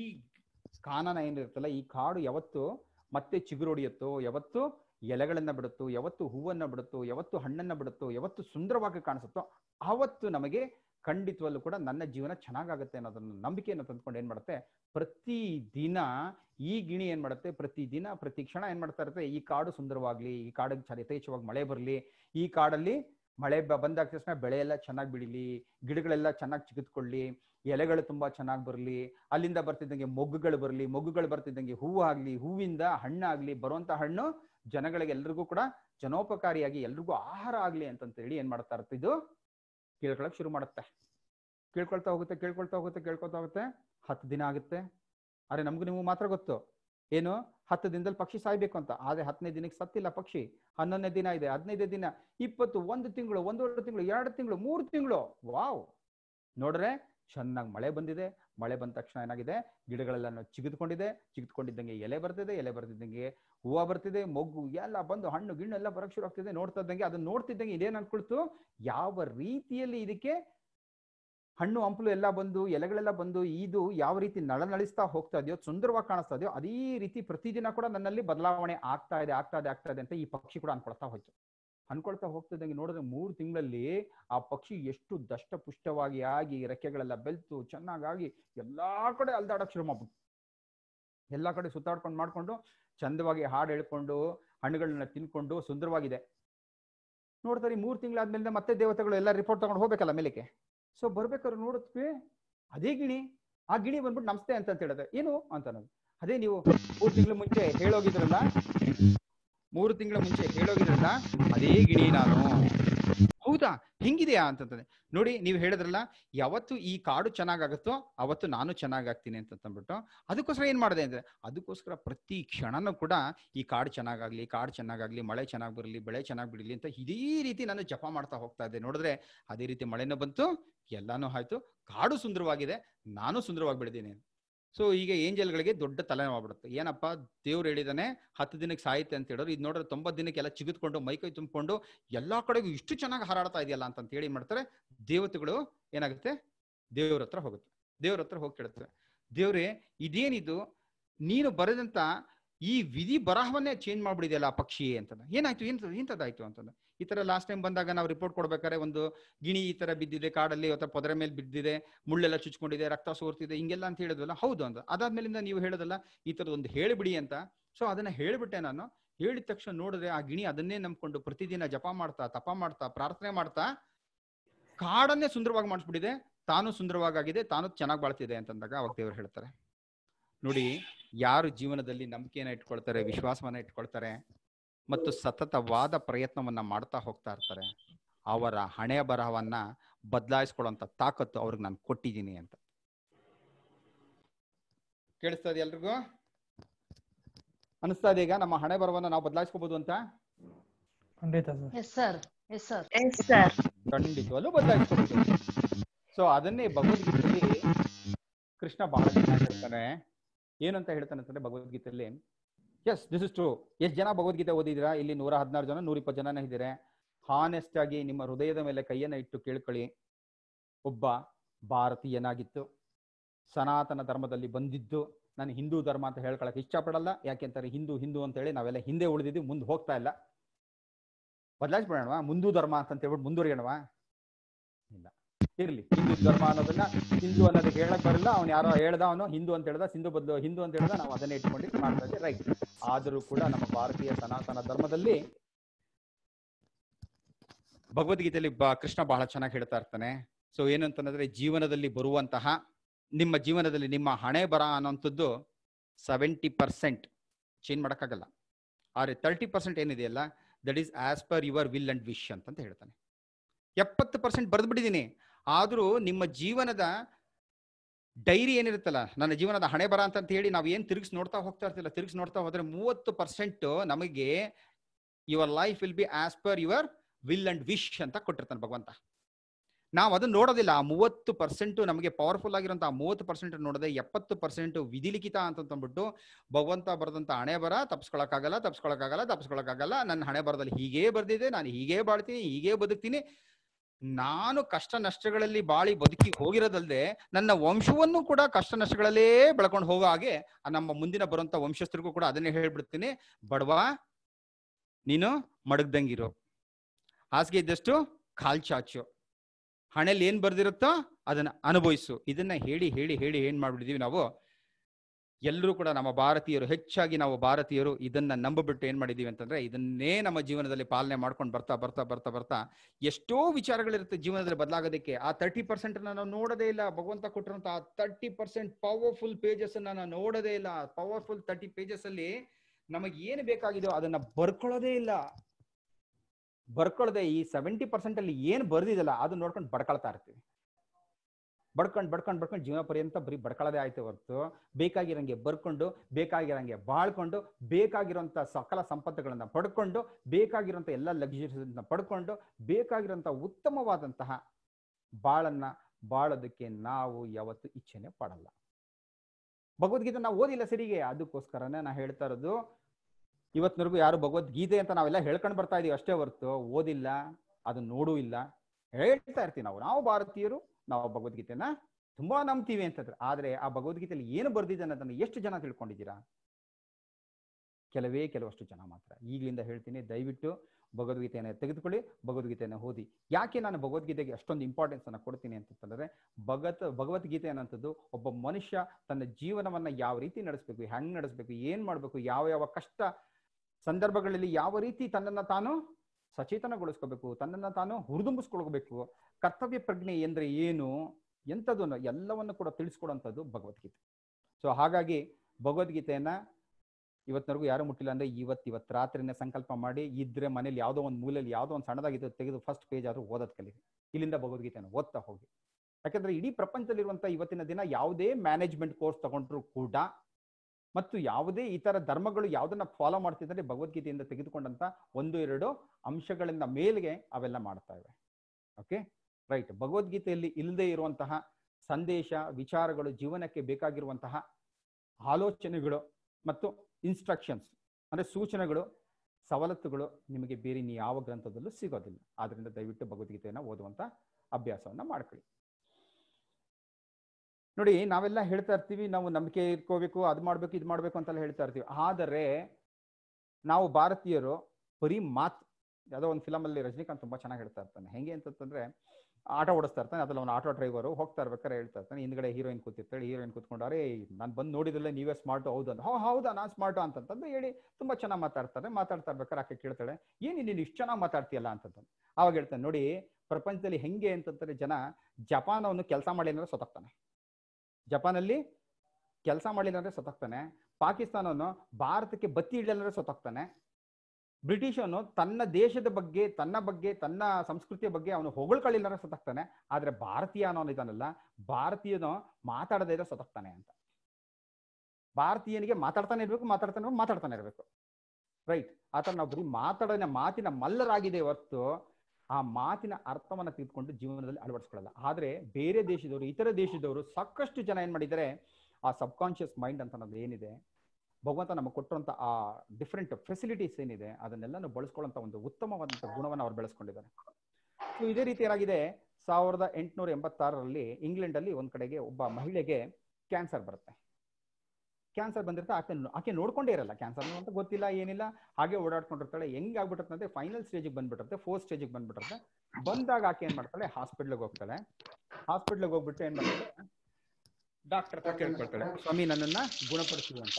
ಕಾನನ ಏನಿರುತ್ತಲ್ಲ ಈ ಕಾಡು ಯಾವತ್ತು ಮತ್ತೆ ಚಿಗುರೊಡಿಯುತ್ತೋ ಯಾವತ್ತು ಎಲೆಗಳನ್ನ ಬಿಡುತ್ತೋ ಯಾವತ್ತು ಹೂವನ್ನ ಬಿಡುತ್ತೋ ಯಾವತ್ತು ಹಣ್ಣನ್ನ ಬಿಡುತ್ತೋ ಯಾವತ್ತು ಸುಂದರವಾಗಿ ಕಾಣಿಸುತ್ತೋ ಆವತ್ತು ನಮಗೆ ಖಂಡಿತವಲ್ಲೂ ಕೂಡ ನನ್ನ ಜೀವನ ಚೆನ್ನಾಗಾಗುತ್ತೆ ಅನ್ನೋದನ್ನ ನಂಬಿಕೆಯನ್ನು ತಂದ್ಕೊಂಡು ಏನ್ ಮಾಡುತ್ತೆ ಪ್ರತಿ ದಿನ ಈ ಗಿಣಿ ಏನ್ ಮಾಡುತ್ತೆ ಪ್ರತಿ ದಿನ ಪ್ರತಿ ಕ್ಷಣ ಏನ್ ಮಾಡ್ತಾ ಇರುತ್ತೆ ಈ ಕಾಡು ಸುಂದರವಾಗ್ಲಿ ಈ ಕಾಡಿಗೆ ಯಥೇಚ್ಛವಾಗಿ ಮಳೆ ಬರಲಿ ಈ ಕಾಡಲ್ಲಿ ಮಳೆ ಬಂದಾಗ ತಕ್ಷಣ ಬೆಳೆ ಎಲ್ಲ ಚೆನ್ನಾಗಿ ಬಿಡಿಲಿ ಗಿಡಗಳೆಲ್ಲ ಚೆನ್ನಾಗಿ ಚಿಗಿತ್ಕೊಳ್ಳಿ ಎಲೆಗಳು ತುಂಬಾ ಚೆನ್ನಾಗಿ ಬರಲಿ ಅಲ್ಲಿಂದ ಬರ್ತಿದ್ದಂಗೆ ಮೊಗ್ಗುಗಳು ಬರಲಿ ಮೊಗ್ಗುಗಳು ಬರ್ತಿದ್ದಂಗೆ ಹೂವು ಆಗ್ಲಿ ಹೂವಿಂದ ಹಣ್ಣಾಗ್ಲಿ ಬರುವಂತ ಹಣ್ಣು ಜನಗಳಿಗೆ ಎಲ್ರಿಗೂ ಕೂಡ ಜನೋಪಕಾರಿಯಾಗಿ ಎಲ್ರಿಗೂ ಆಹಾರ ಆಗ್ಲಿ ಅಂತಂತ ಹೇಳಿ ಏನ್ ಮಾಡ್ತಾ ಇರುತ್ತೆ ಇದು ಕೇಳ್ಕೊಳಕ್ ಶುರು ಮಾಡುತ್ತೆ ಕೇಳ್ಕೊಳ್ತಾ ಹೋಗುತ್ತೆ ಕೇಳ್ಕೊಳ್ತಾ ಹೋಗುತ್ತೆ ಕೇಳ್ಕೊಳ್ತಾ ಹೋಗುತ್ತೆ ಹತ್ತು ದಿನ ಆಗುತ್ತೆ ಆದ್ರೆ ನಮ್ಗೂ ನೀವು ಮಾತ್ರ ಗೊತ್ತು ಏನು ಹತ್ತು ದಿನದಲ್ಲಿ ಪಕ್ಷಿ ಸಾಯ್ಬೇಕು ಅಂತ ಆದ್ರೆ ಹತ್ತನೇ ದಿನಕ್ಕೆ ಸತ್ತಿಲ್ಲ ಪಕ್ಷಿ ಹನ್ನೊಂದನೇ ದಿನ ಇದೆ ಹದಿನೈದೇ ದಿನ ಇಪ್ಪತ್ತು ಒಂದು ತಿಂಗಳು ಒಂದೂವರೆ ತಿಂಗಳು ಎರಡು ತಿಂಗಳು ಮೂರು ತಿಂಗಳು ವಾವ್ ನೋಡ್ರೆ ಚೆನ್ನಾಗಿ ಮಳೆ ಬಂದಿದೆ ಮಳೆ ಬಂದ ತಕ್ಷಣ ಏನಾಗಿದೆ ಗಿಡಗಳೆಲ್ಲ ಚಿಗಿದ್ಕೊಂಡಿದೆ ಚಿಗಿದ್ಕೊಂಡಿದ್ದಂಗೆ ಎಲೆ ಬರ್ತಿದೆ ಎಲೆ ಬರ್ತಿದ್ದಂಗೆ ಹೂವು ಬರ್ತಿದೆ ಮೊಗ್ಗು ಎಲ್ಲ ಬಂದು ಹಣ್ಣು ಗಿಣ್ಣು ಎಲ್ಲ ಬರಕ್ ಶುರು ಆಗ್ತಿದೆ ನೋಡ್ತಾ ಇದ್ದಂಗೆ ಅದನ್ನ ನೋಡ್ತಿದ್ದಂಗೆ ಇದೇನ್ ಅನ್ಕೊಳ್ತು ಯಾವ ರೀತಿಯಲ್ಲಿ ಇದಕ್ಕೆ ಹಣ್ಣು ಹಂಪಲು ಎಲ್ಲ ಬಂದು ಎಲೆಗಳೆಲ್ಲ ಬಂದು ಇದು ಯಾವ ರೀತಿ ನಳನಳಿಸ್ತಾ ಹೋಗ್ತಾ ಇದೆಯೋ ಸುಂದರವಾಗಿ ಕಾಣಿಸ್ತಾ ಇದೆಯೋ ಅದೇ ರೀತಿ ಪ್ರತಿದಿನ ಕೂಡ ನನ್ನಲ್ಲಿ ಬದಲಾವಣೆ ಆಗ್ತಾ ಇದೆ ಆಗ್ತಾ ಇದೆ ಆಗ್ತಾ ಇದೆ ಅಂತ ಈ ಪಕ್ಷಿ ಕೂಡ ಅನ್ಕೊಳ್ತಾ ಹೋಯ್ತು ಅನ್ಕೊಳ್ತಾ ಹೋಗ್ತಿದ್ದಂಗೆ ನೋಡಿದ್ರೆ ಮೂರು ತಿಂಗಳಲ್ಲಿ ಆ ಪಕ್ಷಿ ಎಷ್ಟು ದಷ್ಟಪುಷ್ಟವಾಗಿ ಆಗಿ ರೆಕ್ಕೆಗಳೆಲ್ಲ ಬೆಲ್ತು ಚೆನ್ನಾಗಾಗಿ ಎಲ್ಲಾ ಕಡೆ ಅಲ್ದಾಡಕ್ ಶುರು ಮಾಡ್ಬಿಟ್ಟು ಎಲ್ಲಾ ಕಡೆ ಸುತ್ತಾಡ್ಕೊಂಡು ಮಾಡ್ಕೊಂಡು ಚಂದವಾಗಿ ಹಾಡು ಹೇಳ್ಕೊಂಡು ಹಣ್ಣುಗಳನ್ನ ತಿನ್ಕೊಂಡು ಸುಂದರವಾಗಿದೆ ನೋಡ್ತಾರೆ ಈ ಮೂರು ತಿಂಗಳಾದ್ಮೇಲೆ ಮತ್ತೆ ದೇವತೆಗಳು ಎಲ್ಲ ರಿಪೋರ್ಟ್ ತಗೊಂಡು ಹೋಗ್ಬೇಕಲ್ಲ ಮೇಲಕ್ಕೆ ಸೊ ಬರ್ಬೇಕಾದ್ರೆ ನೋಡಿದ್ವಿ ಅದೇ ಗಿಣಿ ಆ ಗಿಣಿ ಬಂದ್ಬಿಟ್ಟು ನಮಸ್ತೆ ಅಂತ ಅಂತ ಹೇಳಿದ್ರೆ ಏನು ಅಂತ ಅನ್ನೋದು ಅದೇ ನೀವು ಮೂರು ತಿಂಗಳ ಮುಂಚೆ ಹೇಳೋಗಿದ್ರಲ್ಲ ಮೂರು ತಿಂಗಳ ಮುಂಚೆ ಹೇಳೋಗಿದ್ರಲ್ಲ ಅದೇ ಗಿಣಿ ನಾನು ಹೌದಾ ಹಿಂಗಿದೆಯಾ ಅಂತಂದ್ರೆ ನೋಡಿ ನೀವು ಹೇಳಿದ್ರಲ್ಲ ಯಾವತ್ತು ಈ ಕಾಡು ಚೆನ್ನಾಗಾಗುತ್ತೋ ಅವತ್ತು ನಾನು ಚೆನ್ನಾಗಾಗ್ತೀನಿ ಅಂತಂದ್ಬಿಟ್ಟು ಅದಕ್ಕೋಸ್ಕರ ಏನ್ ಮಾಡಿದೆ ಅಂದ್ರೆ ಅದಕ್ಕೋಸ್ಕರ ಪ್ರತಿ ಕ್ಷಣನೂ ಕೂಡ ಈ ಕಾಡು ಚೆನ್ನಾಗಾಗ್ಲಿ ಕಾಡು ಚೆನ್ನಾಗಾಗ್ಲಿ ಮಳೆ ಚೆನ್ನಾಗಿ ಬರಲಿ ಬೆಳೆ ಚೆನ್ನಾಗಿ ಬಿಡಲಿ ಅಂತ ಇದೇ ರೀತಿ ನಾನು ಜಪ ಮಾಡ್ತಾ ಹೋಗ್ತಾ ಇದ್ದೆ ನೋಡಿದ್ರೆ ಅದೇ ರೀತಿ ಮಳೆನೂ ಬಂತು ಎಲ್ಲಾನು ಆಯ್ತು ಕಾಡು ಸುಂದರವಾಗಿದೆ ನಾನು ಸುಂದರವಾಗಿ ಬೆಳೆದೀನಿ ಸೊ ಈಗ ಏಂಜಲ್ಗಳಿಗೆ ದೊಡ್ಡ ತಲೆನೋವಾಗ್ಬಿಡುತ್ತೆ ಏನಪ್ಪ ದೇವ್ರು ಹೇಳಿದಾನೆ ಹತ್ತು ದಿನಕ್ಕೆ ಸಾಯುತ್ತೆ ಅಂತ ಹೇಳಿದ್ರು ಇದು ನೋಡಿದ್ರೆ ತೊಂಬತ್ತು ದಿನಕ್ಕೆಲ್ಲ ಚಿಗಿದ್ಕೊಂಡು ಮೈಕೈ ತುಂಬಿಕೊಂಡು ಎಲ್ಲಾ ಕಡೆಗೂ ಇಷ್ಟು ಚೆನ್ನಾಗಿ ಹಾರಾಡ್ತಾ ಇದೆಯಲ್ಲ ಅಂತ ಹೇಳಿ ಏನ್ ಮಾಡ್ತಾರೆ ದೇವತೆಗಳು ಏನಾಗುತ್ತೆ ದೇವ್ರ ಹತ್ರ ಹೋಗುತ್ತೆ ದೇವ್ರ ಹತ್ರ ಹೋಗಿ ಕೇಳುತ್ತೆ ದೇವ್ರೆ ಇದೇನಿದು ನೀನು ಬರೆದಂತ ಈ ವಿಧಿ ಬರಹವನ್ನೇ ಚೇಂಜ್ ಮಾಡ್ಬಿಡಿದೆಯಲ್ಲ ಆ ಪಕ್ಷಿ ಅಂತಂದ ಏನಾಯ್ತು ಏನ್ ಇಂಥದ್ದಾಯ್ತು ಅಂತಂದ ಈ ತರ ಲಾಸ್ಟ್ ಟೈಮ್ ಬಂದಾಗ ನಾವು ರಿಪೋರ್ಟ್ ಕೊಡ್ಬೇಕಾದ್ರೆ ಒಂದು ಗಿಣಿ ಈ ತರ ಬಿದ್ದಿದೆ ಕಾಡಲ್ಲಿ ಅಥವಾ ಪೊದರ ಮೇಲೆ ಬಿದ್ದಿದೆ ಮುಳ್ಳೆಲ್ಲ ಚುಚ್ಕೊಂಡಿದೆ ರಕ್ತ ಸೋರ್ತಿದೆ ಹಿಂಗೆಲ್ಲ ಅಂತ ಹೇಳಿದ್ವಲ್ಲ ಹೌದು ಅಂತ ಅದಾದ್ಮೇಲಿಂದ ನೀವು ಹೇಳೋದಲ್ಲ ಈ ತರದ್ ಒಂದು ಹೇಳಿಬಿಡಿ ಅಂತ ಸೊ ಅದನ್ನ ಹೇಳ್ಬಿಟ್ಟೆ ನಾನು ಹೇಳಿದ ತಕ್ಷಣ ನೋಡಿದ್ರೆ ಆ ಗಿಣಿ ಅದನ್ನೇ ನಂಬ್ಕೊಂಡು ಪ್ರತಿದಿನ ಜಪ ಮಾಡ್ತಾ ತಪ ಮಾಡ್ತಾ ಪ್ರಾರ್ಥನೆ ಮಾಡ್ತಾ ಕಾಡನ್ನೇ ಸುಂದರವಾಗಿ ಮಾಡಿಸ್ಬಿಟ್ಟಿದೆ ತಾನು ಸುಂದರವಾಗಿದೆ ತಾನು ಚೆನ್ನಾಗಿ ಬಾಳ್ತಿದೆ ಅಂತಂದಾಗ ಅವಾಗ ದೇವ್ರು ಹೇಳ್ತಾರೆ ನೋಡಿ ಯಾರು ಜೀವನದಲ್ಲಿ ನಂಬಿಕೆಯನ್ನ ಇಟ್ಕೊಳ್ತಾರೆ ವಿಶ್ವಾಸವನ್ನ ಇಟ್ಕೊಳ್ತಾರೆ ಮತ್ತು ಸತತವಾದ ಪ್ರಯತ್ನವನ್ನ ಮಾಡ್ತಾ ಹೋಗ್ತಾ ಇರ್ತಾರೆ ಅವರ ಹಣೆ ಬರಹವನ್ನ ಬದಲಾಯಿಸ್ಕೊಳ್ಳುವಂತ ತಾಕತ್ತು ಅವ್ರಿಗೆ ನಾನು ಕೊಟ್ಟಿದ್ದೀನಿ ಅಂತ ಕೇಳಿಸ್ತಾ ಇದೆ ಎಲ್ರಿಗೂ ಅನಿಸ್ತಾ ಇದೆ ಈಗ ನಮ್ಮ ಹಣೆ ಬರವನ್ನ ನಾವು ಬದಲಾಯಿಸ್ಕೋಬಹುದು ಅಂತ ಖಂಡಿತ sir yes sir yes sir yes sir ಖಂಡಿತವಲ್ಲೂ ಬದಲಾಯಿಸ್ಕೋಬಹುದು ಸೊ ಅದನ್ನೇ ಭಗವದ್ಗೀತೆಯಲ್ಲಿ ಕೃಷ್ಣ ಬಹಳ ಚೆನ್ನಾಗಿ ಹೇಳ್ತಾನೆ ಏನಂತ ಹೇಳ್ತಾನೆ ಅಂತಂದ್ರೆ ಭಗವದ್ಗೀತೆಯಲ್ಲಿ ಎಸ್ ದಿಸ್ ಇಸ್ ಟ್ರೂ ಎಷ್ಟು ಜನ ಭಗವದ್ಗೀತೆ ಓದಿದಿರಾ ಇಲ್ಲಿ ನೂರ ಹದಿನಾರು ಜನ ನೂರ ಇಪ್ಪತ್ತು ಜನನೇ ಇದ್ದೀರಾ ಹಾನೆಸ್ಟ್ ಆಗಿ ನಿಮ್ಮ ಹೃದಯದ ಮೇಲೆ ಕೈಯನ್ನ ಇಟ್ಟು ಕೇಳ್ಕೊಳ್ಳಿ ಒಬ್ಬ ಭಾರತೀಯನಾಗಿತ್ತು ಸನಾತನ ಧರ್ಮದಲ್ಲಿ ಬಂದಿದ್ದು ನಾನು ಹಿಂದೂ ಧರ್ಮ ಅಂತ ಹೇಳ್ಕೊಳಕ್ ಇಷ್ಟಪಡಲ್ಲ ಯಾಕೆಂತಾರೆ ಹಿಂದೂ ಹಿಂದೂ ಅಂತ ಹೇಳಿ ನಾವೆಲ್ಲ ಹಿಂದೆ ಉಳಿದಿದ್ದೀವಿ ಮುಂದೆ ಹೋಗ್ತಾ ಇಲ್ಲ ಬದಲಾಯಿಸ್ಬಿಡೋಣವಾ ಮುಂದೂ ಧರ್ಮ ಅಂತ ಹೇಳ್ಬಿಟ್ಟು ಮುಂದುವರಿಯೋಣವಾ ಇಲ್ಲ ಇರ್ಲಿ ಹಿಂದೂ ಧರ್ಮ ಅನ್ನೋದನ್ನ ಹಿಂದೂ ಅನ್ನೋದಕ್ಕೆ ಹೇಳಕ್ ಬರಲ್ಲ ಅವ್ನು ಯಾರೋ ಹೇಳ್ದ ಅವನು ಹಿಂದೂ ಅಂತ ಹೇಳ್ದ ಸಿಂಧು ಬದಲು ಹಿಂದೂ ಅಂತ ಹೇಳ್ದ ನಾವು ಅದನ್ನೇ ಇಟ್ಕೊಂಡು ಮಾಡ್ತಾ ಇದ್ದೀವಿ ರೈಟ್ ಆದರೂ ಕೂಡ ನಮ್ಮ ಭಾರತೀಯ ಸನಾತನ ಧರ್ಮದಲ್ಲಿ ಭಗವದ್ಗೀತೆಯಲ್ಲಿ ಬ ಕೃಷ್ಣ ಬಹಳ ಚೆನ್ನಾಗಿ ಹೇಳ್ತಾ ಇರ್ತಾನೆ ಸೊ ಏನಂತಂದ್ರೆ ಜೀವನದಲ್ಲಿ ಬರುವಂತಹ ನಿಮ್ಮ ಜೀವನದಲ್ಲಿ ನಿಮ್ಮ ಹಣೆ ಬರ ಅನ್ನೋಂಥದ್ದು ಸೆವೆಂಟಿ ಪರ್ಸೆಂಟ್ ಚೇಂಜ್ ಮಾಡೋಕ್ಕಾಗಲ್ಲ ಆದ್ರೆ ತರ್ಟಿ ಪರ್ಸೆಂಟ್ ಏನಿದೆಯಲ್ಲ that is as per your will and wish ಅಂತ ಹೇಳ್ತಾನೆ ಎಪ್ಪತ್ತು ಪರ್ಸೆಂಟ್ ಬರೆದ್ಬಿಟ್ಟಿದ್ದೀನಿ ಆದರೂ ನಿಮ್ಮ ಜೀವನದ ಡೈರಿ ಏನಿರುತ್ತಲ್ಲ ನನ್ನ ಜೀವನದ ಹಣೆ ಬರ ಅಂತ ಹೇಳಿ ನಾವು ಏನ್ ತಿರುಗಿಸ್ ನೋಡ್ತಾ ಹೋಗ್ತಾ ಇರ್ತಿಲ್ಲ ತಿರುಗಿಸ್ ನೋಡ್ತಾ ಹೋದ್ರೆ ಮೂವತ್ತು ಪರ್ಸೆಂಟ್ ನಮಗೆ your life will be as per your will and wish ಅಂತ ಕೊಟ್ಟಿರ್ತಾನೆ ಭಗವಂತ ನಾವು ಅದನ್ನ ನೋಡೋದಿಲ್ಲ ಆ ಮೂವತ್ತು ಪರ್ಸೆಂಟ್ ನಮಗೆ ಪವರ್ಫುಲ್ ಆಗಿರೋಂಥ ಆ ಮೂವತ್ತು ಪರ್ಸೆಂಟ್ ನೋಡದೆ ಎಪ್ಪತ್ತು ಪರ್ಸೆಂಟ್ ವಿಧಿಲಿಖಿತ ಅಂತಂದ್ಬಿಟ್ಟು ಭಗವಂತ ಬರೆದಂತ ಹಣೆ ಬರ ತಪ್ಸ್ಕೊಳಕ್ಕಾಗಲ್ಲ ತಪ್ಸ್ಕೊಳಕ್ಕಾಗಲ್ಲ ತಪ್ಸ್ಕೊಳಕ್ಕಾಗಲ್ಲ ನನ್ನ ಹಣೆ ಬರದಲ್ಲಿ ಹೀಗೇ ಬರ್ದಿದೆ ನಾನು ಹೀಗೇ ಬಾಳ್ತೀನಿ ಹೀಗೇ ಬದುಕ್ತೀನಿ ನಾನು ಕಷ್ಟ ನಷ್ಟಗಳಲ್ಲಿ ಬಾಳಿ ಬದುಕಿ ಹೋಗಿರೋದಲ್ದೆ ನನ್ನ ವಂಶವನ್ನು ಕೂಡ ಕಷ್ಟ ನಷ್ಟಗಳಲ್ಲೇ ಬೆಳ್ಕೊಂಡು ಹೋಗೋ ಹಾಗೆ ಆ ನಮ್ಮ ಮುಂದಿನ ಬರುವಂತ ವಂಶಸ್ಥರಿಗೂ ಕೂಡ ಅದನ್ನೇ ಹೇಳ್ಬಿಡ್ತೀನಿ ಬಡವಾ ನೀನು ಮಡಗ್ದಂಗಿರು ಹಾಸಿಗೆ ಇದ್ದಷ್ಟು ಕಾಲ್ ಚಾಚು ಹಣೆಯಲ್ಲಿ ಏನ್ ಬರ್ದಿರುತ್ತೋ ಅದನ್ನ ಅನುಭವಿಸು ಇದನ್ನ ಹೇಳಿ ಹೇಳಿ ಹೇಳಿ ಏನ್ ಮಾಡ್ಬಿಟ್ಟಿದೀವಿ ನಾವು ಎಲ್ಲರೂ ಕೂಡ ನಮ್ಮ ಭಾರತೀಯರು ಹೆಚ್ಚಾಗಿ ನಾವು ಭಾರತೀಯರು ಇದನ್ನ ನಂಬಿಬಿಟ್ಟು ಏನ್ ಮಾಡಿದೀವಿ ಅಂತಂದ್ರೆ ಇದನ್ನೇ ನಮ್ಮ ಜೀವನದಲ್ಲಿ ಪಾಲನೆ ಮಾಡ್ಕೊಂಡು ಬರ್ತಾ ಬರ್ತಾ ಬರ್ತಾ ಬರ್ತಾ ಎಷ್ಟೋ ವಿಚಾರಗಳಿರುತ್ತೆ ಜೀವನದಲ್ಲಿ ಬದಲಾಗೋದಕ್ಕೆ ಆ ತರ್ಟಿ ಪರ್ಸೆಂಟ್ ನಾವು ನೋಡೋದೇ ಇಲ್ಲ ಭಗವಂತ ಕೊಟ್ಟಿರುವಂತ ಆ ತರ್ಟಿ ಪರ್ಸೆಂಟ್ ಪವರ್ಫುಲ್ ಪೇಜಸ್ ಅನ್ನ ನಾವು ನೋಡೋದೇ ಇಲ್ಲ ಪವರ್ಫುಲ್ ತರ್ಟಿ ಪೇಜಸ್ ಅಲ್ಲಿ ನಮಗೆ ಏನು ಬೇಕಾಗಿದೆಯೋ ಅದನ್ನ ಬರ್ಕೊಳ್ಳೋದೇ ಇಲ್ಲ ಬರ್ಕೊಳ್ಳದೆ ಈ ಸೆವೆಂಟಿ ಪರ್ಸೆಂಟ್ ಅಲ್ಲಿ ಏನ್ ಬರ್ದಿದಲ್ಲ ಅದು ನೋಡ್ಕೊಂಡು ಬಡ್ಕೊಳ್ತಾ ಇರ್ತೀವಿ ಬಡ್ಕೊಂಡ್ ಬಡ್ಕೊಂಡ್ ಬಡ್ಕೊಂಡು ಜೀವನ ಪರ್ಯಂತ ಬರೀ ಬಡ್ಕೊಳ್ಳೋದೇ ಆಯ್ತು ಹೊರತು ಬೇಕಾಗಿರಂಗೆ ಬರ್ಕೊಂಡು ಬೇಕಾಗಿರಂಗೆ ಬಾಳ್ಕೊಂಡು ಬೇಕಾಗಿರೋಂಥ ಸಕಲ ಸಂಪತ್ತುಗಳನ್ನ ಪಡ್ಕೊಂಡು ಬೇಕಾಗಿರೋಂಥ ಎಲ್ಲ ಲಗ್ಸುರೀಸ್ ಪಡ್ಕೊಂಡು ಬೇಕಾಗಿರೋಂಥ ಉತ್ತಮವಾದಂತಹ ಬಾಳನ್ನ ಬಾಳೋದಕ್ಕೆ ನಾವು ಯಾವತ್ತು ಇಚ್ಛೆನೆ ಪಡಲ್ಲ ಭಗವದ್ಗೀತೆ ನಾವು ಓದಿಲ್ಲ ಸರಿಗೆ ಅದಕ್ಕೋಸ್ಕರನೇ ನಾ ಹೇಳ್ತಾ ಇರೋದು ಇವತ್ತಿನವರೆಗೂ ಯಾರು ಭಗವದ್ಗೀತೆ ಅಂತ ನಾವೆಲ್ಲ ಹೇಳ್ಕೊಂಡು ಬರ್ತಾ ಇದೀವಿ ಅಷ್ಟೇ ಹೊರತು ಓದಿಲ್ಲ ಅದನ್ನ ನೋಡೂ ಇಲ್ಲ ಹೇಳ್ತಾ ಇರ್ತೀವಿ ನಾವು ನಾವು ಭಾರತೀಯರು ನಾವು ಭಗವದ್ಗೀತೆನ ತುಂಬಾ ನಂಬ್ತೀವಿ ಅಂತಂದ್ರೆ ಆದ್ರೆ ಆ ಭಗವದ್ಗೀತೆಯಲ್ಲಿ ಏನು ಬರ್ದಿದೆ ಅನ್ನೋದನ್ನ ಎಷ್ಟು ಜನ ತಿಳ್ಕೊಂಡಿದ್ದೀರಾ ಕೆಲವೇ ಕೆಲವಷ್ಟು ಜನ ಮಾತ್ರ ಈಗಲಿಂದ ಹೇಳ್ತೀನಿ ದಯವಿಟ್ಟು ಭಗವದ್ಗೀತೆಯನ್ನು ತೆಗೆದುಕೊಳ್ಳಿ ಭಗವದ್ಗೀತೆಯನ್ನು ಓದಿ ಯಾಕೆ ನಾನು ಭಗವದ್ಗೀತೆಗೆ ಅಷ್ಟೊಂದು ಇಂಪಾರ್ಟೆನ್ಸ್ ಅನ್ನ ಕೊಡ್ತೀನಿ ಅಂತಂದ್ರೆ ಭಗವತ್ ಭಗವದ್ಗೀತೆ ಅನ್ನೋಂಥದ್ದು ಒಬ್ಬ ಮನುಷ್ಯ ತನ್ನ ಜೀವನವನ್ನ ಯಾವ ರೀತಿ ನಡೆಸಬೇಕು ಹೆಂಗ್ ನಡೆಸಬೇಕು ಏನ್ ಮಾಡ್ಬೇಕು ಯಾವ ಯಾವ ಕಷ್ಟ ಸಂದರ್ಭಗಳಲ್ಲಿ ಯಾವ ರೀತಿ ತನ್ನನ್ನ ತಾನು ಸಚೇತನಗೊಳಿಸ್ಕೋಬೇಕು ತನ್ನನ್ನ ತಾನು ಹುರಿದುಂಬಿಸ್ಕೊಳ್ಬೇಕು ಕರ್ತವ್ಯ ಪ್ರಜ್ಞೆ ಎಂದ್ರೆ ಏನು ಎಂಥದ್ದು ಅನ್ನೋ ಎಲ್ಲವನ್ನು ಕೂಡ ತಿಳಿಸ್ಕೊಡುವಂಥದ್ದು ಭಗವದ್ಗೀತೆ ಸೊ ಹಾಗಾಗಿ ಭಗವದ್ಗೀತೆಯನ್ನ ಇವತ್ತಿನವರೆಗೂ ಯಾರು ಮುಟ್ಟಿಲ್ಲ ಅಂದ್ರೆ ಇವತ್ತು ಇವತ್ತು ರಾತ್ರಿನೇ ಸಂಕಲ್ಪ ಮಾಡಿ ಇದ್ರೆ ಮನೇಲಿ ಯಾವುದೋ ಒಂದು ಮೂಲೆಯಲ್ಲಿ ಯಾವುದೋ ಒಂದು ಸಣ್ಣದಾಗಿದ್ದು ತೆಗೆದು ಫಸ್ಟ್ ಪೇಜ್ ಆದ್ರೂ ಓದೋದ್ ಕಲೀರಿ ಇಲ್ಲಿಂದ ಭಗವದ್ಗೀತೆಯನ್ನು ಓದ್ತಾ ಹೋಗಿ ಯಾಕಂದ್ರೆ ಇಡೀ ಪ್ರಪಂಚದಲ್ಲಿರುವಂತ ಇವತ್ತಿನ ದಿನ ಯಾವುದೇ ಮ್ಯಾನೇಜ್ಮೆಂಟ್ ಕೋರ್ಸ್ ತಗೊಂಡ್ರು ಕೂಡ ಮತ್ತು ಯಾವುದೇ ಇತರ ಧರ್ಮಗಳು ಯಾವುದನ್ನ ಫಾಲೋ ಮಾಡ್ತಿದ್ರೆ ಭಗವದ್ಗೀತೆಯಿಂದ ತೆಗೆದುಕೊಂಡಂತ ಒಂದು ಎರಡು ಅಂಶಗಳಿಂದ ಮೇಲ್ಗೆ ಅವೆಲ್ಲ ಮಾಡ್ತಾ ಇವೆ ಓಕೆ ರೈಟ್ ಭಗವದ್ಗೀತೆಯಲ್ಲಿ ಇಲ್ಲದೆ ಇರುವಂತಹ ಸಂದೇಶ ವಿಚಾರಗಳು ಜೀವನಕ್ಕೆ ಬೇಕಾಗಿರುವಂತಹ ಆಲೋಚನೆಗಳು ಮತ್ತು ಇನ್ಸ್ಟ್ರಕ್ಷನ್ಸ್ ಅಂದ್ರೆ ಸೂಚನೆಗಳು ಸವಲತ್ತುಗಳು ನಿಮಗೆ ಬೇರೆ ಇನ್ನು ಯಾವ ಗ್ರಂಥದಲ್ಲೂ ಸಿಗೋದಿಲ್ಲ ಆದ್ರಿಂದ ದಯವಿಟ್ಟು ಭಗವದ್ಗೀತೆಯನ್ನು ಓದುವಂತ ಅಭ್ಯಾಸವನ್ನ ಮಾಡ್ಕೊಳ್ಳಿ ನೋಡಿ ನಾವೆಲ್ಲ ಹೇಳ್ತಾ ಇರ್ತೀವಿ ನಾವು ನಂಬಿಕೆ ಇಟ್ಕೋಬೇಕು ಅದು ಮಾಡ್ಬೇಕು ಇದು ಮಾಡ್ಬೇಕು ಅಂತೆಲ್ಲ ಹೇಳ್ತಾ ಇರ್ತೀವಿ ಆದರೆ ನಾವು ಭಾರತೀಯರು ಬರೀ ಮಾತು ಯಾವುದೋ ಒಂದು ಫಿಲಮ್ ಅಲ್ಲಿ ರಜನಿಕಾಂತ್ ತುಂಬಾ ಚೆನ್ನಾಗಿ ಹೇಳ್ತಾ ಇರ್ತಾನೆ ಹೆಂಗೆ ಅಂತಂದ್ರೆ ಆಟೋ ಓಡಿಸ್ತಾ ಇರ್ತಾನೆ ಅದ್ರಲ್ಲಿ ಅವನು ಆಟೋ ಡ್ರೈವರು ಹೋಗ್ತಾ ಇರ್ಬೇಕಾದ್ರೆ ಹೇಳ್ತಾ ಇರ್ತಾನೆ ಹಿಂದ್ಗಡೆ ಹೀರೋಯಿನ್ ಕೂತಿರ್ತಾಳೆ ಹೀರೋಯಿನ್ ಕೂತ್ಕೊಂಡು ಅರೇ ನಾನು ಬಂದು ನೋಡಿದ್ರಲ್ಲ ನೀವೇ ಸ್ಮಾರ್ಟ್ ಹೌದು ಅಂತ ಹೋ ಹೌದಾ ನಾನು ಸ್ಮಾರ್ಟ್ ಅಂತಂತಂದು ಹೇಳಿ ತುಂಬಾ ಚೆನ್ನಾಗಿ ಮಾತಾಡ್ತಾರೆ ಮಾತಾಡ್ತಾ ಇರ್ಬೇಕಾದ್ರೆ ಆಕೆ ಕೇಳ್ತಾಳೆ ಏನು ನೀನು ಇಷ್ಟು ಚೆನ್ನಾಗಿ ಮಾತಾಡ್ತೀಯಲ್ಲ ಅಂತಂದು ಅವಾಗ ಹೇಳ್ತಾನೆ ನೋಡಿ ಪ್ರಪಂಚದಲ್ಲಿ ಹೆಂಗೆ ಅಂತಂದ್ರೆ ಜನ ಜಪಾನ್ ಅವನು ಕೆಲಸ ಮಾಡಿಲ್ಲ ಅಂದ್ರೆ ಸೊತಗ್ತಾನೆ ಜಪಾನಲ್ಲಿ ಕೆಲಸ ಮಾಡಲಿಲ್ಲ ಅಂದ್ರೆ ಸೊತಗ್ತಾನೆ ಪಾಕಿಸ್ತಾನವನು ಭಾರತಕ್ಕೆ ಬತ್ತಿ ಇಡಲಿಲ್ಲ ಅಂದ್ರೆ ಸೊತಗ್ತಾನೆ ಬ್ರಿಟಿಷನು ತನ್ನ ದೇಶದ ಬಗ್ಗೆ ತನ್ನ ಬಗ್ಗೆ ತನ್ನ ಸಂಸ್ಕೃತಿಯ ಬಗ್ಗೆ ಅವನು ಹೊಗಳ್ಕೊಳ್ಳಿಲ್ಲ ಅಂದ್ರೆ ಸೊತಗ್ತಾನೆ ಆದ್ರೆ ಭಾರತೀಯ ಅನ್ನೋನು ಇದನ್ನಲ್ಲ ಭಾರತೀಯನು ಮಾತಾಡದೇ ಇದ್ರೆ ಸೊತಗ್ತಾನೆ ಅಂತ ಭಾರತೀಯನಿಗೆ ಮಾತಾಡ್ತಾನೆ ಇರ್ಬೇಕು ಮಾತಾಡ್ತಾನೆ ಇರ್ಬೇಕು, ಮಾತಾಡ್ತಾನೆ ಇರ್ಬೇಕು ರೈಟ್ ಆತರ ನಾವು ಬರೀ ಮಾತಾಡೋಣ ಮಾತಿನ ಮಲ್ಲರಾಗಿದೆ ಹೊರತು ಆ ಮಾತಿನ ಅರ್ಥವನ್ನ ತಿಳ್ಕೊಂಡು ಜೀವನದಲ್ಲಿ ಅಳವಡಿಸ್ಕೊಳ್ಳಲ್ಲ ಆದ್ರೆ ಬೇರೆ ದೇಶದವರು ಇತರ ದೇಶದವರು ಸಾಕಷ್ಟು ಜನ ಏನ್ ಮಾಡಿದ್ದಾರೆ ಆ ಸಬ್ ಕಾನ್ಶಿಯಸ್ ಮೈಂಡ್ ಅಂತ ಅನ್ನೋದು ಏನಿದೆ ಭಗವಂತ ನಮಗೆ ಕೊಟ್ಟಿರುವಂತ ಆ ಡಿಫ್ರೆಂಟ್ ಫೆಸಿಲಿಟೀಸ್ ಏನಿದೆ ಅದನ್ನೆಲ್ಲನೂ ಬಳಸ್ಕೊಳ್ಳುವಂತ ಒಂದು ಉತ್ತಮವಾದಂತ ಗುಣವನ್ನು ಅವ್ರು ಬೆಳೆಸ್ಕೊಂಡಿದ್ದಾರೆ ಸೊ ಇದೇ ರೀತಿ ಏನಾಗಿದೆ ಸಾವಿರದ ಎಂಟುನೂರ ಎಂಬತ್ತಾರರಲ್ಲಿ ಇಂಗ್ಲೆಂಡ್ ಅಲ್ಲಿ ಒಂದ್ ಕಡೆಗೆ ಒಬ್ಬ ಮಹಿಳೆಗೆ ಕ್ಯಾನ್ಸರ್ ಬರುತ್ತೆ ಕ್ಯಾನ್ಸರ್ ಬಂದಿರುತ್ತೆ ಆಕೆ ಆಕೆ ನೋಡ್ಕೊಂಡೇ ಇರಲ್ಲ ಕ್ಯಾನ್ಸರ್ ಅಂತ ಗೊತ್ತಿಲ್ಲ ಏನಿಲ್ಲ ಹಾಗೆ ಓಡಾಡ್ಕೊಂಡಿರ್ತಾಳೆ ಹೆಂಗ್ ಆಗ್ಬಿಟ್ಟಿರುತ್ತೆ ಅಂದ್ರೆ ಫೈನಲ್ ಸ್ಟೇಜಿಗೆ ಬಂದ್ಬಿಟ್ಟಿರುತ್ತೆ ಫೋರ್ತ್ ಸ್ಟೇಜಿಗೆ ಬಂದ್ಬಿಟ್ಟಿರುತ್ತೆ ಬಂದಾಗ ಆಕೆ ಏನ್ ಮಾಡ್ತಾಳೆ ಹಾಸ್ಪಿಟ್ಲಿಗೆ ಹೋಗ್ತಾಳೆ ಹಾಸ್ಪಿಟ್ಲಿಗೆ ಹೋಗ್ಬಿಟ್ಟು ಏನ್ ಮಾಡ್ತಾಳೆ ಡಾಕ್ಟರ್ ಹತ್ರ ಕೇಳ್ಕೊಳ್ತಾಳೆ ಸ್ವಾಮಿ ನನ್ನನ್ನ ಗುಣಪಡಿಸಿ ಅಂತ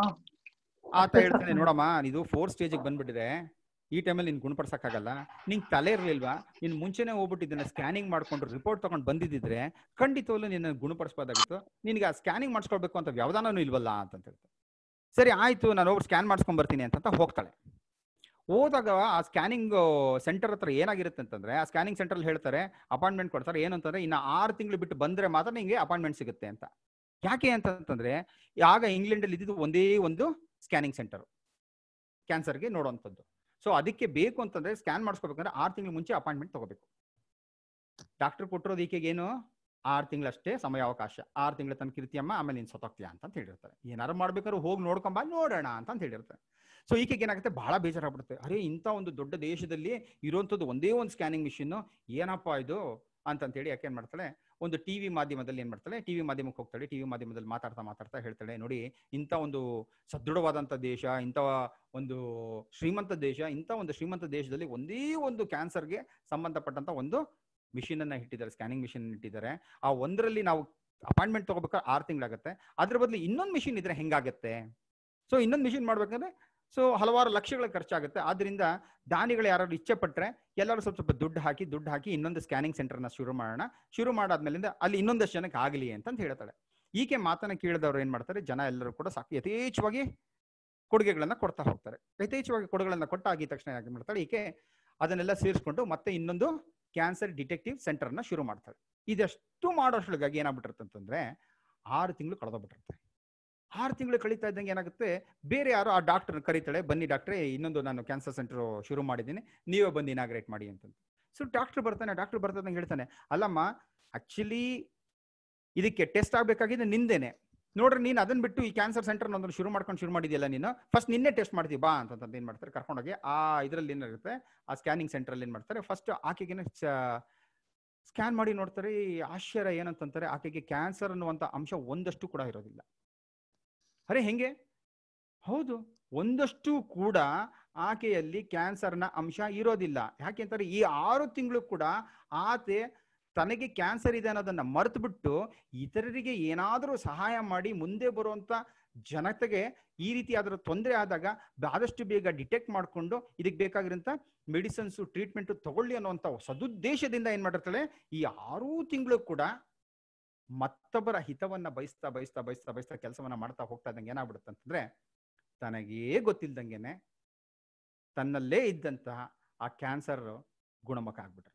ಆತ ಹೇಳ್ತಾನೆ ನೋಡಮ್ಮ ಇದು ಫೋರ್ ಸ್ಟೇಜಿಗೆ ಬಂದ್ಬಿಟ್ಟಿದೆ ಈ ಟೈಮಲ್ಲಿ ನಿನ್ ಗುಣಪಡಿಸಕ್ಕಾಗಲ್ಲ ನಿಂಗೆ ತಲೆ ಇರ್ಲಿಲ್ವಾ ನೀನ್ ಮುಂಚೆನೆ ಹೋಗ್ಬಿಟ್ಟು ಇದನ್ನ ಸ್ಕ್ಯಾನಿಂಗ್ ಮಾಡ್ಕೊಂಡು ರಿಪೋರ್ಟ್ ತಗೊಂಡು ಬಂದಿದ್ದಿದ್ರೆ ಖಂಡಿತವಲ್ಲೂ ನಿನ್ನ ಗುಣಪಡಿಸಬಹುದಾಗಿತ್ತು ನಿನ್ಗೆ ಆ ಸ್ಕ್ಯಾನಿಂಗ್ ಮಾಡಿಸ್ಕೊಳ್ಬೇಕು ಅಂತ ವ್ಯವಧಾನನೂ ಇಲ್ವಲ್ಲ ಅಂತ ಹೇಳ್ತಾರೆ ಸರಿ ಆಯ್ತು ನಾನು ಹೋಗಿ ಸ್ಕ್ಯಾನ್ ಮಾಡಿಸ್ಕೊಂಡ್ ಬರ್ತೀನಿ ಅಂತ ಹೋಗ್ತಾಳೆ ಹೋದಾಗ ಆ ಸ್ಕ್ಯಾನಿಂಗ್ ಸೆಂಟರ್ ಹತ್ರ ಏನಾಗಿರುತ್ತೆ ಅಂತಂದ್ರೆ ಆ ಸ್ಕ್ಯಾನಿಂಗ್ ಸೆಂಟರ್ ಹೇಳ್ತಾರೆ ಅಪಾಯಿಂಟ್ಮೆಂಟ್ ಕೊಡ್ತಾರೆ ಏನು ಅಂತಂದ್ರೆ ಇನ್ನು ಆರು ತಿಂಗಳು ಬಿಟ್ಟು ಬಂದ್ರೆ ಮಾತ್ರ ನಿಂಗೆ ಅಪಾಯಿಂಟ್ಮೆಂಟ್ ಸಿಗುತ್ತೆ ಅಂತ ಯಾಕೆ ಅಂತಂತಂದ್ರೆ ಆಗ ಇಂಗ್ಲೆಂಡ್ ಅಲ್ಲಿ ಇದ್ದಿದ್ದು ಒಂದೇ ಒಂದು ಸ್ಕ್ಯಾನಿಂಗ್ ಸೆಂಟರ್ ಕ್ಯಾನ್ಸರ್ಗೆ ನೋಡುವಂಥದ್ದು ಸೊ ಅದಕ್ಕೆ ಬೇಕು ಅಂತಂದ್ರೆ ಸ್ಕ್ಯಾನ್ ಮಾಡಿಸ್ಕೋಬೇಕಂದ್ರೆ ಆರು ತಿಂಗಳು ಮುಂಚೆ ಅಪಾಯಿಂಟ್ಮೆಂಟ್ ತಗೋಬೇಕು ಡಾಕ್ಟರ್ ಕೊಟ್ಟಿರೋದು ಈಕೆಗೆ ಏನು ಆರು ತಿಂಗಳಷ್ಟೇ ಸಮಯಾವಕಾಶ ಆರು ತಿಂಗಳ ತನಕ ಇರ್ತೀಯಮ್ಮ ಆಮೇಲೆ ನೀನು ಸತ್ತೋಗ್ತೀಯ ಅಂತ ಹೇಳಿರ್ತಾರೆ ಏನಾರು ಮಾಡ್ಬೇಕಾದ್ರೆ ಹೋಗಿ ನೋಡ್ಕೊಂಬ ನೋಡೋಣ ಅಂತ ಹೇಳಿರ್ತಾರೆ ಸೊ ಈಕೆಗೆ ಏನಾಗುತ್ತೆ ಬಹಳ ಬೇಜಾರಾಗ್ಬಿಡುತ್ತೆ ಅರೆ ಇಂಥ ಒಂದು ದೊಡ್ಡ ದೇಶದಲ್ಲಿ ಇರುವಂಥದ್ದು ಒಂದೇ ಒಂದು ಸ್ಕ್ಯಾನಿಂಗ್ ಮಿಷಿನ್ ಏನಪ್ಪಾ ಇದು ಅಂತಂತೇಳಿ ಯಾಕೆ ಏನ್ ಮಾಡ್ತಾಳೆ ಒಂದು ಟಿವಿ ಮಾಧ್ಯಮದಲ್ಲಿ ಏನ್ ಮಾಡ್ತಾಳೆ ಟಿವಿ ಮಾಧ್ಯಮಕ್ಕೆ ಹೋಗ್ತಾಳೆ ಟಿವಿ ಮಾಧ್ಯಮದಲ್ಲಿ ಮಾತಾಡ್ತಾ ಮಾತಾಡ್ತಾ ಹೇಳ್ತಾಳೆ ನೋಡಿ ಇಂಥ ಒಂದು ಸದೃಢವಾದಂಥ ದೇಶ ಇಂಥ ಒಂದು ಶ್ರೀಮಂತ ದೇಶ ಇಂಥ ಒಂದು ಶ್ರೀಮಂತ ದೇಶದಲ್ಲಿ ಒಂದೇ ಒಂದು ಕ್ಯಾನ್ಸರ್ಗೆ ಸಂಬಂಧಪಟ್ಟಂತ ಒಂದು ಮಿಷಿನ್ ಅನ್ನ ಇಟ್ಟಿದ್ದಾರೆ ಸ್ಕ್ಯಾನಿಂಗ್ ಮಿಷಿನ್ ಇಟ್ಟಿದ್ದಾರೆ ಆ ಒಂದರಲ್ಲಿ ನಾವು ಅಪಾಯಿಂಟ್ಮೆಂಟ್ ತಗೋಬೇಕಾದ್ರೆ ಆರು ತಿಂಗಳಾಗುತ್ತೆ ಅದ್ರ ಬದಲು ಇನ್ನೊಂದು ಮಿಷಿನ್ ಇದ್ರೆ ಹೆಂಗಾಗತ್ತೆ ಸೊ ಇನ್ನೊಂದು ಮಿಷಿನ್ ಮಾಡ್ಬೇಕಂದ್ರೆ ಸೊ ಹಲವಾರು ಲಕ್ಷಗಳ ಖರ್ಚಾಗುತ್ತೆ ಆದ್ರಿಂದ ದಾನಿಗಳು ಯಾರು ಇಚ್ಛೆ ಪಟ್ರೆ ಎಲ್ಲರೂ ಸ್ವಲ್ಪ ಸ್ವಲ್ಪ ದುಡ್ಡು ಹಾಕಿ ದುಡ್ಡು ಹಾಕಿ ಇನ್ನೊಂದು ಸ್ಕ್ಯಾನಿಂಗ್ ಸೆಂಟರ್ನ ಶುರು ಮಾಡೋಣ ಶುರು ಮಾಡಾದ್ಮೇಲಿಂದ ಅಲ್ಲಿ ಇನ್ನೊಂದಷ್ಟು ಜನಕ್ಕೆ ಆಗಲಿ ಅಂತ ಹೇಳ್ತಾಳೆ ಈಕೆ ಮಾತನ್ನ ಕೇಳಿದವರು ಏನ್ ಮಾಡ್ತಾರೆ ಜನ ಎಲ್ಲರೂ ಕೂಡ ಸಾಕು ಯಥೇಚ್ಛವಾಗಿ ಕೊಡುಗೆಗಳನ್ನ ಕೊಡ್ತಾ ಹೋಗ್ತಾರೆ ಯಥೇಚ್ಛವಾಗಿ ಕೊಡುಗೆಗಳನ್ನ ಕೊಟ್ಟ ಆಗಿದ ತಕ್ಷಣ ಯಾಕೆ ಮಾಡ್ತಾಳೆ ಈಕೆ ಅದನ್ನೆಲ್ಲ ಸೇರಿಸ್ಕೊಂಡು ಮತ್ತೆ ಇನ್ನೊಂದು ಕ್ಯಾನ್ಸರ್ ಡಿಟೆಕ್ಟಿವ್ ಸೆಂಟರ್ನ ಶುರು ಮಾಡ್ತಾಳೆ ಇದಷ್ಟು ಮಾಡೋಷ್ಟ್ರೊಳಗಾಗಿ ಏನಾಗ್ಬಿಟ್ಟಿರುತ್ತೆ ಅಂತಂದ್ರೆ ಆರು ತಿಂಗಳು ಕಳೆದೋಗ್ಬಿಟ್ಟಿರುತ್ತೆ ಆರು ತಿಂಗಳು ಕಳೀತಾ ಇದ್ದಂಗೆ ಏನಾಗುತ್ತೆ ಬೇರೆ ಯಾರೋ ಆ ಡಾಕ್ಟರ್ ಕರೀತಾಳೆ ಬನ್ನಿ ಡಾಕ್ಟ್ರೆ ಇನ್ನೊಂದು ನಾನು ಕ್ಯಾನ್ಸರ್ ಸೆಂಟರ್ ಶುರು ಮಾಡಿದ್ದೀನಿ ನೀವೇ ಬಂದು ಇನಾಗ್ರೇಟ್ ಮಾಡಿ ಅಂತಂದು ಸೊ ಡಾಕ್ಟರ್ ಬರ್ತಾನೆ ಡಾಕ್ಟರ್ ಬರ್ತಾನೆ ಹೇಳ್ತಾನೆ ಅಲ್ಲಮ್ಮ ಆಕ್ಚುಲಿ ಇದಕ್ಕೆ ಟೆಸ್ಟ್ ಆಗ್ಬೇಕಾಗಿದೆ ನಿಂದೇನೆ ನೋಡ್ರಿ ನೀನು ಅದನ್ನ ಬಿಟ್ಟು ಈ ಕ್ಯಾನ್ಸರ್ ಸೆಂಟರ್ ಒಂದನ್ನು ಶುರು ಮಾಡ್ಕೊಂಡು ಶುರು ಮಾಡಿದ್ಯಲ್ಲ ನೀನು ಫಸ್ಟ್ ನಿನ್ನೆ ಟೆಸ್ಟ್ ಮಾಡ್ತೀವಿ ಬಾ ಅಂತಂತ ಏನ್ ಮಾಡ್ತಾರೆ ಕರ್ಕೊಂಡೋಗಿ ಆ ಇದರಲ್ಲಿ ಏನಿರುತ್ತೆ ಆ ಸ್ಕ್ಯಾನಿಂಗ್ ಸೆಂಟರ್ ಏನ್ ಮಾಡ್ತಾರೆ ಫಸ್ಟ್ ಆಕೆಗೆ ಸ್ಕ್ಯಾನ್ ಮಾಡಿ ನೋಡ್ತಾರೆ ಈ ಆಶ್ಚರ್ಯ ಏನಂತಂತಾರೆ ಆಕೆಗೆ ಕ್ಯಾನ್ಸರ್ ಅನ್ನುವಂತ ಅಂಶ ಒಂದಷ್ಟು ಕೂಡ ಇರೋದಿಲ್ಲ ಅರೆ ಹೆಂಗೆ ಹೌದು ಒಂದಷ್ಟು ಕೂಡ ಆಕೆಯಲ್ಲಿ ಕ್ಯಾನ್ಸರ್ನ ಅಂಶ ಇರೋದಿಲ್ಲ ಯಾಕೆ ಅಂತಾರೆ ಈ ಆರು ತಿಂಗಳು ಕೂಡ ಆತೆ ತನಗೆ ಕ್ಯಾನ್ಸರ್ ಇದೆ ಅನ್ನೋದನ್ನ ಮರೆತು ಬಿಟ್ಟು ಇತರರಿಗೆ ಏನಾದರೂ ಸಹಾಯ ಮಾಡಿ ಮುಂದೆ ಬರುವಂತ ಜನತೆಗೆ ಈ ರೀತಿ ಅದರ ತೊಂದರೆ ಆದಾಗ ಆದಷ್ಟು ಬೇಗ ಡಿಟೆಕ್ಟ್ ಮಾಡಿಕೊಂಡು ಇದಕ್ಕೆ ಬೇಕಾಗಿರೋಂಥ ಮೆಡಿಸಿನ್ಸು ಟ್ರೀಟ್ಮೆಂಟ್ ತಗೊಳ್ಳಿ ಅನ್ನುವಂಥ ಸದುದ್ದೇಶದಿಂದ ಏನ್ ಮಾಡಿರ್ತಾಳೆ ಈ ಆರೂ ತಿಂಗಳು ಕೂಡ ಮತ್ತೊಬ್ಬರ ಹಿತವನ್ನ ಬಯಸ್ತಾ ಬಯಸ್ತಾ ಬಯಸ್ತಾ ಬಯಸ್ತಾ ಕೆಲಸವನ್ನ ಮಾಡ್ತಾ ಹೋಗ್ತಾ ಇದ್ದಂಗೆ ಏನಾಗ್ಬಿಡುತ್ತೆ ಅಂತಂದ್ರೆ ತನಗೇ ಗೊತ್ತಿಲ್ದಂಗೆನೆ ತನ್ನಲ್ಲೇ ಇದ್ದಂತಹ ಆ ಕ್ಯಾನ್ಸರ್ ಗುಣಮುಖ ಆಗ್ಬಿಟ್ಟಿರುತ್ತೆ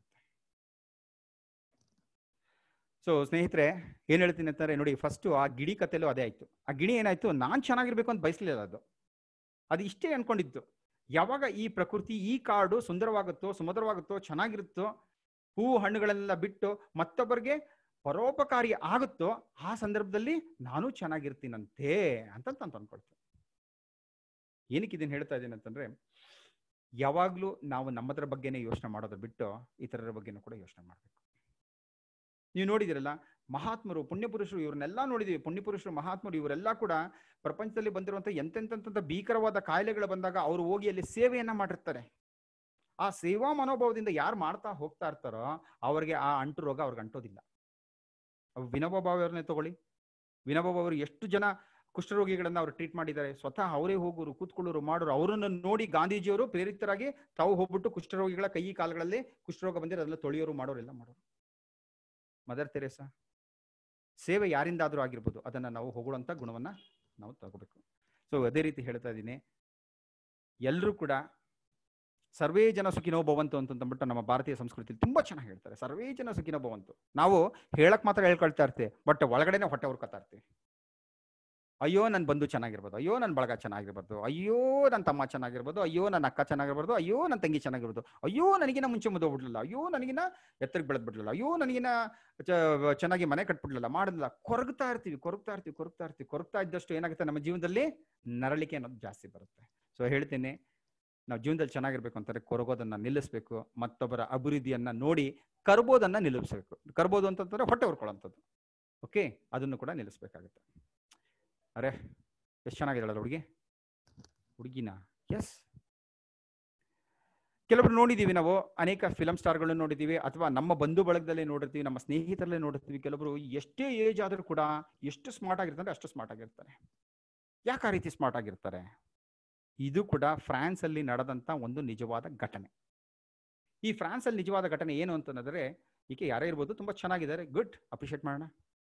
ಸೊ ಸ್ನೇಹಿತರೆ ಏನ್ ಹೇಳ್ತೀನಿ ಅಂತಾರೆ ನೋಡಿ ಫಸ್ಟ್ ಆ ಗಿಡಿ ಕಥೆಲೂ ಅದೇ ಆಯ್ತು ಆ ಗಿಣಿ ಏನಾಯ್ತು ನಾನ್ ಚೆನ್ನಾಗಿರ್ಬೇಕು ಅಂತ ಬಯಸ್ಲಿಲ್ಲ ಅದು ಅದು ಇಷ್ಟೇ ಅನ್ಕೊಂಡಿತ್ತು ಯಾವಾಗ ಈ ಪ್ರಕೃತಿ ಈ ಕಾಡು ಸುಂದರವಾಗುತ್ತೋ ಸುಮಧುರವಾಗುತ್ತೋ ಚೆನ್ನಾಗಿರುತ್ತೋ ಹೂವು ಹಣ್ಣುಗಳೆಲ್ಲ ಬಿಟ್ಟು ಮತ್ತೊಬ್ಬರಿಗೆ ಪರೋಪಕಾರಿ ಆಗುತ್ತೋ ಆ ಸಂದರ್ಭದಲ್ಲಿ ನಾನು ಚೆನ್ನಾಗಿರ್ತೀನಂತೆ ಅಂತ ಅಂತ ಅನ್ಕೊಳ್ತೀನಿ ಏನಕ್ಕೆ ಇದನ್ನ ಹೇಳ್ತಾ ಇದ್ದೀನಿ ಅಂತಂದ್ರೆ ಯಾವಾಗ್ಲೂ ನಾವು ನಮ್ಮದ್ರ ಬಗ್ಗೆನೇ ಯೋಚನೆ ಮಾಡೋದು ಬಿಟ್ಟು ಇತರರ ಬಗ್ಗೆನೂ ಕೂಡ ಯೋಚನೆ ಮಾಡ್ಬೇಕು ನೀವು ನೋಡಿದಿರಲ್ಲ ಮಹಾತ್ಮರು ಪುಣ್ಯಪುರುಷರು ಇವ್ರನ್ನೆಲ್ಲ ನೋಡಿದೀವಿ ಪುಣ್ಯಪುರುಷರು ಮಹಾತ್ಮರು ಇವರೆಲ್ಲ ಕೂಡ ಪ್ರಪಂಚದಲ್ಲಿ ಬಂದಿರುವಂತ ಎಂತೆಂತೆಂತ ಭೀಕರವಾದ ಕಾಯಿಲೆಗಳು ಬಂದಾಗ ಅವರು ಹೋಗಿ ಅಲ್ಲಿ ಸೇವೆಯನ್ನ ಮಾಡಿರ್ತಾರೆ ಆ ಸೇವಾ ಮನೋಭಾವದಿಂದ ಯಾರು ಮಾಡ್ತಾ ಹೋಗ್ತಾ ಇರ್ತಾರೋ ಅವ್ರಿಗೆ ಆ ಅಂಟು ರೋಗ ಅವ್ರಿಗೆ ಅಂಟೋದಿಲ್ಲ ವಿನೋಬಾ ಭಾವೆ ಅವ್ರನ್ನೇ ತಗೊಳ್ಳಿ ವಿನೋಬಾ ಅವರು ಎಷ್ಟು ಜನ ಕುಷ್ಠರೋಗಿಗಳನ್ನ ಅವ್ರು ಟ್ರೀಟ್ ಮಾಡಿದ್ದಾರೆ ಸ್ವತಃ ಅವರೇ ಹೋಗೋರು ಕೂತ್ಕೊಳ್ಳೋರು ಮಾಡೋರು ಅವರನ್ನು ನೋಡಿ ಗಾಂಧೀಜಿಯವರು ಪ್ರೇರಿತರಾಗಿ ತಾವು ಹೋಗ್ಬಿಟ್ಟು ಕುಷ್ಠರೋಗಿಗಳ ಕೈ ಕಾಲುಗಳಲ್ಲಿ ಕುಷ್ಠರೋಗ ಬಂದಿರೋ ಅದೆಲ್ಲ ತೊಳೆಯೋರು ಮಾಡೋರೆಲ್ಲ ಮಾಡೋರು ಮದರ್ ತೆರೇಸಾ ಸೇವೆ ಯಾರಿಂದಾದ್ರೂ ಆಗಿರ್ಬೋದು ಅದನ್ನ ನಾವು ಹೊಗಳುವಂತ ಗುಣವನ್ನ ನಾವು ತಗೋಬೇಕು ಸೊ ಅದೇ ರೀತಿ ಹೇಳ್ತಾ ಇದ್ದೀನಿ ಎಲ್ಲರೂ ಕೂಡ ಸರ್ವೇ ಜನ ಸುಖಿನೋ ಭವಂತು ಅಂತಂದ್ಬಿಟ್ಟು ನಮ್ಮ ಭಾರತೀಯ ಸಂಸ್ಕೃತಿಯಲ್ಲಿ ತುಂಬಾ ಚೆನ್ನಾಗಿ ಹೇಳ್ತಾರೆ ಸರ್ವೇ ಜನ ಸುಖಿನೋ ಭವಂತು ನಾವು ಹೇಳಕ್ ಮಾತ್ರ ಹೇಳ್ಕೊಳ್ತಾ ಇರ್ತೀವಿ ಬಟ್ ಒಳಗಡೆನೆ ಹೊಟ್ಟೆ ಹುರ್ಕೊತಾ ಇರ್ತೀವಿ ಅಯ್ಯೋ ನನ್ನ ಬಂಧು ಚೆನ್ನಾಗಿರ್ಬೋದು ಅಯ್ಯೋ ನನ್ನ ಬಳಗ ಚೆನ್ನಾಗಿರ್ಬೋದು ಅಯ್ಯೋ ನನ್ನ ತಮ್ಮ ಚೆನ್ನಾಗಿರ್ಬೋದು ಅಯ್ಯೋ ನನ್ನ ಅಕ್ಕ ಚೆನ್ನಾಗಿರ್ಬೋದು ಅಯ್ಯೋ ನನ್ನ ತಂಗಿ ಚೆನ್ನಾಗಿರ್ಬೋದು ಅಯ್ಯೋ ನನಗಿನ ಮುಂಚೆ ಮದುವೆ ಬಿಡ್ಲಿಲ್ಲ ಅಯ್ಯೋ ನನಗಿನ ಎತ್ತರಕ್ಕೆ ಬೆಳೆದ್ ಬಿಡ್ಲಿಲ್ಲ ಅಯ್ಯೋ ನನಗಿನ ಚ- ಚೆನ್ನಾಗಿ ಮನೆ ಕಟ್ಬಿಡ್ಲಿಲ್ಲ ಮಾಡಲಿಲ್ಲ ಕೊರಗ್ತಾ ಇರ್ತೀವಿ ಕೊರಗ್ತಾ ಇರ್ತೀವಿ ಕೊರಗ್ತಾ ಇರ್ತೀವಿ ಕೊರಗ್ತಾ ಇದ್ದಷ್ಟು ಏನಾಗುತ್ತೆ ನಮ್ಮ ಜೀವನದಲ್ಲಿ ನರಳಿಕೆ ಅನ್ನೋದು ಜಾಸ್ತಿ ಬರುತ್ತೆ ಸೊ ಹೇಳ್ತೀನಿ ನಾವು ಜೀವನದಲ್ಲಿ ಚೆನ್ನಾಗಿರ್ಬೇಕು ಅಂತಾರೆ ಕೊರಗೋದನ್ನ ನಿಲ್ಲಿಸ್ಬೇಕು ಮತ್ತೊಬ್ಬರ ಅಭಿವೃದ್ಧಿಯನ್ನ ನೋಡಿ ಕರ್ಬೋದನ್ನ ನಿಲ್ಲಿಸ್ಬೇಕು ಕರ್ಬೋದು ಅಂತಂದ್ರೆ ಹೊಟ್ಟೆ ಹೊರ್ಕೊಳ್ಳೋಂಥದ್ದು ಓಕೆ ಅದನ್ನು ಕೂಡ ನಿಲ್ಲಿಸ್ಬೇಕಾಗುತ್ತೆ ಅರೆ ಎಷ್ಟು ಚೆನ್ನಾಗಿದ್ದಾಳಲ್ಲ ಹುಡುಗಿ ಹುಡುಗಿನ ಎಸ್ ಕೆಲವರು ನೋಡಿದೀವಿ ನಾವು ಅನೇಕ ಫಿಲಂ ಸ್ಟಾರ್ಗಳನ್ನ ನೋಡಿದೀವಿ ಅಥವಾ ನಮ್ಮ ಬಂಧು ಬಳಗದಲ್ಲೇ ನೋಡಿರ್ತೀವಿ ನಮ್ಮ ಸ್ನೇಹಿತರಲ್ಲೇ ನೋಡಿರ್ತೀವಿ ಕೆಲವರು ಎಷ್ಟೇ ಏಜ್ ಆದ್ರೂ ಕೂಡ ಎಷ್ಟು ಸ್ಮಾರ್ಟ್ ಆಗಿರ್ತಾರೆ ಅಷ್ಟು ಸ್ಮಾರ್ಟ್ ಆಗಿರ್ತಾರೆ ಯಾಕೆ ಆ ರೀತಿ ಸ್ಮಾರ್ಟ್ ಆಗಿರ್ತಾರೆ ಇದು ಕೂಡ ಫ್ರಾನ್ಸ್ ಅಲ್ಲಿ ನಡೆದಂತ ಒಂದು ನಿಜವಾದ ಘಟನೆ ಈ ಫ್ರಾನ್ಸ್ ಅಲ್ಲಿ ನಿಜವಾದ ಘಟನೆ ಏನು ಅಂತಂದ್ರೆ ಈಕೆ ಯಾರೇ ಇರ್ಬೋದು ತುಂಬಾ ಚೆನ್ನಾಗಿದ್ದಾರೆ ಗುಡ್ ಅಪ್ರಿಷಿಯೇಟ್ ಮಾಡೋಣ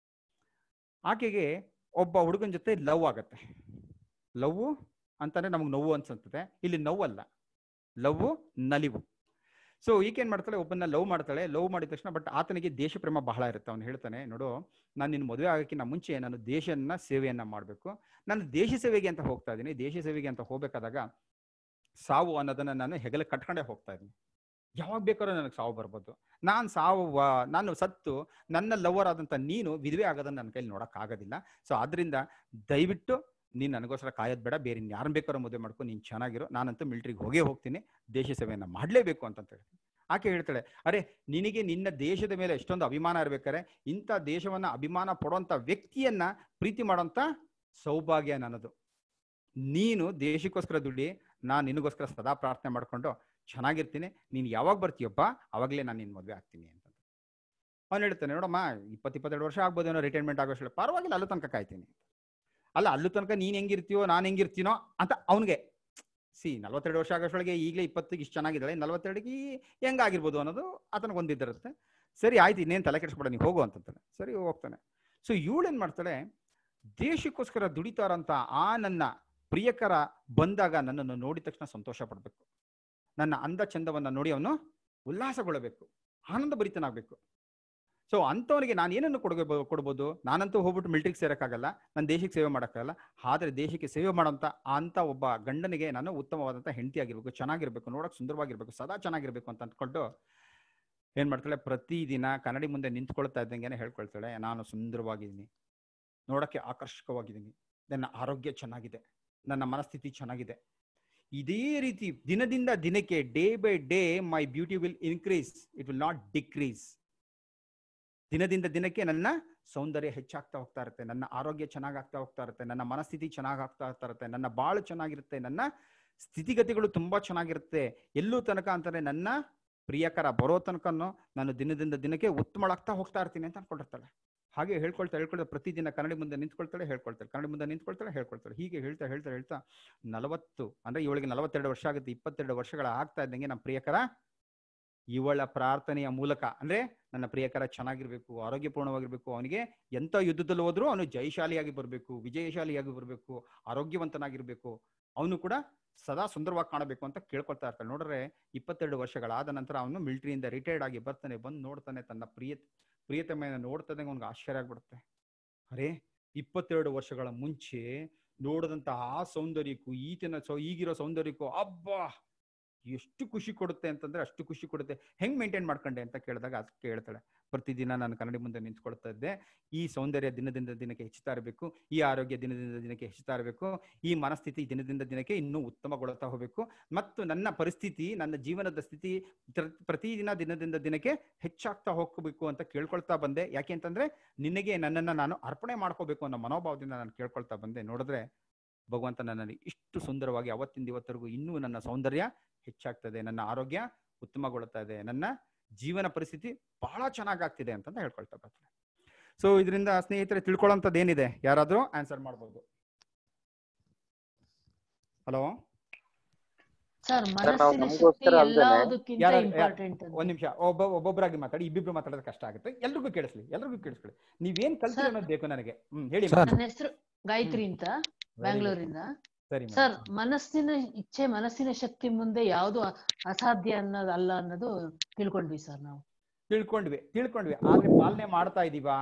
ಆಕೆಗೆ ಒಬ್ಬ ಹುಡುಗನ ಜೊತೆ ಲವ್ ಆಗತ್ತೆ ಲವ್ ಅಂತಾನೆ ನಮಗೆ ನೋವು ಅನ್ಸುತ್ತದೆ ಇಲ್ಲಿ ನೋವಲ್ಲ ಲವ್ ನಲಿವು ಸೊ ಈಕೆ ಏನ್ ಮಾಡ್ತಾಳೆ ಒಬ್ಬನ ಲವ್ ಮಾಡ್ತಾಳೆ ಲವ್ ಮಾಡಿದ ತಕ್ಷಣ ಬಟ್ ಆತನಿಗೆ ದೇಶ ಪ್ರೇಮ ಬಹಳ ಇರುತ್ತೆ ಅವ್ನು ಹೇಳ್ತಾನೆ ನೋಡು ನಾನು ನಿನ್ನ ಮದುವೆ ಆಗೋಕ್ಕಿಂತ ಮುಂಚೆ ನಾನು ದೇಶನ ಸೇವೆಯನ್ನ ಮಾಡಬೇಕು ನಾನು ದೇಶ ಸೇವೆಗೆ ಅಂತ ಹೋಗ್ತಾ ಇದ್ದೀನಿ ದೇಶ ಸೇವೆಗೆ ಅಂತ ಹೋಗ್ಬೇಕಾದಾಗ ಸಾವು ಅನ್ನೋದನ್ನ ನಾನು ಹೆಗಲ ಕಟ್ಕೊಂಡೇ ಹೋಗ್ತಾ ಇದ್ದೀನಿ ಯಾವಾಗ ಬೇಕಾದ್ರೂ ನನಗೆ ಸಾವು ಬರ್ಬೋದು ನಾನು ಸಾವು ವ- ನಾನು ಸತ್ತು ನನ್ನ ಲವರ್ ಆದಂತ ನೀನು ವಿಧವೆ ಆಗೋದನ್ನ ನನ್ನ ಕೈಲಿ ನೋಡಕ್ ಆಗೋದಿಲ್ಲ ಸೊ ಆದ್ರಿಂದ ದಯವಿಟ್ಟು ನೀನ್ ನನಗೋಸ್ಕರ ಕಾಯೋದ್ ಬೇಡ ಬೇರೆ ಯಾರನ್ನ ಬೇಕಾದ್ರೂ ಮದುವೆ ಮಾಡ್ಕೊ ನೀನ್ ಚೆನ್ನಾಗಿರೋ ನಾನಂತೂ ಮಿಲಿಟರಿಗೆ ಹೋಗೇ ಹೋಗ್ತೀನಿ ದೇಶ ಸೇವೆಯನ್ನ ಮಾಡ್ಲೇಬೇಕು ಅಂತ ಹೇಳ್ತೀನಿ ಆಕೆ ಹೇಳ್ತಾಳೆ ಅರೆ ನಿನಗೆ ನಿನ್ನ ದೇಶದ ಮೇಲೆ ಎಷ್ಟೊಂದು ಅಭಿಮಾನ ಇರ್ಬೇಕಾರೆ ಇಂಥ ದೇಶವನ್ನ ಅಭಿಮಾನ ಪಡೋಂತ ವ್ಯಕ್ತಿಯನ್ನ ಪ್ರೀತಿ ಮಾಡೋಂತ ಸೌಭಾಗ್ಯ ನನ್ನದು ನೀನು ದೇಶಕ್ಕೋಸ್ಕರ ದುಡ್ಡಿ ನಾನು ನಿನಗೋಸ್ಕರ ಸದಾ ಪ್ರಾರ್ಥನೆ ಮಾಡ್ಕೊಂಡು ಚೆನ್ನಾಗಿರ್ತೀನಿ ನೀನು ಯಾವಾಗ ಬರ್ತೀಯಪ್ಪ ಅವಾಗಲೇ ನಾನು ನಿನ್ನ ಮದುವೆ ಆಗ್ತೀನಿ ಅಂತ ಅವ್ನು ಹೇಳ್ತಾನೆ ನೋಡಮ್ಮ ಇಪ್ಪತ್ತು ಇಪ್ಪತ್ತೆರಡು ವರ್ಷ ಆಗ್ಬೋದೇನೋ ರಿಟೈರ್ಮೆಂಟ್ ಆಗೋಷ್ಟು ಪರವಾಗಿಲ್ಲ ಅಲ್ಲೂ ತನಕ ಕಾಯ್ತೀನಿ ಅಲ್ಲ ಅಲ್ಲೂ ತನಕ ನೀನ್ ಹೆಂಗಿರ್ತೀಯೋ ನಾನು ಹೆಂಗಿರ್ತೀನೋ ಅಂತ ಅವನಿಗೆ ಸಿ ನಲ್ವತ್ತೆರಡು ವರ್ಷ ಆಗೋಷ್ಟೊಳಗೆ ಈಗಲೇ ಇಪ್ಪತ್ತಿಗೆ ಇಷ್ಟು ಚೆನ್ನಾಗಿದ್ದಾಳೆ ನಲ್ವತ್ತೆರಡಿಗೆ ಹೆಂಗಾಗಿರ್ಬೋದು ಅನ್ನೋದು ಆತನಿಗೆ ಒಂದಿದ್ದಿರುತ್ತೆ ಸರಿ ಆಯ್ತು ಇನ್ನೇನು ತಲೆ ಕೆಡಿಸ್ಬೇಡ ನೀವು ಹೋಗು ಅಂತಂತಾನೆ ಸರಿ ಹೋಗ್ತಾನೆ ಸೊ ಇವಳೇನ್ ಮಾಡ್ತಾಳೆ ದೇಶಕ್ಕೋಸ್ಕರ ದುಡಿತಾರಂತ ಆ ನನ್ನ ಪ್ರಿಯಕರ ಬಂದಾಗ ನನ್ನನ್ನು ನೋಡಿದ ತಕ್ಷಣ ಸಂತೋಷ ಪಡ್ಬೇಕು ನನ್ನ ಅಂದ ಚಂದವನ್ನ ನೋಡಿ ಅವನು ಉಲ್ಲಾಸಗೊಳ್ಳಬೇಕು ಆನಂದ ಭರಿತನಾಗಬೇಕು ಸೊ ಅಂಥವನಿಗೆ ನಾನು ಏನನ್ನು ಕೊಡಗೆ ಕೊಡ್ಬೋದು ನಾನಂತೂ ಹೋಗ್ಬಿಟ್ಟು ಮಿಲಿಟರಿಗೆ ಸೇರಕ್ಕಾಗಲ್ಲ ನನ್ನ ದೇಶಕ್ಕೆ ಸೇವೆ ಮಾಡೋಕ್ಕಾಗಲ್ಲ ಆದರೆ ದೇಶಕ್ಕೆ ಸೇವೆ ಮಾಡೋಂಥ ಅಂತ ಒಬ್ಬ ಗಂಡನಿಗೆ ನಾನು ಉತ್ತಮವಾದಂಥ ಹೆಂಡತಿ ಆಗಿರ್ಬೇಕು ಚೆನ್ನಾಗಿರ್ಬೇಕು ನೋಡಕ್ ಸುಂದರವಾಗಿರ್ಬೇಕು ಸದಾ ಚೆನ್ನಾಗಿರ್ಬೇಕು ಅಂತ ಅಂದ್ಕೊಂಡು ಏನ್ ಮಾಡ್ತಾಳೆ ಪ್ರತಿದಿನ ಕನ್ನಡಿ ಮುಂದೆ ನಿಂತ್ಕೊಳ್ತಾ ಇದ್ದಂಗೆನೆ ಹೇಳ್ಕೊಳ್ತಾಳೆ ನಾನು ಸುಂದರವಾಗಿದ್ದೀನಿ ನೋಡಕ್ಕೆ ಆಕರ್ಷಕವಾಗಿದ್ದೀನಿ ನನ್ನ ಆರೋಗ್ಯ ಚೆನ್ನಾಗಿದೆ ನನ್ನ ಮನಸ್ಥಿತಿ ಚೆನ್ನಾಗಿದೆ ಇದೇ ರೀತಿ ದಿನದಿಂದ ದಿನಕ್ಕೆ day by day my beauty will increase it will not decrease ದಿನದಿಂದ ದಿನಕ್ಕೆ ನನ್ನ ಸೌಂದರ್ಯ ಹೆಚ್ಚಾಗ್ತಾ ಹೋಗ್ತಾ ಇರುತ್ತೆ ನನ್ನ ಆರೋಗ್ಯ ಚೆನ್ನಾಗಾಗ್ತಾ ಹೋಗ್ತಾ ಇರುತ್ತೆ ನನ್ನ ಮನಸ್ಥಿತಿ ಚೆನ್ನಾಗಾಗ್ತಾ ಹೋಗ್ತಾ ಇರುತ್ತೆ ನನ್ನ ಬಾಳು ಚೆನ್ನಾಗಿರುತ್ತೆ ನನ್ನ ಸ್ಥಿತಿಗತಿಗಳು ತುಂಬಾ ಚೆನ್ನಾಗಿರುತ್ತೆ ಎಲ್ಲೂ ತನಕ ಅಂತಾರೆ ನನ್ನ ಪ್ರಿಯಕರ ಬರೋ ತನಕನು ನಾನು ದಿನದಿಂದ ದಿನಕ್ಕೆ ಉತ್ತಮಳಾಗ್ತಾ ಹೋಗ್ತಾ ಇರ್ತೀನಿ ಅಂತ ಅನ್ಕೊಂಡಿರ್ತಾಳೆ ಹಾಗೆ ಹೇಳ್ಕೊಳ್ತಾ ಹೇಳ್ಕೊಳ್ತಾ ಪ್ರತಿದಿನ ಕನ್ನಡಿ ಮುಂದೆ ನಿಂತ್ಕೊಳ್ತಾಳೆ ಹೇಳ್ಕೊಳ್ತಾಳೆ ಕನ್ನಡಿ ಮುಂದೆ ನಿಂತ್ಕೊಳ್ತಾಳೆ ಹೇಳ್ಕೊಳ್ತಾಳೆ ಹೀಗೆ ಹೇಳ್ತಾ ಹೇಳ್ತಾ ಹೇಳ್ತಾ ನಲವತ್ತು ಅಂದ್ರೆ ಇವಳಿಗೆ ನಲವತ್ತೆರಡು ವರ್ಷ ಆಗುತ್ತೆ ಇಪ್ಪತ್ತೆರಡು ವರ್ಷಗಳ ಆಗ್ತಾ ಇದ್ದಂಗೆ ನಮ್ಮ ಪ್ರಿಯಕರ ಇವಳ ಪ್ರಾರ್ಥನೆಯ ಮೂಲಕ ಅಂದ್ರೆ ನನ್ನ ಪ್ರಿಯಕರ ಚೆನ್ನಾಗಿರ್ಬೇಕು ಆರೋಗ್ಯಪೂರ್ಣವಾಗಿರ್ಬೇಕು ಅವನಿಗೆ ಎಂತ ಯುದ್ಧದಲ್ಲಿ ಹೋದ್ರೂ ಅವನು ಜಯಶಾಲಿಯಾಗಿ ಬರಬೇಕು ವಿಜಯಶಾಲಿಯಾಗಿ ಬರಬೇಕು ಆರೋಗ್ಯವಂತನಾಗಿರ್ಬೇಕು ಅವನು ಕೂಡ ಸದಾ ಸುಂದರವಾಗಿ ಕಾಣಬೇಕು ಅಂತ ಕೇಳ್ಕೊಳ್ತಾ ಇರ್ತಾನೆ ನೋಡ್ರೆ ಇಪ್ಪತ್ತೆರಡು ವರ್ಷಗಳಾದ ನಂತರ ಅವನು ಮಿಲಿಟರಿಯಿಂದ ರಿಟೈರ್ಡ್ ಆಗಿ ಬರ್ತಾನೆ ಬಂದು ನೋಡ್ತಾನೆ ತನ್ನ ಪ್ರಿಯ ಪ್ರಿಯತಮೆಯನ್ನು ನೋಡ್ತಾನೆ ಅವ್ನಿಗೆ ಆಶ್ಚರ್ಯ ಆಗ್ಬಿಡುತ್ತೆ ಅರೆ ಇಪ್ಪತ್ತೆರಡು ವರ್ಷಗಳ ಮುಂಚೆ ನೋಡಿದಂತ ಆ ಸೌಂದರ್ಯಕ್ಕೂ ಈತನ ಸೌ ಈಗಿರೋ ಸೌಂದರ್ಯಕ್ಕೂ ಅಬ್ಬಾ ಎಷ್ಟು ಖುಷಿ ಕೊಡುತ್ತೆ ಅಂತಂದ್ರೆ ಅಷ್ಟು ಖುಷಿ ಕೊಡುತ್ತೆ ಹೆಂಗ್ ಮೇಂಟೈನ್ ಮಾಡ್ಕೊಂಡೆ ಅಂತ ಕೇಳಿದಾಗ ಅದಕ್ಕೆ ಹೇಳ್ತಾಳೆ ಪ್ರತಿದಿನ ನಾನು ಕನ್ನಡಿ ಮುಂದೆ ನಿಂತ್ಕೊಳ್ತಾ ಇದ್ದೆ ಈ ಸೌಂದರ್ಯ ದಿನದಿಂದ ದಿನಕ್ಕೆ ಹೆಚ್ಚುತ್ತಾ ಇರಬೇಕು ಈ ಆರೋಗ್ಯ ದಿನದಿಂದ ದಿನಕ್ಕೆ ಹೆಚ್ಚುತ್ತಾ ಇರಬೇಕು ಈ ಮನಸ್ಥಿತಿ ದಿನದಿಂದ ದಿನಕ್ಕೆ ಇನ್ನೂ ಉತ್ತಮಗೊಳ್ತಾ ಹೋಗಬೇಕು ಮತ್ತು ನನ್ನ ಪರಿಸ್ಥಿತಿ ನನ್ನ ಜೀವನದ ಸ್ಥಿತಿ ತ್ರ- ಪ್ರತಿದಿನ ದಿನದಿಂದ ದಿನಕ್ಕೆ ಹೆಚ್ಚಾಗ್ತಾ ಹೋಗಬೇಕು ಅಂತ ಕೇಳ್ಕೊಳ್ತಾ ಬಂದೆ ಯಾಕೆ ಅಂತಂದ್ರೆ ನಿನಗೆ ನನ್ನನ್ನ ನಾನು ಅರ್ಪಣೆ ಮಾಡ್ಕೋಬೇಕು ಅನ್ನೋ ಮನೋಭಾವದಿಂದ ನಾನು ಕೇಳ್ಕೊಳ್ತಾ ಬಂದೆ ನೋಡಿದ್ರೆ ಭಗವಂತ ನನ್ನನ್ನು ಇಷ್ಟು ಸುಂದರವಾಗಿ ಅವತ್ತಿಂದ ಇವತ್ತರೆಗೂ ಇನ್ನೂ ನನ್ನ ಸೌಂದರ್ಯ ಹೆಚ್ಚಾಗ್ತದೆ ನನ್ನ ಆರೋಗ್ಯ ಉತ್ತಮಗೊಳ್ತಾ ಇದೆ ನನ್ನ ಜೀವನ ಪರಿಸ್ಥಿತಿ ಬಹಳ ಚೆನ್ನಾಗಾಗ್ತಿದೆ ಅಂತ ಹೇಳ್ಕೊಳ್ತಾ ಬರ್ತಾರೆ ಸೊ ಇದರಿಂದ ಸ್ನೇಹಿತರೆ ತಿಳ್ಕೊಳ್ಳೋಂಥದ್ದು ಏನಿದೆ ಯಾರಾದ್ರೂ ಆನ್ಸರ್ ಮಾಡ್ಬೋದು ಹಲೋ ಸರ್ ಸರ್ ನಾವು ಮನಸ್ಸಿನ ನಮಗೋಸ್ಕರ ಶಕ್ತಿ ಅಲ್ದೇನೆ ಎಲ್ಲದಕ್ಕಿಂತ ಯಾರ- ಯಾರ- ಇಂಪಾರ್ಟೆಂಟ್ ಒಂದ್ ನಿಮಿಷ ಒಬ್ಬ ಒಬ್ಬೊಬ್ಬರಾಗಿ ಮಾತಾಡಿ ಇಬ್ಬಿಬ್ರು ಮಾತಾಡೋದು ಕಷ್ಟ ಆಗುತ್ತೆ ಎಲ್ರಿಗೂ ಕೇಳಿಸ್ಲಿ ಎಲ್ರಿಗೂ ಕೇಳಿಸ್ಕೊಳ್ಳಿ ನೀವೇನ್ ಕಲ್ತಿರೋ ಸರ್. ಅನ್ನೋದು ಬೇಕು ನನಗೆ ಹ್ಮ್ ಹೇಳಿ ಸರ್. ನನ್ನ ಹೆಸರು ಗಾಯತ್ರಿ ಅಂತ Very good. ಬ್ಯಾಂಗ್ಳೂರಿಂದ ಸರಿ ಸರ್ ಮನಸ್ಸಿನ ಇಚ್ಛೆ ಮನಸ್ಸಿನ ಶಕ್ತಿ ಮುಂದೆ ಯಾವುದು ಅಸಾಧ್ಯ ಅನ್ನೋದು ಅಲ್ಲ ಅನ್ನೋದು ತಿಳ್ಕೊಂಡ್ವಿ ಸರ್ ನಾವು ತಿಳ್ಕೊಂಡ್ವಿ ತಿಳ್ಕೊಂಡ್ವಿ ಆದ್ರೆ ಪಾಲನೆ ಮಾಡ್ತಾ ಇದೀವಾ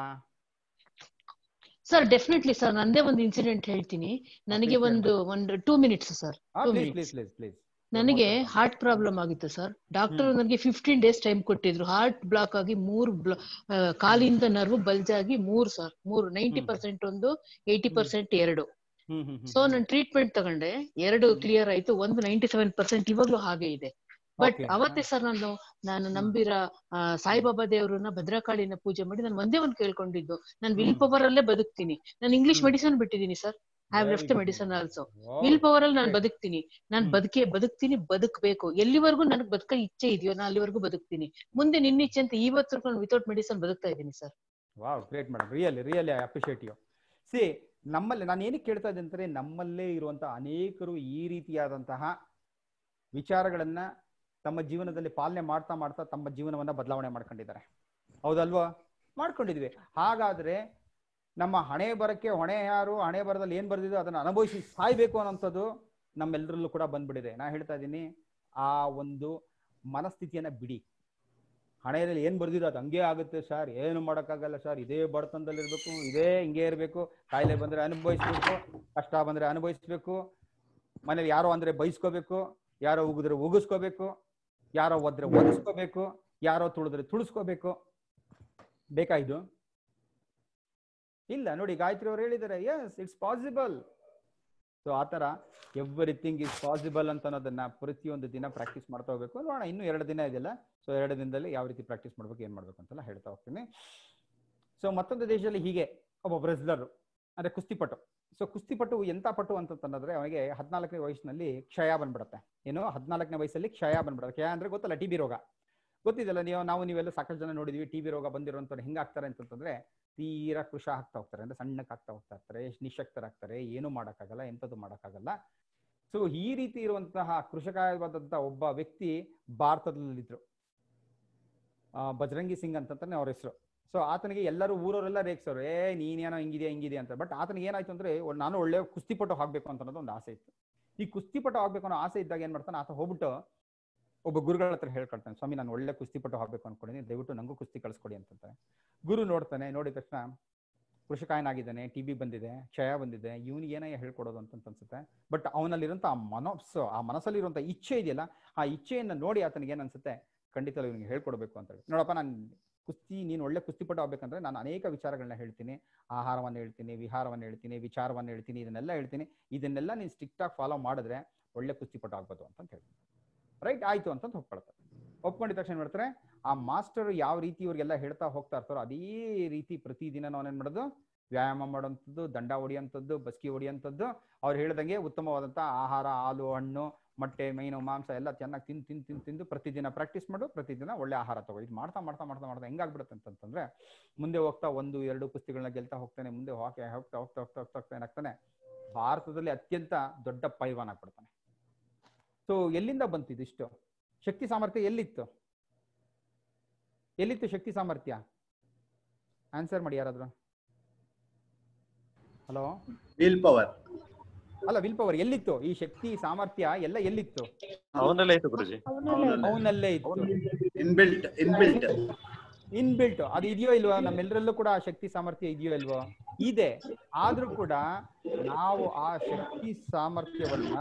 ಸರ್ ಡೆಫಿನೆಟ್ಲಿ ಸರ್ ನಂದೇ ಒಂದು ಇನ್ಸಿಡೆಂಟ್ ಹೇಳ್ತೀನಿ ನನಗೆ please ಒಂದು ಒಂದು two minutes sir two please minutes please please please ನನಗೆ ಹಾರ್ಟ್ ಪ್ರಾಬ್ಲಮ್ ಆಗಿತ್ತು ಸರ್ ಡಾಕ್ಟರ್ ಹ್ಮ್. ನನಗೆ ಫಿಫ್ಟೀನ್ ಡೇಸ್ ಟೈಮ್ ಕೊಟ್ಟಿದ್ರು ಹಾರ್ಟ್ ಬ್ಲಾಕ್ ಆಗಿ ಮೂರು ಬ್ಲ- ಆ, ಕಾಲಿಂದ ನರ್ವ್ ಬಲ್ಜ್ ಆಗಿ ಮೂರು ಸರ್ ಮೂರು ನೈಂಟಿ ಹ್ಮ್. ಪರ್ಸೆಂಟ್ ಒಂದು ಏಯ್ಟಿ ಹ್ಮ್. ಪರ್ಸೆಂಟ್ ಎರಡು ಹ್ಮ್ ಹ್ಮ್ ಹ್ಮ್ ಸೊ ನಾನು ಟ್ರೀಟ್ಮೆಂಟ್ ತಗೊಂಡೆ ಎರಡು ಕ್ಲಿಯರ್ ಆಯ್ತು ಒಂದು ನೈಂಟಿ ಸೆವೆನ್ ಪರ್ಸೆಂಟ್ ಇವಾಗ್ಲೂ ಹಾಗೆ ಇದೆ ಬಟ್ Okay. ಅವತ್ತೇ ಸರ್ ನಾನು ನಾನು ನಂಬಿರ ಆ, ಸಾಯಿಬಾಬಾ ದೇವರನ್ನ ಭದ್ರಕಾಳಿನ ಪೂಜೆ ಮಾಡಿ ನಾನು ಒಂದೇ ಒಂದು ಕೇಳ್ಕೊಂಡಿದ್ದು ನಾನು ವಿಲ್ ಹ್ಮ್. ಪವರ್ ಅಲ್ಲೇ ಬದುಕ್ತೀನಿ ನಾನು ಇಂಗ್ಲಿಷ್ ಹ್ಮ್. ಮೆಡಿಸನ್ ಬಿಟ್ಟಿದ್ದೀನಿ sir have Very left good. Medicine also Wow. Will power ಅಲ್ಲಿ ನಾನು Great. ಬದುಕ್ತೀನಿ ನಾನು ಹ್ಮ್. ಬದುಕೆ ಬದುಕ್ತೀನಿ ಬದುಕ್ಬೇಕು ಎಲ್ಲಿವರೆಗೂ ನನಗೆ ಬದುಕ ಇಚ್ಛೆ ಇದೆಯೋ ನಾನು ಅಲ್ಲಿವರೆಗೂ ಬದುಕ್ತೀನಿ ಮುಂದೆ ನಿನ್ನ ಇಚ್ಛೆ ಅಂತ ಇವತ್ತು ವಿತೌಟ್ ಮೆಡಿಸನ್ ಬದುಕ್ತಾ ಇದ್ದೀನಿ sir wow great madam really really I appreciate you see ನಮ್ಮಲ್ಲಿ ನಾನು ಏನಕ್ಕೆ ಕೇಳ್ತಾ ಇದ್ದೆ ಅಂತಂದ್ರೆ ನಮ್ಮಲ್ಲೇ ಇರುವಂತಹ ಅನೇಕರು ಈ ರೀತಿಯಾದಂತಹ ವಿಚಾರಗಳನ್ನ ತಮ್ಮ ಜೀವನದಲ್ಲಿ ಪಾಲನೆ ಮಾಡ್ತಾ ಮಾಡ್ತಾ ತಮ್ಮ ಜೀವನವನ್ನ ಬದಲಾವಣೆ ಮಾಡ್ಕೊಂಡಿದ್ದಾರೆ ಹೌದಲ್ವಾ ಮಾಡ್ಕೊಂಡಿದ್ವಿ ಹಾಗಾದ್ರೆ ನಮ್ಮ ಹಣೆ ಬರಕ್ಕೆ ಹೊಣೆ ಯಾರು ಹಣೆ ಬರದಲ್ಲಿ ಏನ್ ಬರ್ದಿದೋ ಅದನ್ನ ಅನುಭವಿಸಿ ಸಾಯ್ಬೇಕು ಅನ್ನೋಂಥದ್ದು ನಮ್ಮೆಲ್ಲರಲ್ಲೂ ಕೂಡ ಬಂದ್ಬಿಟ್ಟಿದೆ ನಾ ಹೇಳ್ತಾ ಇದ್ದೀನಿ ಆ ಒಂದು ಮನಸ್ಥಿತಿಯನ್ನ ಬಿಡಿ ಹಣೆಯಲ್ಲಿ ಏನ್ ಬರ್ದಿರೋ ಅದು ಹಂಗೆ ಆಗುತ್ತೆ ಸರ್ ಏನು ಮಾಡೋಕ್ಕಾಗಲ್ಲ ಸರ್ ಇದೇ ಬಡತನದಲ್ಲಿ ಇರ್ಬೇಕು ಇದೇ ಹಿಂಗೆ ಇರಬೇಕು ಕಾಯಿಲೆ ಬಂದ್ರೆ ಅನುಭವಿಸ್ಬೇಕು ಕಷ್ಟ ಬಂದ್ರೆ ಅನುಭವಿಸ್ಬೇಕು ಮನೇಲಿ ಯಾರೋ ಅಂದ್ರೆ ಬೈಸ್ಕೋಬೇಕು ಯಾರೋ ಉಗಿದ್ರೆ ಉಗಿಸ್ಕೋಬೇಕು ಯಾರೋ ಒದ್ರೆ ಒದಿಸ್ಕೋಬೇಕು ಯಾರೋ ತುಳಿದ್ರೆ ತುಳಿಸ್ಕೋಬೇಕು ಬೇಕಾ ಇದು ಇಲ್ಲ ನೋಡಿ ಗಾಯತ್ರಿ ಅವ್ರು ಹೇಳಿದ್ದಾರೆ ಎಸ್ ಇಟ್ಸ್ ಪಾಸಿಬಲ್ ಸೊ ಆ ಥರ ಎವ್ರಿಥಿಂಗ್ ಇಸ್ ಪಾಸಿಬಲ್ ಅಂತ ಅನ್ನೋದನ್ನ ಪ್ರತಿಯೊಂದು ದಿನ ಪ್ರಾಕ್ಟೀಸ್ ಮಾಡ್ತಾ ಹೋಗ್ಬೇಕು ನೋಡೋಣ ಇನ್ನು ಎರಡು ದಿನ ಇದೆಯಲ್ಲ ಸೊ ಎರಡು ದಿನದಲ್ಲಿ ಯಾವ ರೀತಿ ಪ್ರಾಕ್ಟೀಸ್ ಮಾಡ್ಬೇಕು ಏನ್ ಮಾಡ್ಬೇಕು ಅಂತೆಲ್ಲ ಹೇಳ್ತಾ ಹೋಗ್ತೀನಿ ಸೊ ಮತ್ತೊಂದು ದೇಶದಲ್ಲಿ ಹೀಗೆ ಒಬ್ಬ ಬ್ರೆಸ್ಲರ್ ಅಂದ್ರೆ ಕುಸ್ತಿಪಟು ಸೊ ಕುಸ್ತಿಪಟು ಎಂತ ಪಟು ಅಂತಂದ್ರೆ ಅವನಿಗೆ ಹದಿನಾಲ್ಕನೇ ವಯಸ್ಸಿನಲ್ಲಿ ಕ್ಷಯ ಬಂದ್ಬಿಡುತ್ತೆ ಏನು ಹದಿನಾಲ್ಕನೇ ವಯಸ್ಸಲ್ಲಿ ಕ್ಷಯ ಬಂದ್ಬಿಡುತ್ತೆ ಕ್ಷಯ ಅಂದ್ರೆ ಗೊತ್ತಲ್ಲ ಟಿ ಬಿ ರೋಗ ಗೊತ್ತಿದೆಲ್ಲ ನೀವು ನಾವು ನೀವೆಲ್ಲ ಸಾಕಷ್ಟು ಜನ ನೋಡಿದ್ವಿ ಟಿ ಬಿ ರೋಗ ಬಂದಿರೋಂಥವ್ರು ಹೆಂಗಾಗ್ತಾರೆ ಅಂತಂದ್ರೆ ತೀರಾ ಕೃಷ ಆಗ್ತಾ ಹೋಗ್ತಾರೆ ಅಂದ್ರೆ ಸಣ್ಣಕ್ಕೆ ಆಗ್ತಾ ಹೋಗ್ತಾ ಇರ್ತಾರೆ ನಿಶಕ್ತರಾಗ್ತಾರೆ ಏನು ಮಾಡೋಕ್ಕಾಗಲ್ಲ ಎಂಥದ್ದು ಮಾಡೋಕ್ಕಾಗಲ್ಲ ಸೊ ಈ ರೀತಿ ಇರುವಂತಹ ಕೃಷಕಾಯವಾದಂತಹ ಒಬ್ಬ ವ್ಯಕ್ತಿ ಭಾರತದಲ್ಲಿದ್ರು ಆ, ಬಜರಂಗಿ ಸಿಂಗ್ ಅಂತಂತಾನೆ ಅವ್ರ ಹೆಸರು ಸೊ ಆತನಿಗೆ ಎಲ್ಲರೂ ಊರವರೆಲ್ಲ ರೇಗ್ಸೋರು ಏ ನೀನೇನೋ ಹಿಂಗಿದೆ ಹಿಂಗಿದೆ ಅಂತ ಬಟ್ ಆತನಿಗೆ ಏನಾಯ್ತು ಅಂದ್ರೆ ಒ- ನಾನು ಒಳ್ಳೆ ಕುಸ್ತಿಪಟು ಆಗ್ಬೇಕು ಅಂತ ಅನ್ನೋದು ಒಂದು ಆಸೆ ಇತ್ತು ಈ ಕುಸ್ತಿಪಟು ಆಗ್ಬೇಕು ಅನ್ನೋ ಆಸೆ ಇದ್ದಾಗ ಏನ್ ಮಾಡ್ತಾನೆ ಆತ ಹೋಗ್ಬಿಟ್ಟು ಒಬ್ಬ ಗುರುಗಳ ಹತ್ರ ಹೇಳ್ಕೊಳ್ತಾನೆ ಸ್ವಾಮಿ ನಾನು ಒಳ್ಳೆ ಕುಸ್ತಿಪಟು ಆಗ್ಬೇಕು ಅನ್ಕೊಂಡಿದ್ದೀನಿ ದಯವಿಟ್ಟು ನಂಗೂ ಕುಸ್ತಿ ಕಳಿಸ್ಕೊಡಿ ಅಂತಂತಾನೆ ಗುರು ನೋಡ್ತಾನೆ ನೋಡಿದ ತಕ್ಷಣ ಕೃಷಿಕಾಯನಾಗಿದ್ದಾನೆ ಟಿ ಬಿ ಬಂದಿದೆ ಕ್ಷಯ ಬಂದಿದೆ ಇವನಿಗೆ ಏನೋ ಹೇಳ್ಕೊಡೋದು ಅಂತ ಅನ್ಸುತ್ತೆ ಬಟ್ ಅವನಲ್ಲಿರುವಂತ ಆ ಮನಸ್ಸು ಆ ಮನಸ್ಸಲ್ಲಿರುವಂತ ಇಚ್ಛೆ ಇದೆಯಲ್ಲ ಆ ಇಚ್ಛೆಯನ್ನ ನೋಡಿ ಆತನಿಗೆ ಏನ್ ಅನ್ಸುತ್ತೆ ಖಂಡಿತ ಇವನಿಗೆ ಹೇಳ್ಕೊಡ್ಬೇಕು ಅಂತ ಹೇಳಿ ನೋಡಪ್ಪ ನಾನು ಕುಸ್ತಿ ನೀನು ಒಳ್ಳೆ ಕುಸ್ತಿಪಟು ಆಗ್ಬೇಕಂದ್ರೆ ನಾನು ಅನೇಕ ವಿಚಾರಗಳನ್ನ ಹೇಳ್ತೀನಿ ಆಹಾರವನ್ನು ಹೇಳ್ತೀನಿ ವಿಹಾರವನ್ನು ಹೇಳ್ತೀನಿ ವಿಚಾರವನ್ನು ಹೇಳ್ತೀನಿ ಇದನ್ನೆಲ್ಲ ಹೇಳ್ತೀನಿ ಇದನ್ನೆಲ್ಲ ನೀನು ಸ್ಟ್ರಿಕ್ಟ್ ಆಗಿ ಫಾಲೋ ಮಾಡಿದ್ರೆ ಒಳ್ಳೆ ಕುಸ್ತಿಪಟು ಆಗ್ಬೋದು ಅಂತ ಹೇಳ್ತೀನಿ ರೈಟ್ ಆಯ್ತು ಅಂತ ಒಪ್ಕೊಳ್ತಾರೆ ಒಪ್ಕೊಂಡಿದ ತಕ್ಷಣ ಏನ್ ಮಾಡ್ತಾರೆ ಆ ಮಾಸ್ಟರ್ ಯಾವ ರೀತಿ ಇವ್ರಿಗೆಲ್ಲ ಹೇಳ್ತಾ ಹೋಗ್ತಾ ಇರ್ತಾರೋ ಅದೇ ರೀತಿ ಪ್ರತಿದಿನ ನಾವೇನ್ ಮಾಡೋದು ವ್ಯಾಯಾಮ ಮಾಡೋಂಥದ್ದು ದಂಡ ಹೊಡಿಯೋಂಥದ್ದು ಬಸ್ಕಿ ಹೊಡಿಯೋಂಥದ್ದು ಅವ್ರು ಹೇಳ್ದಂಗೆ ಉತ್ತಮವಾದಂಥ ಆಹಾರ ಹಾಲು ಹಣ್ಣು ಮೊಟ್ಟೆ ಮೀನು ಮಾಂಸ ಎಲ್ಲ ಚೆನ್ನಾಗಿ ತಿಂದು ತಿಂದು ತಿಂದು ತಿಂದು ಪ್ರತಿದಿನ ಪ್ರಾಕ್ಟೀಸ್ ಮಾಡು ಪ್ರತಿದಿನ ಒಳ್ಳೆ ಆಹಾರ ತಗೋ ಇದು ಮಾಡ್ತಾ ಮಾಡ್ತಾ ಮಾಡ್ತಾ ಮಾಡ್ತಾ ಹೆಂಗಾಗ್ಬಿಡುತ್ತೆ ಅಂತಂತಂದ್ರೆ ಮುಂದೆ ಹೋಗ್ತಾ ಒಂದು ಎರಡು ಕುಸ್ತಿಗಳನ್ನ ಗೆಲ್ತಾ ಹೋಗ್ತಾನೆ ಮುಂದೆ ಹೋಗ್ತಾ ಹೋಗ್ತಾ ಹೋಗ್ತಾ ಹೋಗ್ತಾ ಹೋಗ್ತಾ ಹೋಗ್ತಾ ಏನಾಗ್ತಾನೆ ಭಾರತದಲ್ಲಿ ಅತ್ಯಂತ ದೊಡ್ಡ ಪೈವಾನ್ ಆಗ್ಬಿಡ್ತಾನೆ ಸೊ ಎಲ್ಲಿಂದ ಬಂತು ಇದಿಷ್ಟು ಶಕ್ತಿ ಸಾಮರ್ಥ್ಯ ಎಲ್ಲಿತ್ತು ಎಲ್ಲಿತ್ತು ಶಕ್ತಿ ಸಾಮರ್ಥ್ಯ ಆನ್ಸರ್ ಮಾಡಿ ಯಾರಾದ್ರು ಹಲೋ ವಿಲ್ ಪವರ್ ಅಲ್ಲ ವಿಲ್ ಪವರ್ ಎಲ್ಲಿತ್ತು ಈ ಶಕ್ತಿ ಸಾಮರ್ಥ್ಯ ಎಲ್ಲ ಎಲ್ಲಿತ್ತು ಅವನಲ್ಲೇ ಇತ್ತು ಗುರುಜಿ ಅವನಲ್ಲೇ ಇತ್ತು ಇನ್ಬಿಲ್ಟ್ ಇನ್ಬಿಲ್ಟ್ ಇನ್ಬಿಲ್ಟ್ ಅದು ಇದೆಯೋ ಇಲ್ವೋ ನಮ್ಮೆಲ್ಲರಲ್ಲೂ ಕೂಡ ಆ ಶಕ್ತಿ ಸಾಮರ್ಥ್ಯ ಇದೆಯೋ ಇಲ್ವೋ ಇದೆ ಆದ್ರೂ ಕೂಡ ನಾವು ಆ ಶಕ್ತಿ ಸಾಮರ್ಥ್ಯವನ್ನ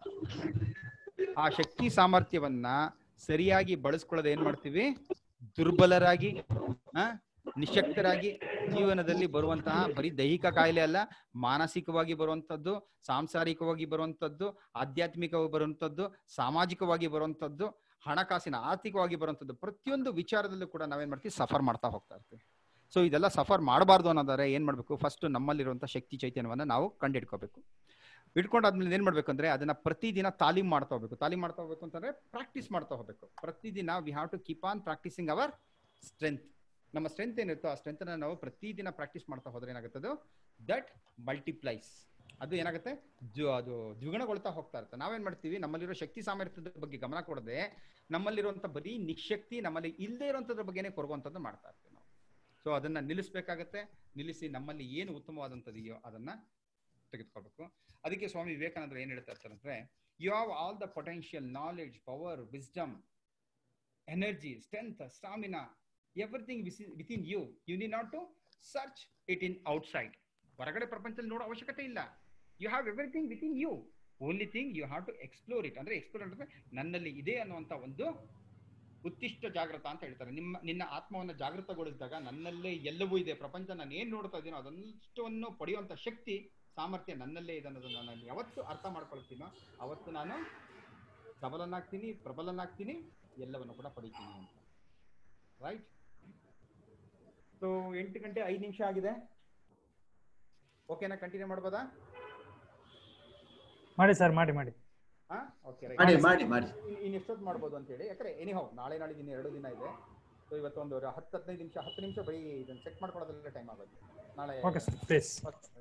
ಆ ಶಕ್ತಿ ಸಾಮರ್ಥ್ಯವನ್ನ ಸರಿಯಾಗಿ ಬಳಸ್ಕೊಳ್ಳೋದು ಏನ್ ಮಾಡ್ತೀವಿ ದುರ್ಬಲರಾಗಿ ಆ ನಿಶಕ್ತರಾಗಿ ಜೀವನದಲ್ಲಿ ಬರುವಂತಹ ಬರೀ ದೈಹಿಕ ಕಾಯಿಲೆ ಅಲ್ಲ ಮಾನಸಿಕವಾಗಿ ಬರುವಂತದ್ದು ಸಾಂಸಾರಿಕವಾಗಿ ಬರುವಂತದ್ದು ಆಧ್ಯಾತ್ಮಿಕವಾಗಿ ಬರುವಂತದ್ದು ಸಾಮಾಜಿಕವಾಗಿ ಬರುವಂತದ್ದು ಹಣಕಾಸಿನ ಆರ್ಥಿಕವಾಗಿ ಬರುವಂತದ್ದು ಪ್ರತಿಯೊಂದು ವಿಚಾರದಲ್ಲೂ ಕೂಡ ನಾವೇನ್ ಮಾಡ್ತೀವಿ ಸಫರ್ ಮಾಡ್ತಾ ಹೋಗ್ತಾ ಇರ್ತೀವಿ ಸೊ ಇದೆಲ್ಲ ಸಫರ್ ಮಾಡಬಾರ್ದು ಅನ್ನೋದಾದ್ರೆ ಏನ್ ಮಾಡ್ಬೇಕು ಫಸ್ಟ್ ನಮ್ಮಲ್ಲಿರುವಂತ ಶಕ್ತಿ ಚೈತನ್ಯವನ್ನ ನಾವು ಕಂಡಿಡ್ಕೋಬೇಕು ಇಟ್ಕೊಂಡಾದ್ಮೇಲೆ ಏನ್ ಮಾಡ್ಬೇಕು ಅಂದ್ರೆ ಅದನ್ನ ಪ್ರತಿದಿನ ತಾಲೀಮ್ ಮಾಡ್ತಾ ಹೋಗ್ಬೇಕು ತಾಲೀಮ್ ಮಾಡ್ತಾ ಹೋಗ್ಬೇಕು ಅಂತಂದ್ರೆ ಪ್ರಾಕ್ಟೀಸ್ ಮಾಡ್ತಾ ಹೋಗ್ಬೇಕು ಪ್ರತಿದಿನ we have to keep on practicing our strength ನಮ್ಮ ಸ್ಟ್ರೆಂತ್ ಏನಿರುತ್ತೋ ಆ ಸ್ಟ್ರೆಂತ್ ನಾವು ಪ್ರತಿದಿನ ಪ್ರಾಕ್ಟೀಸ್ ಮಾಡ್ತಾ ಹೋದ್ರೆ ಏನಾಗುತ್ತೆ ಅದು ದಟ್ ಮಲ್ಟಿಪ್ಲೈಸ್ ಅದು ಏನಾಗುತ್ತೆ ದ್ವಿ- ಅದು ದ್ವಿಗುಣಗೊಳ್ತಾ ಹೋಗ್ತಾ ಇರುತ್ತೆ ನಾವೇನ್ ಮಾಡ್ತೀವಿ ನಮ್ಮಲ್ಲಿರೋ ಶಕ್ತಿ ಸಾಮರ್ಥ್ಯದ ಬಗ್ಗೆ ಗಮನ ಕೊಡದೆ ನಮ್ಮಲ್ಲಿರುವಂತ ಬರೀ ನಿಶಕ್ತಿ ನಮ್ಮಲ್ಲಿ ಇಲ್ಲದೆ ಇರುವಂತದ್ರ ಬಗ್ಗೆನೇ ಕೊರಗುವಂಥದ್ದು ಮಾಡ್ತಾ ಇರ್ತೀವಿ ನಾವು ಸೊ ಅದನ್ನ ನಿಲ್ಲಿಸ್ಬೇಕಾಗತ್ತೆ ನಿಲ್ಲಿಸಿ ನಮ್ಮಲ್ಲಿ ಏನು ಉತ್ತಮವಾದಂಥದ್ದಿದೆಯೋ ಅದನ್ನ ತೆಗೆದುಕೊಳ್ಬೇಕು ಅದಕ್ಕೆ ಸ್ವಾಮಿ ವಿವೇಕಾನಂದರು ಏನ್ ಹೇಳ್ತಾ ಇರ್ತಾರೆ ಅಂದ್ರೆ you have all the potential knowledge power wisdom energy strength stamina everything within you you need not to search it in outside ಹೊರಗಡೆ ಪ್ರಪಂಚದಲ್ಲಿ ನೋಡೋ ಅವಶ್ಯಕತೆ ಇಲ್ಲ you have everything within you only thing you have to explore it ಅಂದ್ರೆ explore ಅಂದ್ರೆ ನನ್ನಲ್ಲಿ ಇದೆ ಅನ್ನುವಂತ ಒಂದು ಉತ್ತಿಷ್ಟ ಜಾಗೃತ ಅಂತ ಹೇಳ್ತಾರೆ ನಿಮ್ಮ ನಿನ್ನ ಆತ್ಮವನ್ನು ಜಾಗೃತಗೊಳಿಸಿದಾಗ ನನ್ನಲ್ಲೇ ಎಲ್ಲವೂ ಇದೆ ಪ್ರಪಂಚ ನಾನು ಏನ್ ನೋಡ್ತಾ ಇದ್ದೀನೋ ಅದನ್ನಷ್ಟನ್ನು ಪಡೆಯುವಂತ ಶಕ್ತಿ ಸಾಮರ್ಥ್ಯ ನನ್ನಲ್ಲೇ ಇದೆ ಅನ್ನೋದನ್ನ ನಾನು ಯಾವತ್ತು ಅರ್ಥ ಮಾಡ್ಕೊಳ್ತೀನೋ ಅವತ್ತು ನಾನು ಸಬಲನಾಗ್ತೀನಿ ಪ್ರಬಲನಾಗ್ತೀನಿ ಎಲ್ಲವನ್ನು ಕೂಡ ಪಡಿತೀನಿ ಅಂತ ರೈಟ್ ಸೊ ಎಂಟು ಗಂಟೆ ಐದು ನಿಮಿಷ ಆಗಿದೆ ಓಕೆನಾ ಕಂಟಿನ್ಯೂ ಮಾಡ್ಬೋದಾ ಮಾಡಿ ಸರ್ ಮಾಡಿ ಮಾಡಿ ಹಾ ಓಕೆ ಮಾಡಿ ಮಾಡಿ ಮಾಡಿ ಇನ್ನು ಎಷ್ಟೊತ್ತು ಮಾಡ್ಬೋದು ಅಂತ ಹೇಳಿ ಯಾಕಂದ್ರೆ ಎನಿ ಹೌ ನಾಳೆ ನಾಳೆ ದಿನ ಎರಡು ದಿನ ಇದೆ ಸೊ ಇವತ್ತು ಒಂದು ಹತ್ತು ಹದಿನೈದು ನಿಮಿಷ ಹತ್ತು ನಿಮಿಷ ಬರೀ ಇದನ್ನ ಚೆಕ್ ಮಾಡ್ಕೊಳ್ಳೋದ್ರಲ್ಲೇ ಟೈಮ್ ಆಗುತ್ತೆ ನಾಳೆ ಓಕೆ ಸರ್ ಪ್ಲೀಸ್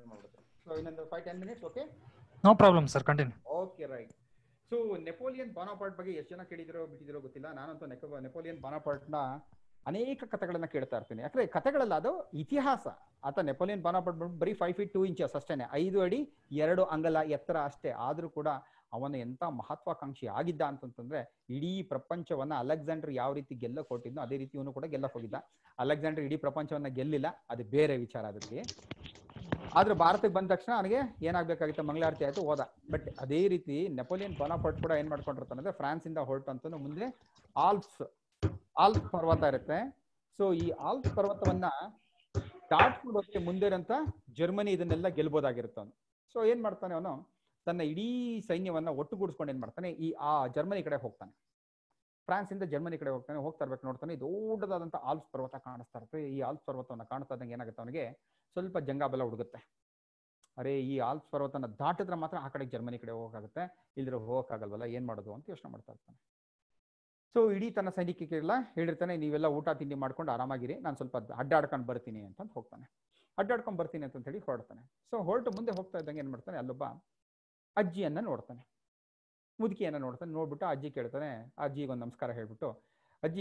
ಸೊ ಇನ್ನೊಂದು five ten minutes okay no problem sir continue okay right so Napoleon Bonaparte ಬಗ್ಗೆ ಎಷ್ಟು ಜನ ಕೇಳಿದಿರೋ ಬಿಟ್ಟಿದಿರೋ ಗೊತ್ತಿಲ್ಲ ನಾನಂತೂ ನೆಪೋ ನೆಪೋಲಿಯನ್ ಬಾನಾಪಾರ್ಟ್ನ ಅನೇಕ ಕಥೆಗಳನ್ನ ಕೇಳ್ತಾ ಇರ್ತೀನಿ ಯಾಕಂದ್ರೆ ಕಥೆಗಳಲ್ಲ ಅದು ಇತಿಹಾಸ ಆತ ನೆಪೋಲಿಯನ್ ಬಾನಾಪಾರ್ಟ್ ಬಂದ್ಬಿಟ್ಟು ಬರೀ ಫೈವ್ ಫೀಟ್ ಟೂ ಇಂಚಸ್ ಅಷ್ಟೇನೆ ಐದು ಅಡಿ ಎರಡು ಅಂಗಲ ಎತ್ತರ ಅಷ್ಟೇ ಆದ್ರೂ ಕೂಡ ಅವನು ಎಂತ ಮಹತ್ವಾಕಾಂಕ್ಷಿ ಆಗಿದ್ದ ಅಂತಂತಂದ್ರೆ ಇಡೀ ಪ್ರಪಂಚವನ್ನ ಅಲೆಕ್ಸಾಂಡರ್ ಯಾವ ರೀತಿ ಗೆಲ್ಲಕ್ ಹೊಟ್ಟಿದ್ನೋ ಅದೇ ರೀತಿ ಇವನು ಕೂಡ ಗೆಲ್ಲಕ್ ಹೋಗಿದ್ದ ಅಲೆಕ್ಸಾಂಡರ್ ಇಡೀ ಪ್ರಪಂಚವನ್ನ ಗೆಲ್ಲಿಲ್ಲ ಅದು ಬೇರೆ ವಿಚಾರ ಅದರಲ್ಲಿ ಆದ್ರೆ ಭಾರತಕ್ಕೆ ಬಂದ ತಕ್ಷಣ ಅವನಿಗೆ ಏನಾಗ್ಬೇಕಾಗಿತ್ತು ಮಂಗಳಾರತಿ ಆಯ್ತು ಹೋದ ಬಟ್ ಅದೇ ರೀತಿ ನೆಪೋಲಿಯನ್ ಬೋನಾಪಾರ್ಟ್ ಕೂಡ ಏನ್ ಮಾಡ್ಕೊಂಡಿರ್ತಾನೆ ಅಂದ್ರೆ ಫ್ರಾನ್ಸ್ ಇಂದ ಹೊರಟು ಅಂತ ಮುಂದೆ ಆಲ್ಪ್ಸ್ ಆಲ್ಪ್ಸ್ ಪರ್ವತ ಇರುತ್ತೆ ಸೊ ಈ ಆಲ್ಪ್ಸ್ ಪರ್ವತವನ್ನ ದಾಟ್ಕೊಂಡು ಹೋಗಿ ಮುಂದೆ ಇರೋಂಥ ಜರ್ಮನಿ ಇದನ್ನೆಲ್ಲ ಗೆಲ್ಬೋದಾಗಿರುತ್ತೆ ಅವನು ಸೊ ಏನ್ ಮಾಡ್ತಾನೆ ಅವನು ತನ್ನ ಇಡೀ ಸೈನ್ಯವನ್ನ ಒಟ್ಟುಗೂಡಿಸ್ಕೊಂಡು ಏನ್ ಮಾಡ್ತಾನೆ ಈ ಆ ಜರ್ಮನಿ ಕಡೆ ಹೋಗ್ತಾನೆ ಫ್ರಾನ್ಸ್ ಇಂದ ಜರ್ಮನಿ ಕಡೆ ಹೋಗ್ತಾನೆ ಹೋಗ್ತಾ ಇರ್ಬೇಕು ನೋಡ್ತಾನೆ ದೊಡ್ಡದಾದಂತ ಆಲ್ಪ್ಸ್ ಪರ್ವತ ಕಾಣಿಸ್ತಾ ಇರುತ್ತೆ ಈ ಆಲ್ಪ್ಸ್ ಪರ್ವತವನ್ನ ಕಾಣಿಸ್ತಾ ಇದ್ದಂಗೆ ಏನಾಗುತ್ತೆ ಅವನಿಗೆ ಸ್ವಲ್ಪ ಜಂಗಾಬಲ ಹುಡುಗುತ್ತೆ ಅರೆ ಈ ಆಲ್ಪ್ಸ್ ಪರ್ವತನ ದಾಟಿದ್ರೆ ಮಾತ್ರ ಆ ಕಡೆ ಜರ್ಮನಿ ಕಡೆ ಹೋಗಕ್ಕಾಗುತ್ತೆ ಇಲ್ದ್ರೆ ಹೋಗಕ್ಕಾಗಲ್ವಲ್ಲ ಏನ್ ಮಾಡೋದು ಅಂತ ಯೋಚನೆ ಮಾಡ್ತಾ ಇರ್ತಾನೆ ಸೊ ಇಡೀ ತನ್ನ ಸೈನಿಕರಿಗೆಲ್ಲ ಹೇಳಿರ್ತಾನೆ ನೀವೆಲ್ಲ ಊಟ ತಿಂಡಿ ಮಾಡ್ಕೊಂಡು ಆರಾಮಾಗಿರಿ ನಾನು ಸ್ವಲ್ಪ ಅಡ್ಡಾಡ್ಕೊಂಡು ಬರ್ತೀನಿ ಅಂತ ಹೋಗ್ತಾನೆ ಅಡ್ಡಾಡ್ಕೊಂಡ್ ಬರ್ತೀನಿ ಅಂತ ಹೇಳಿ ಹೊರಡ್ತಾನೆ ಸೊ ಹೊರಟು ಮುಂದೆ ಹೋಗ್ತಾ ಇದ್ದಂಗೆ ಏನ್ ಮಾಡ್ತಾನೆ ಅಲ್ಲೊಬ್ಬ ಅಜ್ಜಿಯನ್ನ ನೋಡ್ತಾನೆ ಮುದುಕಿಯನ್ನ ನೋಡ್ತಾನೆ ನೋಡ್ಬಿಟ್ಟು ಆ ಅಜ್ಜಿ ಕೇಳ್ತಾನೆ ಆ ಅಜ್ಜಿಗೆ ಒಂದು ನಮಸ್ಕಾರ ಹೇಳ್ಬಿಟ್ಟು ಅಜ್ಜಿ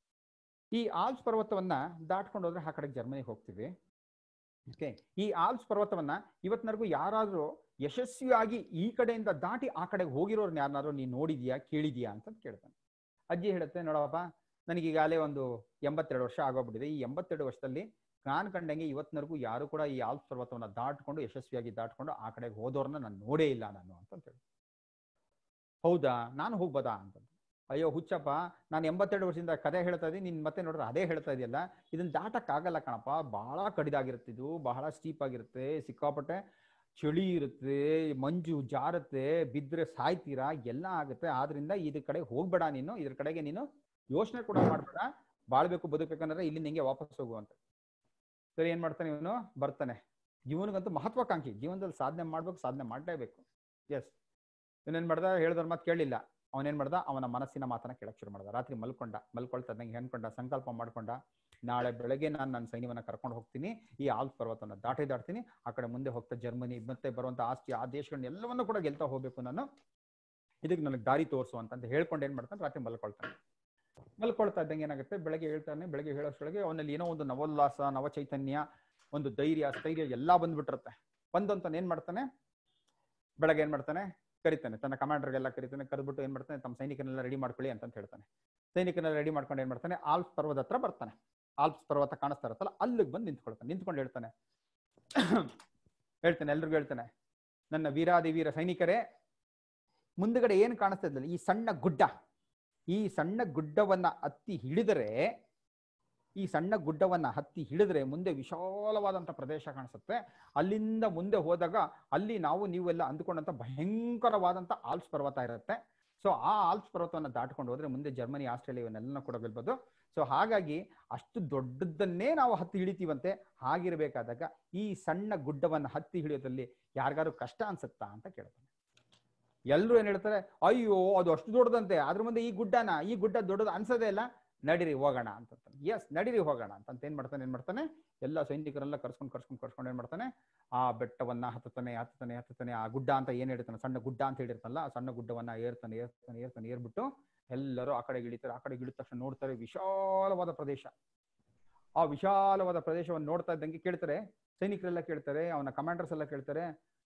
ಈ ಆಲ್ಪ್ಸ್ ಪರ್ವತವನ್ನ ದಾಟ್ಕೊಂಡು ಹೋದ್ರೆ ಆ ಕಡೆಗೆ ಜರ್ಮನಿಗೆ ಹೋಗ್ತೀವಿ ಓಕೆ ಈ ಆಲ್ಪ್ಸ್ ಪರ್ವತವನ್ನ ಇವತ್ತಿನವರೆಗೂ ಯಾರಾದ್ರೂ ಯಶಸ್ವಿಯಾಗಿ ಈ ಕಡೆಯಿಂದ ದಾಟಿ ಆ ಕಡೆಗೆ ಹೋಗಿರೋರ್ನ ಯಾರನ್ನಾದ್ರೂ ನೀನ್ ನೋಡಿದ್ಯಾ ಕೇಳಿದ್ಯಾ ಅಂತ ಕೇಳ್ತಾನೆ ಅಜ್ಜಿ ಹೇಳುತ್ತೆ ನೋಡಪ್ಪ ನನಗೆ ಈಗಾಗಲೇ ಒಂದು ಎಂಬತ್ತೆರಡು ವರ್ಷ ಆಗೋಗ್ಬಿಟ್ಟಿದೆ ಈ ಎಂಬತ್ತೆರಡು ವರ್ಷದಲ್ಲಿ ನಾನು ಕಂಡಂಗೆ ಇವತ್ತಿನವರೆಗೂ ಯಾರು ಕೂಡ ಈ ಆಲ್ಪ್ಸ್ ಪರ್ವತವನ್ನ ದಾಟ್ಕೊಂಡು ಯಶಸ್ವಿಯಾಗಿ ದಾಟ್ಕೊಂಡು ಆ ಕಡೆಗೆ ಹೋದವ್ರನ್ನ ನಾನು ನೋಡೇ ಇಲ್ಲ ನಾನು ಅಂತ ಹೇಳಿ ಹೌದಾ ನಾನು ಹೋಗ್ಬೋದಾ ಅಂತ ಅಯ್ಯೋ ಹುಚ್ಚಪ್ಪ ನಾನು ಎಂಬತ್ತೆರಡು ವರ್ಷದಿಂದ ಕತೆ ಹೇಳ್ತಾ ಇದ್ದೀನಿ ನೀನ್ ಮತ್ತೆ ನೋಡಿದ್ರೆ ಅದೇ ಹೇಳ್ತಾ ಇದೆಯಲ್ಲ ಇದನ್ನ ದಾಟಕ್ ಆಗಲ್ಲ ಕಣಪ್ಪ ಬಹಳ ಕಡಿದಾಗಿರುತ್ತೆ ಇದು ಬಹಳ ಸ್ಟೀಪ್ ಆಗಿರುತ್ತೆ ಸಿಕ್ಕಾಪಟ್ಟೆ ಚಳಿ ಇರುತ್ತೆ ಮಂಜು ಜಾರುತ್ತೆ ಬಿದ್ರೆ ಸಾಯ್ತೀರಾ ಎಲ್ಲ ಆಗುತ್ತೆ ಆದ್ರಿಂದ ಇದ್ರ ಕಡೆ ಹೋಗ್ಬೇಡ ನೀನು ಇದ್ರ ಕಡೆಗೆ ನೀನು ಯೋಚನೆ ಕೂಡ ಮಾಡ್ಬೇಡ ಬಾಳ್ಬೇಕು ಬದುಕಬೇಕಂದ್ರೆ ಇಲ್ಲಿ ನಿಂಗೆ ವಾಪಸ್ ಹೋಗು ಅಂತ ಸರಿ ಏನ್ ಮಾಡ್ತಾನೆ ಇವನು ಬರ್ತಾನೆ ಇವನಿಗಂತೂ ಮಹತ್ವಾಕಾಂಕ್ಷಿ ಜೀವನದಲ್ಲಿ ಸಾಧನೆ ಮಾಡ್ಬೇಕು ಸಾಧನೆ ಮಾಡ್ಲೇಬೇಕು ಎಸ್ ಇವನೇನ್ ಮಾಡ್ದ ಹೇಳಿದವ್ರ ಮಾತು ಕೇಳಿಲ್ಲ ಅವನೇನ್ ಮಾಡ್ದ ಅವನ ಮನಸ್ಸಿನ ಮಾತನ್ನ ಕೇಳಕ್ ಶುರು ಮಾಡ್ದ ರಾತ್ರಿ ಮಲ್ಕೊಂಡ ಮಲ್ಕೊಳ್ತಾ ಇದ್ದಂಗೆ ಅನ್ಕೊಂಡ ಸಂಕಲ್ಪ ಮಾಡ್ಕೊಂಡ ನಾಳೆ ಬೆಳಗ್ಗೆ ನಾನು ನನ್ನ ಸೈನ್ಯವನ್ನ ಕರ್ಕೊಂಡು ಹೋಗ್ತೀನಿ ಈ ಆಲ್ಪ್ ಪರ್ವತನ ದಾಟಿ ದಾಟ್ತೀನಿ ಆ ಕಡೆ ಮುಂದೆ ಹೋಗ್ತಾ ಜರ್ಮನಿ ಮತ್ತೆ ಬರುವಂತ ಆಸ್ತಿ ಆ ದೇಶಗಳನ್ನ ಎಲ್ಲವನ್ನೂ ಕೂಡ ಗೆಲ್ತಾ ಹೋಗ್ಬೇಕು ನಾನು ಇದಕ್ಕೆ ನನಗೆ ದಾರಿ ತೋರಿಸು ಅಂತ ಹೇಳ್ಕೊಂಡು ಏನ್ ಮಾಡ್ತಾನೆ ರಾತ್ರಿ ಮಲ್ಕೊಳ್ತಾನೆ ಮಲ್ಕೊಳ್ತಾ ಇದ್ದಂಗೆ ಏನಾಗುತ್ತೆ ಬೆಳಗ್ಗೆ ಹೇಳ್ತಾನೆ ಬೆಳಗ್ಗೆ ಹೇಳೋಷ್ಟೊಳಗೆ ಅವನಲ್ಲಿ ಏನೋ ಒಂದು ನವೋಲ್ಲಾಸ ನವ ಚೈತನ್ಯ ಒಂದು ಧೈರ್ಯ ಸ್ಥೈರ್ಯ ಎಲ್ಲಾ ಬಂದ್ಬಿಟ್ಟಿರುತ್ತೆ ಬಂದಂತಾನೆ ಏನ್ ಮಾಡ್ತಾನೆ ಬೆಳಗ್ಗೆ ಏನ್ ಮಾಡ್ತಾನೆ ಕರಿತಾನೆ ತನ್ನ ಕಮಾಂಡರ್ಗೆಲ್ಲ ಕರಿತಾನೆ ಕರೆದ್ಬಿಟ್ಟು ಏನ್ ಮಾಡ್ತಾನೆ ತಮ್ಮ ಸೈನಿಕನೆಲ್ಲ ರೆಡಿ ಮಾಡ್ಕೊಳ್ಳಿ ಅಂತ ಹೇಳ್ತಾನೆ ಸೈನಿಕನೆಲ್ಲ ರೆಡಿ ಮಾಡ್ಕೊಂಡು ಏನ್ ಮಾಡ್ತಾನೆ ಆಲ್ಪ್ಸ್ ಪರ್ವತ ಹತ್ರ ಬರ್ತಾನೆ ಆಲ್ಪ್ಸ್ ಪರ್ವತ ಕಾಣಿಸ್ತಾ ಇರುತ್ತಲ್ಲ ಅಲ್ಲಿಗೆ ಬಂದು ನಿಂತ್ಕೊಳ್ತಾನೆ ನಿಂತ್ಕೊಂಡು ಹೇಳ್ತಾನೆ ಹೇಳ್ತಾನೆ ಎಲ್ರಿಗೂ ಹೇಳ್ತಾನೆ ನನ್ನ ವೀರಾದಿ ವೀರ ಸೈನಿಕರೇ ಮುಂದ್ಗಡೆ ಏನು ಕಾಣಿಸ್ತಾ ಇದ್ದಲ್ಲ ಈ ಸಣ್ಣ ಗುಡ್ಡ ಈ ಸಣ್ಣ ಗುಡ್ಡವನ್ನ ಹತ್ತಿ ಹಿಡಿದರೆ ಈ ಸಣ್ಣ ಗುಡ್ಡವನ್ನ ಹತ್ತಿ ಹಿಡಿದ್ರೆ ಮುಂದೆ ವಿಶಾಲವಾದಂತ ಪ್ರದೇಶ ಕಾಣಿಸುತ್ತೆ ಅಲ್ಲಿಂದ ಮುಂದೆ ಹೋದಾಗ ಅಲ್ಲಿ ನಾವು ನೀವೆಲ್ಲ ಅಂದ್ಕೊಂಡಂತ ಭಯಂಕರವಾದಂತ ಆಲ್ಪ್ಸ್ ಪರ್ವತ ಇರುತ್ತೆ ಸೊ ಆ ಆಲ್ಪ್ಸ್ ಪರ್ವತವನ್ನ ದಾಟ್ಕೊಂಡು ಹೋದ್ರೆ ಮುಂದೆ ಜರ್ಮನಿ ಆಸ್ಟ್ರೇಲಿಯಾ ಇವನ್ನೆಲ್ಲ ಕೂಡ ಗೆಲ್ಬೋದು ಸೊ ಹಾಗಾಗಿ ಅಷ್ಟು ದೊಡ್ಡದನ್ನೇ ನಾವು ಹತ್ತಿ ಹಿಡಿತೀವಂತೆ ಹಾಗಿರ್ಬೇಕಾದಾಗ ಈ ಸಣ್ಣ ಗುಡ್ಡವನ್ನ ಹತ್ತಿ ಹಿಡಿಯೋದ್ರಲ್ಲಿ ಯಾರಿಗಾರು ಕಷ್ಟ ಅನ್ಸುತ್ತಾ ಅಂತ ಕೇಳ್ತಾನೆ ಎಲ್ರು ಏನ್ ಹೇಳ್ತಾರೆ ಅಯ್ಯೋ ಅದು ಅಷ್ಟು ದೊಡ್ಡದಂತೆ ಅದ್ರ ಮುಂದೆ ಈ ಗುಡ್ಡನ ಈ ಗುಡ್ಡ ದೊಡ್ಡದು ಅನ್ಸದೇ ಇಲ್ಲ ನಡಿರಿ ಹೋಗೋಣ ಅಂತ ಎಸ್ ನಡಿರಿ ಹೋಗೋಣ ಅಂತ ಏನ್ ಮಾಡ್ತಾನೆ ಏನ್ ಮಾಡ್ತಾನೆ ಎಲ್ಲ ಸೈನಿಕರೆಲ್ಲ ಕರ್ಸ್ಕೊಂಡ್ ಕರ್ಸ್ಕೊಂಡ್ ಕರ್ಸ್ಕೊಂಡ್ ಏನ್ ಮಾಡ್ತಾನೆ ಆ ಬೆಟ್ಟವನ್ನ ಹತ್ತತಾನೆ ಹತ್ತತಾನೆ ಹತ್ತತಾನೆ ಆ ಗುಡ್ಡ ಅಂತ ಏನ್ ಹೇಳ್ತಾನೆ ಸಣ್ಣ ಗುಡ್ಡ ಅಂತ ಹೇಳಿರ್ತಾನಲ್ಲ ಆ ಸಣ್ಣ ಗುಡ್ಡವನ್ನ ಏರ್ತಾನೆ ಏರ್ತಾನೆ ಏರ್ತಾನೆ ಏರ್ಬಿಟ್ಟು ಎಲ್ಲರೂ ಆ ಕಡೆಗೆ ಇಳಿತಾರೆ ಆ ಕಡೆಗೆ ಇಳಿದ ತಕ್ಷಣ ನೋಡ್ತಾರೆ ವಿಶಾಲವಾದ ಪ್ರದೇಶ ಆ ವಿಶಾಲವಾದ ಪ್ರದೇಶವನ್ನು ನೋಡ್ತಾ ಇದ್ದಂಗೆ ಕೇಳ್ತಾರೆ ಸೈನಿಕರೆಲ್ಲ ಕೇಳ್ತಾರೆ ಅವನ ಕಮಾಂಡರ್ಸ್ ಎಲ್ಲ ಕೇಳ್ತಾರೆ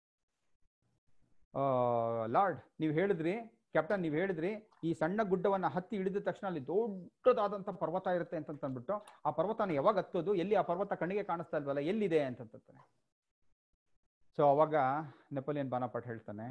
ಆ ಲಾರ್ಡ್ ನೀವು ಹೇಳಿದ್ರಿ ಕ್ಯಾಪ್ಟನ್ ನೀವು ಹೇಳಿದ್ರಿ ಈ ಸಣ್ಣ ಗುಡ್ಡವನ್ನ ಹತ್ತಿ ಇಳಿದ ತಕ್ಷಣ ಅಲ್ಲಿ ದೊಡ್ಡದಾದಂತ ಪರ್ವತ ಇರುತ್ತೆ ಅಂತ ಅಂದ್ಬಿಟ್ಟು ಆ ಪರ್ವತನ ಯಾವಾಗ ಹತ್ತೋದು ಎಲ್ಲಿ ಆ ಪರ್ವತ ಕಣ್ಣಿಗೆ ಕಾಣಿಸ್ತಾ ಇಲ್ವಲ್ಲ ಎಲ್ಲಿದೆ ಅಂತಂತಾನೆ ಸೊ ಅವಾಗ ನೆಪೋಲಿಯನ್ ಬಾನಾಪಾಟ್ ಹೇಳ್ತಾನೆ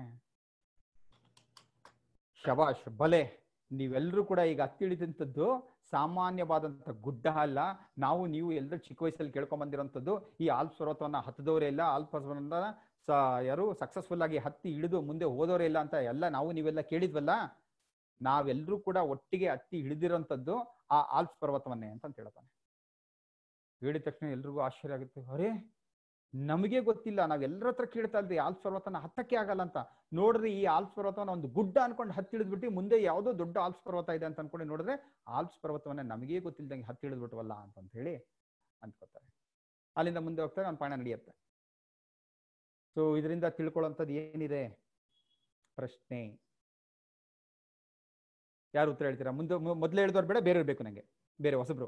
ಶಬಾಷ್ ಬಲೆ ನೀವೆಲ್ಲರೂ ಕೂಡ ಈಗ ಹತ್ತಿ ಇಳಿದಂಥದ್ದು ಸಾಮಾನ್ಯವಾದಂಥ ಗುಡ್ಡ ಅಲ್ಲ ನಾವು ನೀವು ಎಲ್ಲರೂ ಚಿಕ್ಕ ವಯಸ್ಸಲ್ಲಿ ಕೇಳ್ಕೊಂಡ್ ಬಂದಿರೋಂಥದ್ದು ಈ ಆಲ್ಪ್ಸ್ ಪರ್ವತವನ್ನ ಹತ್ತದವರೇ ಇಲ್ಲ ಆಲ್ಪ್ಸ್ ಪರ್ವತವನ್ನ ಸ ಯಾರು ಸಕ್ಸಸ್ಫುಲ್ ಆಗಿ ಹತ್ತಿ ಇಳಿದು ಮುಂದೆ ಹೋದವರೇ ಇಲ್ಲ ಅಂತ ಎಲ್ಲ ನಾವು ನೀವೆಲ್ಲ ಕೇಳಿದ್ವಲ್ಲ ನಾವೆಲ್ಲರೂ ಕೂಡ ಒಟ್ಟಿಗೆ ಹತ್ತಿ ಹಿಡಿದಿರೋಂಥದ್ದು ಆ ಆಲ್ಪ್ಸ್ ಪರ್ವತವನ್ನೇ ಅಂತ ಹೇಳ್ತಾನೆ ಹೇಳಿದ ತಕ್ಷಣ ಎಲ್ರಿಗೂ ಆಶ್ಚರ್ಯ ಆಗುತ್ತೆ ಅರೇ ನಮಗೆ ಗೊತ್ತಿಲ್ಲ ನಾವ್ ಎಲ್ಲರ ಹತ್ರ ಕೇಳ್ತಾ ಇದ್ವಿ ಆಲ್ಪ್ಸ್ ಪರ್ವತನ ಹತ್ತಕ್ಕೆ ಆಗಲ್ಲ ಅಂತ ನೋಡ್ರಿ ಈ ಆಲ್ಪ್ಸ್ ಪರ್ವತವನ್ನ ಒಂದು ಗುಡ್ಡ ಅನ್ಕೊಂಡು ಹತ್ತಿಳಿದ್ಬಿಟ್ಟು ಮುಂದೆ ಯಾವುದೋ ದೊಡ್ಡ ಆಲ್ಪ್ಸ್ ಪರ್ವತ ಇದೆ ಅಂತ ಅನ್ಕೊಂಡು ನೋಡಿದ್ರೆ ಆಲ್ಪ್ಸ್ ಪರ್ವತವನ್ನ ನಮಗೇ ಗೊತ್ತಿಲ್ದಂಗೆ ಹತ್ತಿಳಿದ್ಬಿಟ್ವಲ್ಲ ಅಂತ ಹೇಳಿ ಅನ್ಕೋತಾರೆ ಅಲ್ಲಿಂದ ಮುಂದೆ ಹೋಗ್ತಾರೆ ನನ್ನ ಪಯಣ ನಡೆಯುತ್ತೆ ಸೊ ಇದರಿಂದ ತಿಳ್ಕೊಳ್ಳೋಂಥದ್ದು ಏನಿದೆ ಪ್ರಶ್ನೆ ಯಾರು ಉತ್ತರ ಹೇಳ್ತೀರಾ ಮುಂದೆ ಮೊದಲೇ ಹೇಳಿದವ್ರು ಬೇಡ ಬೇರೆ ಬೇಕು ನಂಗೆ ಬೇರೆ ಹೊಸಬ್ರು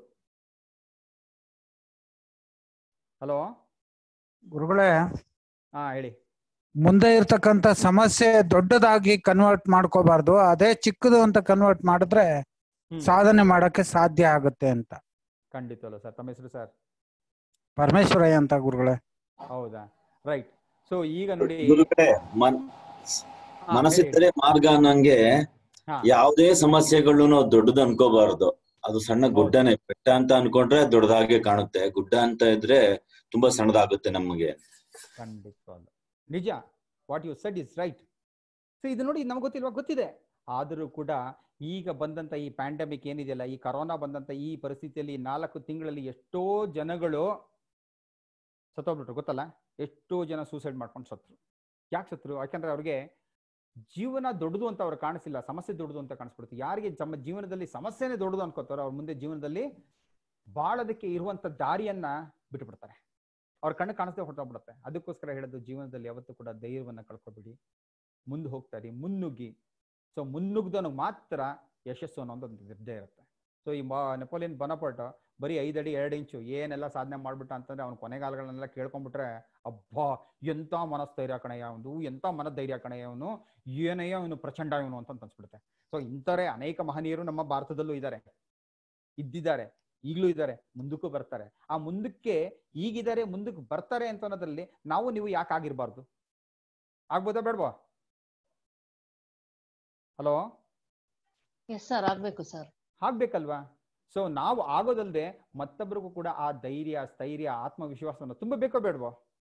ಹಲೋ ಗುರುಗಳೇ ಹಾ ಹೇಳಿ ಮುಂದೆ ಇರ್ತಕ್ಕಂತ ಸಮಸ್ಯೆ ದೊಡ್ಡದಾಗಿ ಕನ್ವರ್ಟ್ ಮಾಡ್ಕೋಬಾರ್ದು ಅದೇ ಚಿಕ್ಕದು ಅಂತ ಕನ್ವರ್ಟ್ ಮಾಡಿದ್ರೆ ಸಾಧನೆ ಮಾಡಕ್ಕೆ ಸಾಧ್ಯ ಆಗುತ್ತೆ ಅಂತ ಖಂಡಿತವಲ್ಲ ಸರ್ ತಮ್ಮ ಹೆಸರು ಸರ್ ಪರಮೇಶ್ವರಯ್ಯ ಅಂತ ಗುರುಗಳೇ ಹೌದಾ ರೈಟ್ ಸೊ ಈಗ ನೋಡಿ ಗುರುಗಳೇ ಮನ್ ಹಾ, ಮನಸ್ಸಿದ್ದರೆ ಮಾರ್ಗ ಅನ್ನಂಗೆ ಹಾ. ಯಾವುದೇ ಸಮಸ್ಯೆಗಳು ನಾವು ದೊಡ್ಡದು ಅನ್ಕೋಬಾರ್ದು ಅದು ಸಣ್ಣ ಗುಡ್ಡನೇ ಬೆಟ್ಟ ಅಂತ ಅನ್ಕೊಂಡ್ರೆ ದೊಡ್ಡದಾಗೆ ಕಾಣುತ್ತೆ ಗುಡ್ಡ ಅಂತ ಇದ್ರೆ ತುಂಬಾ ಸಣ್ಣದಾಗುತ್ತೆ ನಮಗೆ ಖಂಡಿತವಾಗ್ಲು ನಿಜ what you said is right so ಇದು ನೋಡಿ ನಮ್ಗೆ ಗೊತ್ತಿಲ್ವಾ ಗೊತ್ತಿದೆ ಆದರೂ ಕೂಡ ಈಗ ಬಂದಂತ ಈ ಪ್ಯಾಂಡಮಿಕ್ ಏನಿದೆಯಲ್ಲ ಈ ಕರೋನಾ ಬಂದಂತ ಈ ಪರಿಸ್ಥಿತಿಯಲ್ಲಿ ನಾಲ್ಕು ತಿಂಗಳಲ್ಲಿ ಎಷ್ಟೋ ಜನಗಳು ಸತ್ತೋಗ್ಬಿಟ್ರು ಗೊತ್ತಲ್ಲ ಎಷ್ಟೋ ಜನ ಸೂಸೈಡ್ ಮಾಡ್ಕೊಂಡು ಸತ್ರು ಯಾಕೆ ಸತ್ರು ಯಾಕಂದ್ರೆ ಅವ್ರಿಗೆ ಜೀವನ ದೊಡ್ಡದು ಅಂತ ಅವ್ರು ಕಾಣಿಸಿಲ್ಲ ಸಮಸ್ಯೆ ದೊಡ್ಡದು ಅಂತ ಕಾಣಿಸ್ಬಿಡುತ್ತೆ ಯಾರಿಗೆ ತಮ್ಮ ಜೀವನದಲ್ಲಿ ಸಮಸ್ಯೆನೇ ದೊಡ್ಡದು ಅನ್ಕೋತಾರೋ ಅವ್ರ ಮುಂದೆ ಜೀವನದಲ್ಲಿ ಬಾಳೋದಕ್ಕೆ ಇರುವಂತ ದಾರಿಯನ್ನ ಬಿಟ್ಬಿಡ್ತಾರೆ ಅವ್ರ ಕಣ್ಣು ಕಾಣಿಸ್ದೆ ಹೊರಟೋಗ್ಬಿಡುತ್ತೆ ಅದಕ್ಕೋಸ್ಕರ ಹೇಳೋದು ಜೀವನದಲ್ಲಿ ಯಾವತ್ತೂ ಕೂಡ ಧೈರ್ಯವನ್ನ ಕಳ್ಕೊಬೇಡಿ ಮುಂದೆ ಹೋಗ್ತಾರೆ ಮುನ್ನುಗ್ಗಿ ಸೊ ಮುನ್ನುಗ್ದವನಿಗೆ ಮಾತ್ರ ಯಶಸ್ಸು ಅನ್ನೋ ಒಂದು ನಿರ್ಧಾರ ಇರುತ್ತೆ ಸೊ ಈ ನೆಪೋಲಿಯನ್ ಬನಪಟ ಬರೀ ಐದಡಿ ಎರಡು ಇಂಚು ಏನೆಲ್ಲ ಸಾಧನೆ ಮಾಡ್ಬಿಟ್ಟ ಅಂತಂದ್ರೆ ಅವ್ನ ಕೊನೆಗಾಲಗಳನ್ನೆಲ್ಲ ಕೇಳ್ಕೊಂಡ್ಬಿಟ್ರೆ ಅಬ್ಬಾ ಎಂತ ಮನಸ್ಥೈರ್ಯ ಕಣಯ್ಯ ಅವನು ಎಂತ ಮನಧೈರ್ಯ ಕಣಯ್ಯ ಅವನು ಏನಯ್ಯ ಅವನು ಪ್ರಚಂಡ ಇವನು ಅಂತ ಅನ್ಸ್ಬಿಡುತ್ತೆ ಸೊ ಇಂಥವರೇ ಅನೇಕ ಮಹನೀಯರು ನಮ್ಮ ಭಾರತದಲ್ಲೂ ಇದ್ದಾರೆ ಇದ್ದಿದ್ದಾರೆ ಈಗಲೂ ಇದ್ದಾರೆ ಮುಂದಕ್ಕೂ ಬರ್ತಾರೆ ಆ ಮುಂದಕ್ಕೆ ಈಗಿದ್ದಾರೆ ಮುಂದಕ್ಕೆ ಬರ್ತಾರೆ ಅಂತ ಅನ್ನೋದ್ರಲ್ಲಿ ನಾವು ನೀವು ಯಾಕೆ ಆಗಿರ್ಬಾರ್ದು ಆಗ್ಬೋದಾ ಬೇಡವಾ ಹಲೋ ಎಸ್ ಸರ್ ಆಗ್ಬೇಕು ಸರ್ ಆಗ್ಬೇಕಲ್ವಾ ಸೊ ನಾವು ಆಗೋದಲ್ದೆ ಮತ್ತೊಬ್ಬರಿಗೂ ಕೂಡ ಆ ಧೈರ್ಯ ಸ್ಥೈರ್ಯ ಆತ್ಮವಿಶ್ವಾಸವನ್ನು ತುಂಬ ಬೇಕೋ ಬೇಡವೋ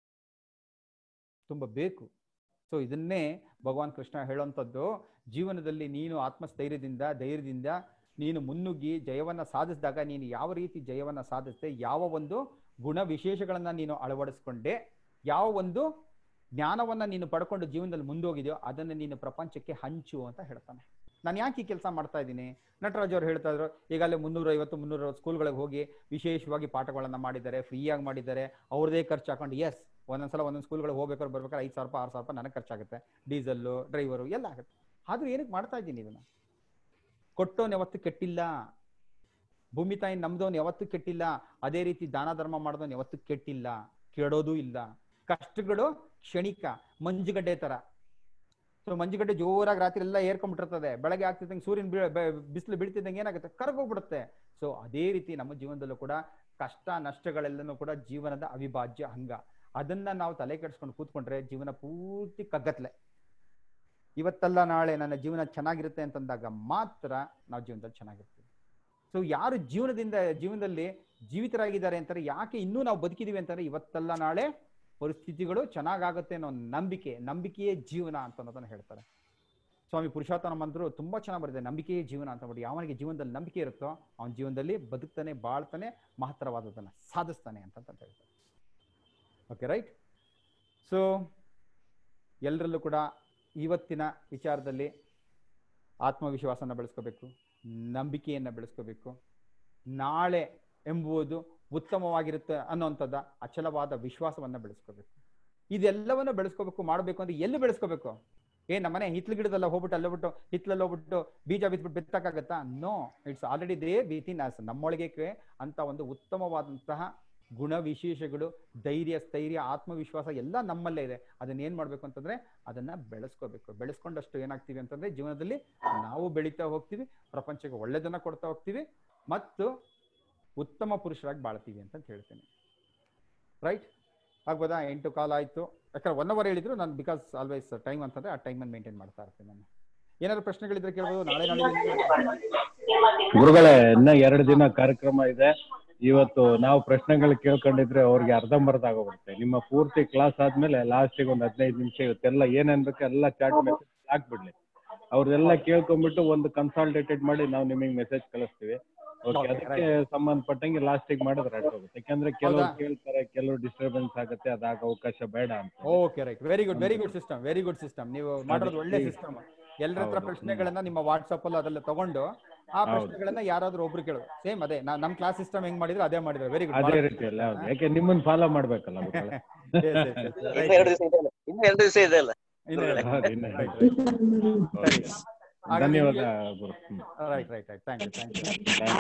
ತುಂಬ ಬೇಕು ಸೊ ಇದನ್ನೇ ಭಗವಾನ್ ಕೃಷ್ಣ ಹೇಳುವಂಥದ್ದು ಜೀವನದಲ್ಲಿ ನೀನು ಆತ್ಮಸ್ಥೈರ್ಯದಿಂದ ಧೈರ್ಯದಿಂದ ನೀನು ಮುನ್ನುಗ್ಗಿ ಜಯವನ್ನ ಸಾಧಿಸಿದಾಗ ನೀನು ಯಾವ ರೀತಿ ಜಯವನ್ನ ಸಾಧಿಸಿದೆ ಯಾವ ಒಂದು ಗುಣ ವಿಶೇಷಗಳನ್ನ ನೀನು ಅಳವಡಿಸ್ಕೊಂಡೆ ಯಾವ ಒಂದು ಜ್ಞಾನವನ್ನ ನೀನು ಪಡ್ಕೊಂಡು ಜೀವನದಲ್ಲಿ ಮುಂದೋಗಿದೆಯೋ ಅದನ್ನು ನೀನು ಪ್ರಪಂಚಕ್ಕೆ ಹಂಚು ಅಂತ ಹೇಳ್ತಾನೆ ನಾನು ಯಾಕೆ ಈ ಕೆಲಸ ಮಾಡ್ತಾ ಇದ್ದೀನಿ ನಟರಾಜ್ ಅವ್ರು ಹೇಳ್ತಾ ಇದ್ರು ಈಗಾಗಲೇ ಮುನ್ನೂರ ಐವತ್ತು ಮುನ್ನೂರ ಸ್ಕೂಲ್ಗಳಿಗೆ ಹೋಗಿ ವಿಶೇಷವಾಗಿ ಪಾಠಗಳನ್ನ ಮಾಡಿದ್ದಾರೆ ಫ್ರೀಯಾಗಿ ಮಾಡಿದ್ದಾರೆ ಅವ್ರದೇ ಖರ್ಚು ಹಾಕೊಂಡು ಎಸ್ ಒಂದೊಂದ್ಸಲ ಒಂದೊಂದು ಸ್ಕೂಲ್ಗಳಿಗೆ ಹೋಗ್ಬೇಕಾದ್ರೆ ಬರ್ಬೇಕಾದ್ರೆ ಐದು ಸಾವಿರ ರೂಪಾಯಿ ಆರು ಸಾವಿರ ರೂಪಾಯಿ ನನಗೆ ಖರ್ಚಾಗುತ್ತೆ ಡೀಸೆಲ್ಲು ಡ್ರೈವರು ಎಲ್ಲ ಆಗುತ್ತೆ ಆದ್ರೂ ಏನಕ್ಕೆ ಮಾಡ್ತಾ ಇದ್ದೀನಿ ಇದನ್ನ ಕೊಟ್ಟೋನ್ ಯಾವತ್ತು ಕೆಟ್ಟಿಲ್ಲ ಭೂಮಿ ತಾಯಿ ನಮ್ದವನ್ ಯಾವತ್ತೂ ಕೆಟ್ಟಿಲ್ಲ ಅದೇ ರೀತಿ ದಾನ ಧರ್ಮ ಮಾಡಿದವನ್ ಯಾವತ್ತೂ ಕೆಟ್ಟಿಲ್ಲ ಕೆಡೋದು ಇಲ್ಲ ಕಷ್ಟಗಳು ಕ್ಷಣಿಕ ಮಂಜುಗಡ್ಡೆ ತರ ಸೊ ಮಂಜುಗಡ್ಡೆ ಜೋರಾಗಿ ರಾತ್ರಿ ಎಲ್ಲ ಏರ್ಕೊಂಡ್ಬಿಟ್ಟಿರ್ತದೆ ಬೆಳಗ್ಗೆ ಆಗ್ತಿದ್ದಂಗೆ ಸೂರ್ಯನ ಬಿಸಿಲು ಬೀಳ್ತಿದ್ದಂಗೆ ಏನಾಗುತ್ತೆ ಕರಗೋಗ್ಬಿಡುತ್ತೆ ಸೊ ಅದೇ ರೀತಿ ನಮ್ಮ ಜೀವನದಲ್ಲೂ ಕೂಡ ಕಷ್ಟ ನಷ್ಟಗಳೆಲ್ಲನೂ ಕೂಡ ಜೀವನದ ಅವಿಭಾಜ್ಯ ಅಂಗ ಅದನ್ನ ನಾವು ತಲೆ ಕೆಡಿಸ್ಕೊಂಡು ಕೂತ್ಕೊಂಡ್ರೆ ಜೀವನ ಪೂರ್ತಿ ಕಗ್ಗತ್ಲೆ ಇವತ್ತಲ್ಲ ನಾಳೆ ನನ್ನ ಜೀವನ ಚೆನ್ನಾಗಿರುತ್ತೆ ಅಂತಂದಾಗ ಮಾತ್ರ ನಾವು ಜೀವನದಲ್ಲಿ ಚೆನ್ನಾಗಿರ್ತೀವಿ ಸೊ ಯಾರು ಜೀವನದಿಂದ ಜೀವನದಲ್ಲಿ ಜೀವಿತರಾಗಿದ್ದಾರೆ ಅಂತಾರೆ ಯಾಕೆ ಇನ್ನೂ ನಾವು ಬದುಕಿದೀವಿ ಅಂತಾರೆ ಇವತ್ತಲ್ಲ ನಾಳೆ ಪರಿಸ್ಥಿತಿಗಳು ಚೆನ್ನಾಗಾಗುತ್ತೆ ಅನ್ನೋ ನಂಬಿಕೆ ನಂಬಿಕೆಯೇ ಜೀವನ ಅಂತ ಅನ್ನೋದನ್ನ ಹೇಳ್ತಾರೆ ಸ್ವಾಮಿ ಪುರುಷೋತ್ತಮ ಮಂದ್ರು ತುಂಬಾ ಚೆನ್ನಾಗಿ ಬರೆದಿದೆ ನಂಬಿಕೆಯೇ ಜೀವನ ಅಂತ ನೋಡಿ ಯಾವನಿಗೆ ಜೀವನದಲ್ಲಿ ನಂಬಿಕೆ ಇರುತ್ತೋ ಅವನ ಜೀವನದಲ್ಲಿ ಬದುಕ್ತಾನೆ ಬಾಳ್ತಾನೆ ಮಹತ್ತರವಾದದನ್ನ ಸಾಧಿಸ್ತಾನೆ ಅಂತ ಅಂತ ಹೇಳ್ತಾರೆ ಓಕೆ ರೈಟ್ ಸೊ ಎಲ್ಲರಲ್ಲೂ ಕೂಡ ಇವತ್ತಿನ ವಿಚಾರದಲ್ಲಿ ಆತ್ಮವಿಶ್ವಾಸನ ಬೆಳೆಸ್ಕೋಬೇಕು ನಂಬಿಕೆಯನ್ನ ಬೆಳೆಸ್ಕೋಬೇಕು ನಾಳೆ ಎಂಬುದು ಉತ್ತಮವಾಗಿರುತ್ತೆ ಅನ್ನೋಂಥದ್ದು ಅಚಲವಾದ ವಿಶ್ವಾಸವನ್ನ ಬೆಳೆಸ್ಕೋಬೇಕು ಇದೆಲ್ಲವನ್ನ ಬೆಳೆಸ್ಕೋಬೇಕು ಮಾಡಬೇಕು ಅಂದ್ರೆ ಎಲ್ಲಿ ಬೆಳೆಸ್ಕೋಬೇಕು ಏ ನಮ್ಮನೆ ಹಿತ್ಲು ಗಿಡದಲ್ಲ ಹೋಗ್ಬಿಟ್ಟು ಅಲ್ಲೋಗ್ಬಿಟ್ಟು ಹಿತ್ಲಲ್ಲಿ ಹೋಗ್ಬಿಟ್ಟು ಬೀಜ ಬಿತ್ಬಿಟ್ಟು ಬಿತ್ತಕ್ಕಾಗತ್ತಾ no it's already they within us ನಮ್ಮೊಳಗೆ ಅಂತ ಒಂದು ಉತ್ತಮವಾದಂತಹ ಗುಣ ವಿಶೇಷಗಳು ಧೈರ್ಯ ಸ್ಥೈರ್ಯ ಆತ್ಮವಿಶ್ವಾಸ ಎಲ್ಲ ನಮ್ಮಲ್ಲೇ ಇದೆ ಅದನ್ನ ಏನ್ ಮಾಡ್ಬೇಕು ಅಂತಂದ್ರೆ ಅದನ್ನ ಬೆಳೆಸ್ಕೋಬೇಕು ಬೆಳೆಸ್ಕೊಂಡಷ್ಟು ಏನಾಗ್ತೀವಿ ಅಂತಂದ್ರೆ ಜೀವನದಲ್ಲಿ ನಾವು ಬೆಳೀತಾ ಹೋಗ್ತೀವಿ ಪ್ರಪಂಚಕ್ಕೆ ಒಳ್ಳೆದನ್ನ ಕೊಡ್ತಾ ಹೋಗ್ತೀವಿ ಮತ್ತು ಉತ್ತಮ ಪುರುಷರಾಗಿ ಬಾಳ್ತೀವಿ ಅಂತ ಹೇಳ್ತೇನೆ ರೈಟ್ ಆಗ್ಬೋದಾ ಎಂಟು ಕಾಲ ಆಯ್ತು ಯಾಕಂದ್ರೆ ಒನ್ ಅವರ್ ಹೇಳಿದ್ರು ನಾನು ಬಿಕಾಸ್ ಆಲ್ವೇಸ್ ಟೈಮ್ ಅಂತಂದ್ರೆ ಆ ಟೈಮ್ ಅನ್ನು ಮೇಂಟೈನ್ ಮಾಡ್ತಾ ಇರ್ತೀನಿ ನಾನು ಏನಾದ್ರು ಪ್ರಶ್ನೆಗಳಿದ್ರೆ ಕೇಳ್ಬೋದು ನಾಳೆ ನಾಳೆ ಗುರುಗಳೇ ಇನ್ನ ಎರಡು ದಿನ ಕಾರ್ಯಕ್ರಮ ಇದೆ ಇವತ್ತು ನಾವು ಪ್ರಶ್ನೆಗಳು ಕೇಳ್ಕೊಂಡಿದ್ರೆ ಅವ್ರಿಗೆ ಅರ್ಧಂಬರ್ಧ ಆಗೋಗ್ಬಿಡುತ್ತೆ ನಿಮ್ಮ ಪೂರ್ತಿ ಕ್ಲಾಸ್ ಆದ್ಮೇಲೆ ಲಾಸ್ಟಿಗೆ ಒಂದು ಹದಿನೈದು ನಿಮಿಷ ಇವತ್ತೆಲ್ಲ ಏನೇನ್ ಬೇಕು ಎಲ್ಲ ಚಾಟ್ ಮೆಸೇಜ್ ಹಾಕ್ಬಿಡ್ಲಿ ಅವ್ರದೆಲ್ಲ ಕೇಳ್ಕೊಂಡ್ಬಿಟ್ಟು ಒಂದು ಕನ್ಸಾಲ್ಟೇಟೆಡ್ ಮಾಡಿ ನಾವು ನಿಮಗೆ ಮೆಸೇಜ್ ಕಳಿಸ್ತೀವಿ ಓಕೆ Okay, ಅದಕ್ಕೆ ಸಂಬಂಧಪಟ್ಟಂಗೆ ಲಾಸ್ಟಿಗೆ ಮಾಡಿದ್ರೆ ಆಗೋಗುತ್ತೆ ಯಾಕಂದ್ರೆ ಕೆಲವ್ರು ಹೌದಾ? ಕೇಳ್ತಾರೆ ಕೆಲವು ಡಿಸ್ಟರ್ಬೆನ್ಸ್ ಆಗುತ್ತೆ ಅದಾಗ ಅವಕಾಶ ಬೇಡ ಅಂತ okay right very good very good system very good system ನೀವು ಮಾಡಿರೋದು ಒಳ್ಳೆ ಈಗ- ಸಿಸ್ಟಮ್ ಎಲ್ಲರ ಹತ್ರ ಹೌದು. ಪ್ರಶ್ನೆಗಳನ್ನ ನಿಮ್ಮ ವಾಟ್ಸಪ್ ಅಲ್ಲಿ ಅದೆಲ್ಲ ತಗೊಂಡು ಆ ಹೌದು. ಪ್ರಶ್ನೆಗಳನ್ನ ಯಾರಾದ್ರೂ ಒಬ್ರು ಕೇಳೋದು ಸೇಮ್ ಅದೇ ನಾ- ನಮ್ ಕ್ಲಾಸ್ ಸಿಸ್ಟಮ್ ಹೆಂಗ್ ಮಾಡಿದ್ರೆ ಅದೇ ಮಾಡಿದ್ರೆ ವೆರಿ ಗುಡ್ ಅದೇ ರೀತಿಯಲ್ಲ ಹೌದು ಯಾಕೆ ನಿಮ್ಮನ್ನ ಫಾಲೋ ಮಾಡ್ಬೇಕಲ್ಲ ಗುರುಗಳೇ. ಇನ್ನು ಎರಡು ದಿವಸ ಇದೆ ಅಲ್ಲ ಇನ್ನು ಎರಡು ದಿವಸ ಇದೆ ಅಲ್ಲ ಗುರುಗಳೇ. ಹೌದು, ಇನ್ನು Right, Okay. ಹಾಗಾದ್ರೆ ಧನ್ಯವಾದ ನಿಮ್ಗೆ- ಗುರು hmm. Right right right thank you thank you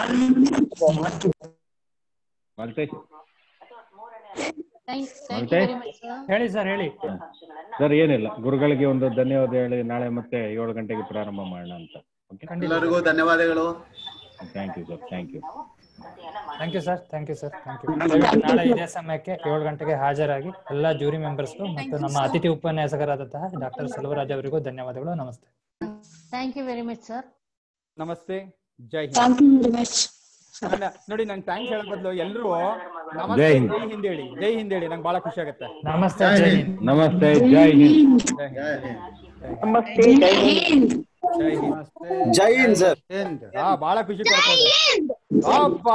Maltesh thank ಮತ್ತೆ? ಯು ವೆರಿ ಮಚ್ ಸರ್ ಹೇಳಿ ಸರ್ ಹೇಳಿ ಸರ್ ಏನಿಲ್ಲ ಗುರುಗಳಿಗೆ ಒಂದು ಧನ್ಯವಾದ ಹೇಳಿ ನಾಳೆ ಮತ್ತೆ ಏಳು ಗಂಟೆಗೆ ಪ್ರಾರಂಭ ಮಾಡೋಣ ಅಂತ ಓಕೆ ಎಲ್ಲರಿಗೂ ಧನ್ಯವಾದಗಳು thank you sir thank you thank you sir thank you sir thank you ದಯವಿಟ್ಟು ನಾಳೆ ಇದೇ ಸಮಯಕ್ಕೆ ಏಳು ಗಂಟೆಗೆ ಹಾಜರಾಗಿ ಎಲ್ಲ ಜೂರಿ ಮೆಂಬರ್ಸ್ಗೂ ಮತ್ತು ನಮ್ಮ ಅತಿಥಿ ಉಪನ್ಯಾಸಕರಾದಂತಹ ಡಾಕ್ಟರ್ ಸೆಲ್ವರಾಜ್ ಅವರಿಗೂ ಧನ್ಯವಾದಗಳು ನಮಸ್ತೆ thank you very much sir ನಮಸ್ತೆ ಜೈ Thank Hind you very much. ನನ್ನ- ನೋಡಿ ನಂಗೆ ಥ್ಯಾಂಕ್ಸ್ ಹೇಳೋ ಬದಲು ಎಲ್ಲರೂ ಜೈ ನಮಸ್ತೆ ಹಿಂದ್. ಜೈ ಹಿಂದ್ ಹೇಳಿ ಜೈ ಹಿಂದ್ ಹೇಳಿ ನಂಗೆ ಬಹಳ ಖುಷಿ ಆಗುತ್ತೆ ನಮಸ್ತೆ ಜೈ ಹಿಂದ್ ನಮಸ್ತೆ ಜೈ ಹಿಂದ್ ಜೈ ಹಿಂದ್ ಜೈ ಹಿಂದ್. ನಮಸ್ತೆ ಜೈ ಹಿಂದ್ ಜೈ ಹಿಂದ್ ಜೈ ಹಿಂದ್ ಸರ್ ಹಿಂದ್. ಹಾ ಬಹಳ ಖುಷಿ ಕೊಡ್ತದೆ ಅಪ್ಪ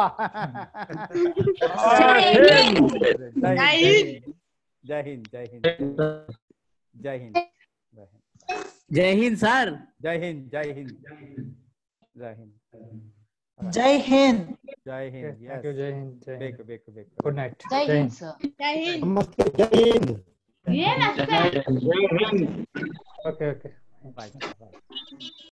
ಜೈ ಹಿಂದ್ ಜೈ ಹಿಂದ್ ಜೈ ಹಿಂದ್ ಜೈ ಹಿಂದ್ ಜೈ ಹಿಂದ್ ಜೈ ಹಿಂದ್ ಸರ್ ಜೈ ಹಿಂದ್ ಜೈ ಹಿಂದ್ ಜೈ ಹಿಂದ್ ಜೈ ಹಿಂದ್ ಜೈ ಹಿಂದ್ ಥ್ಯಾಂಕ್ ಯು yes. ಜೈ ಹಿಂದ್ ಜೈ ಬೇಕು ಬೇಕು ಬೇಕು ಗುಡ್ ನೈಟ್ ಜೈ ಜೈ ಹಿಂದ್ ಹಿಂದ್ ಸರ್ ನಮಸ್ತೆ ಜೈ ಹಿಂದ್ ಏನಷ್ಟೇ ಓಕೆ ಓಕೆ Bye. Bye.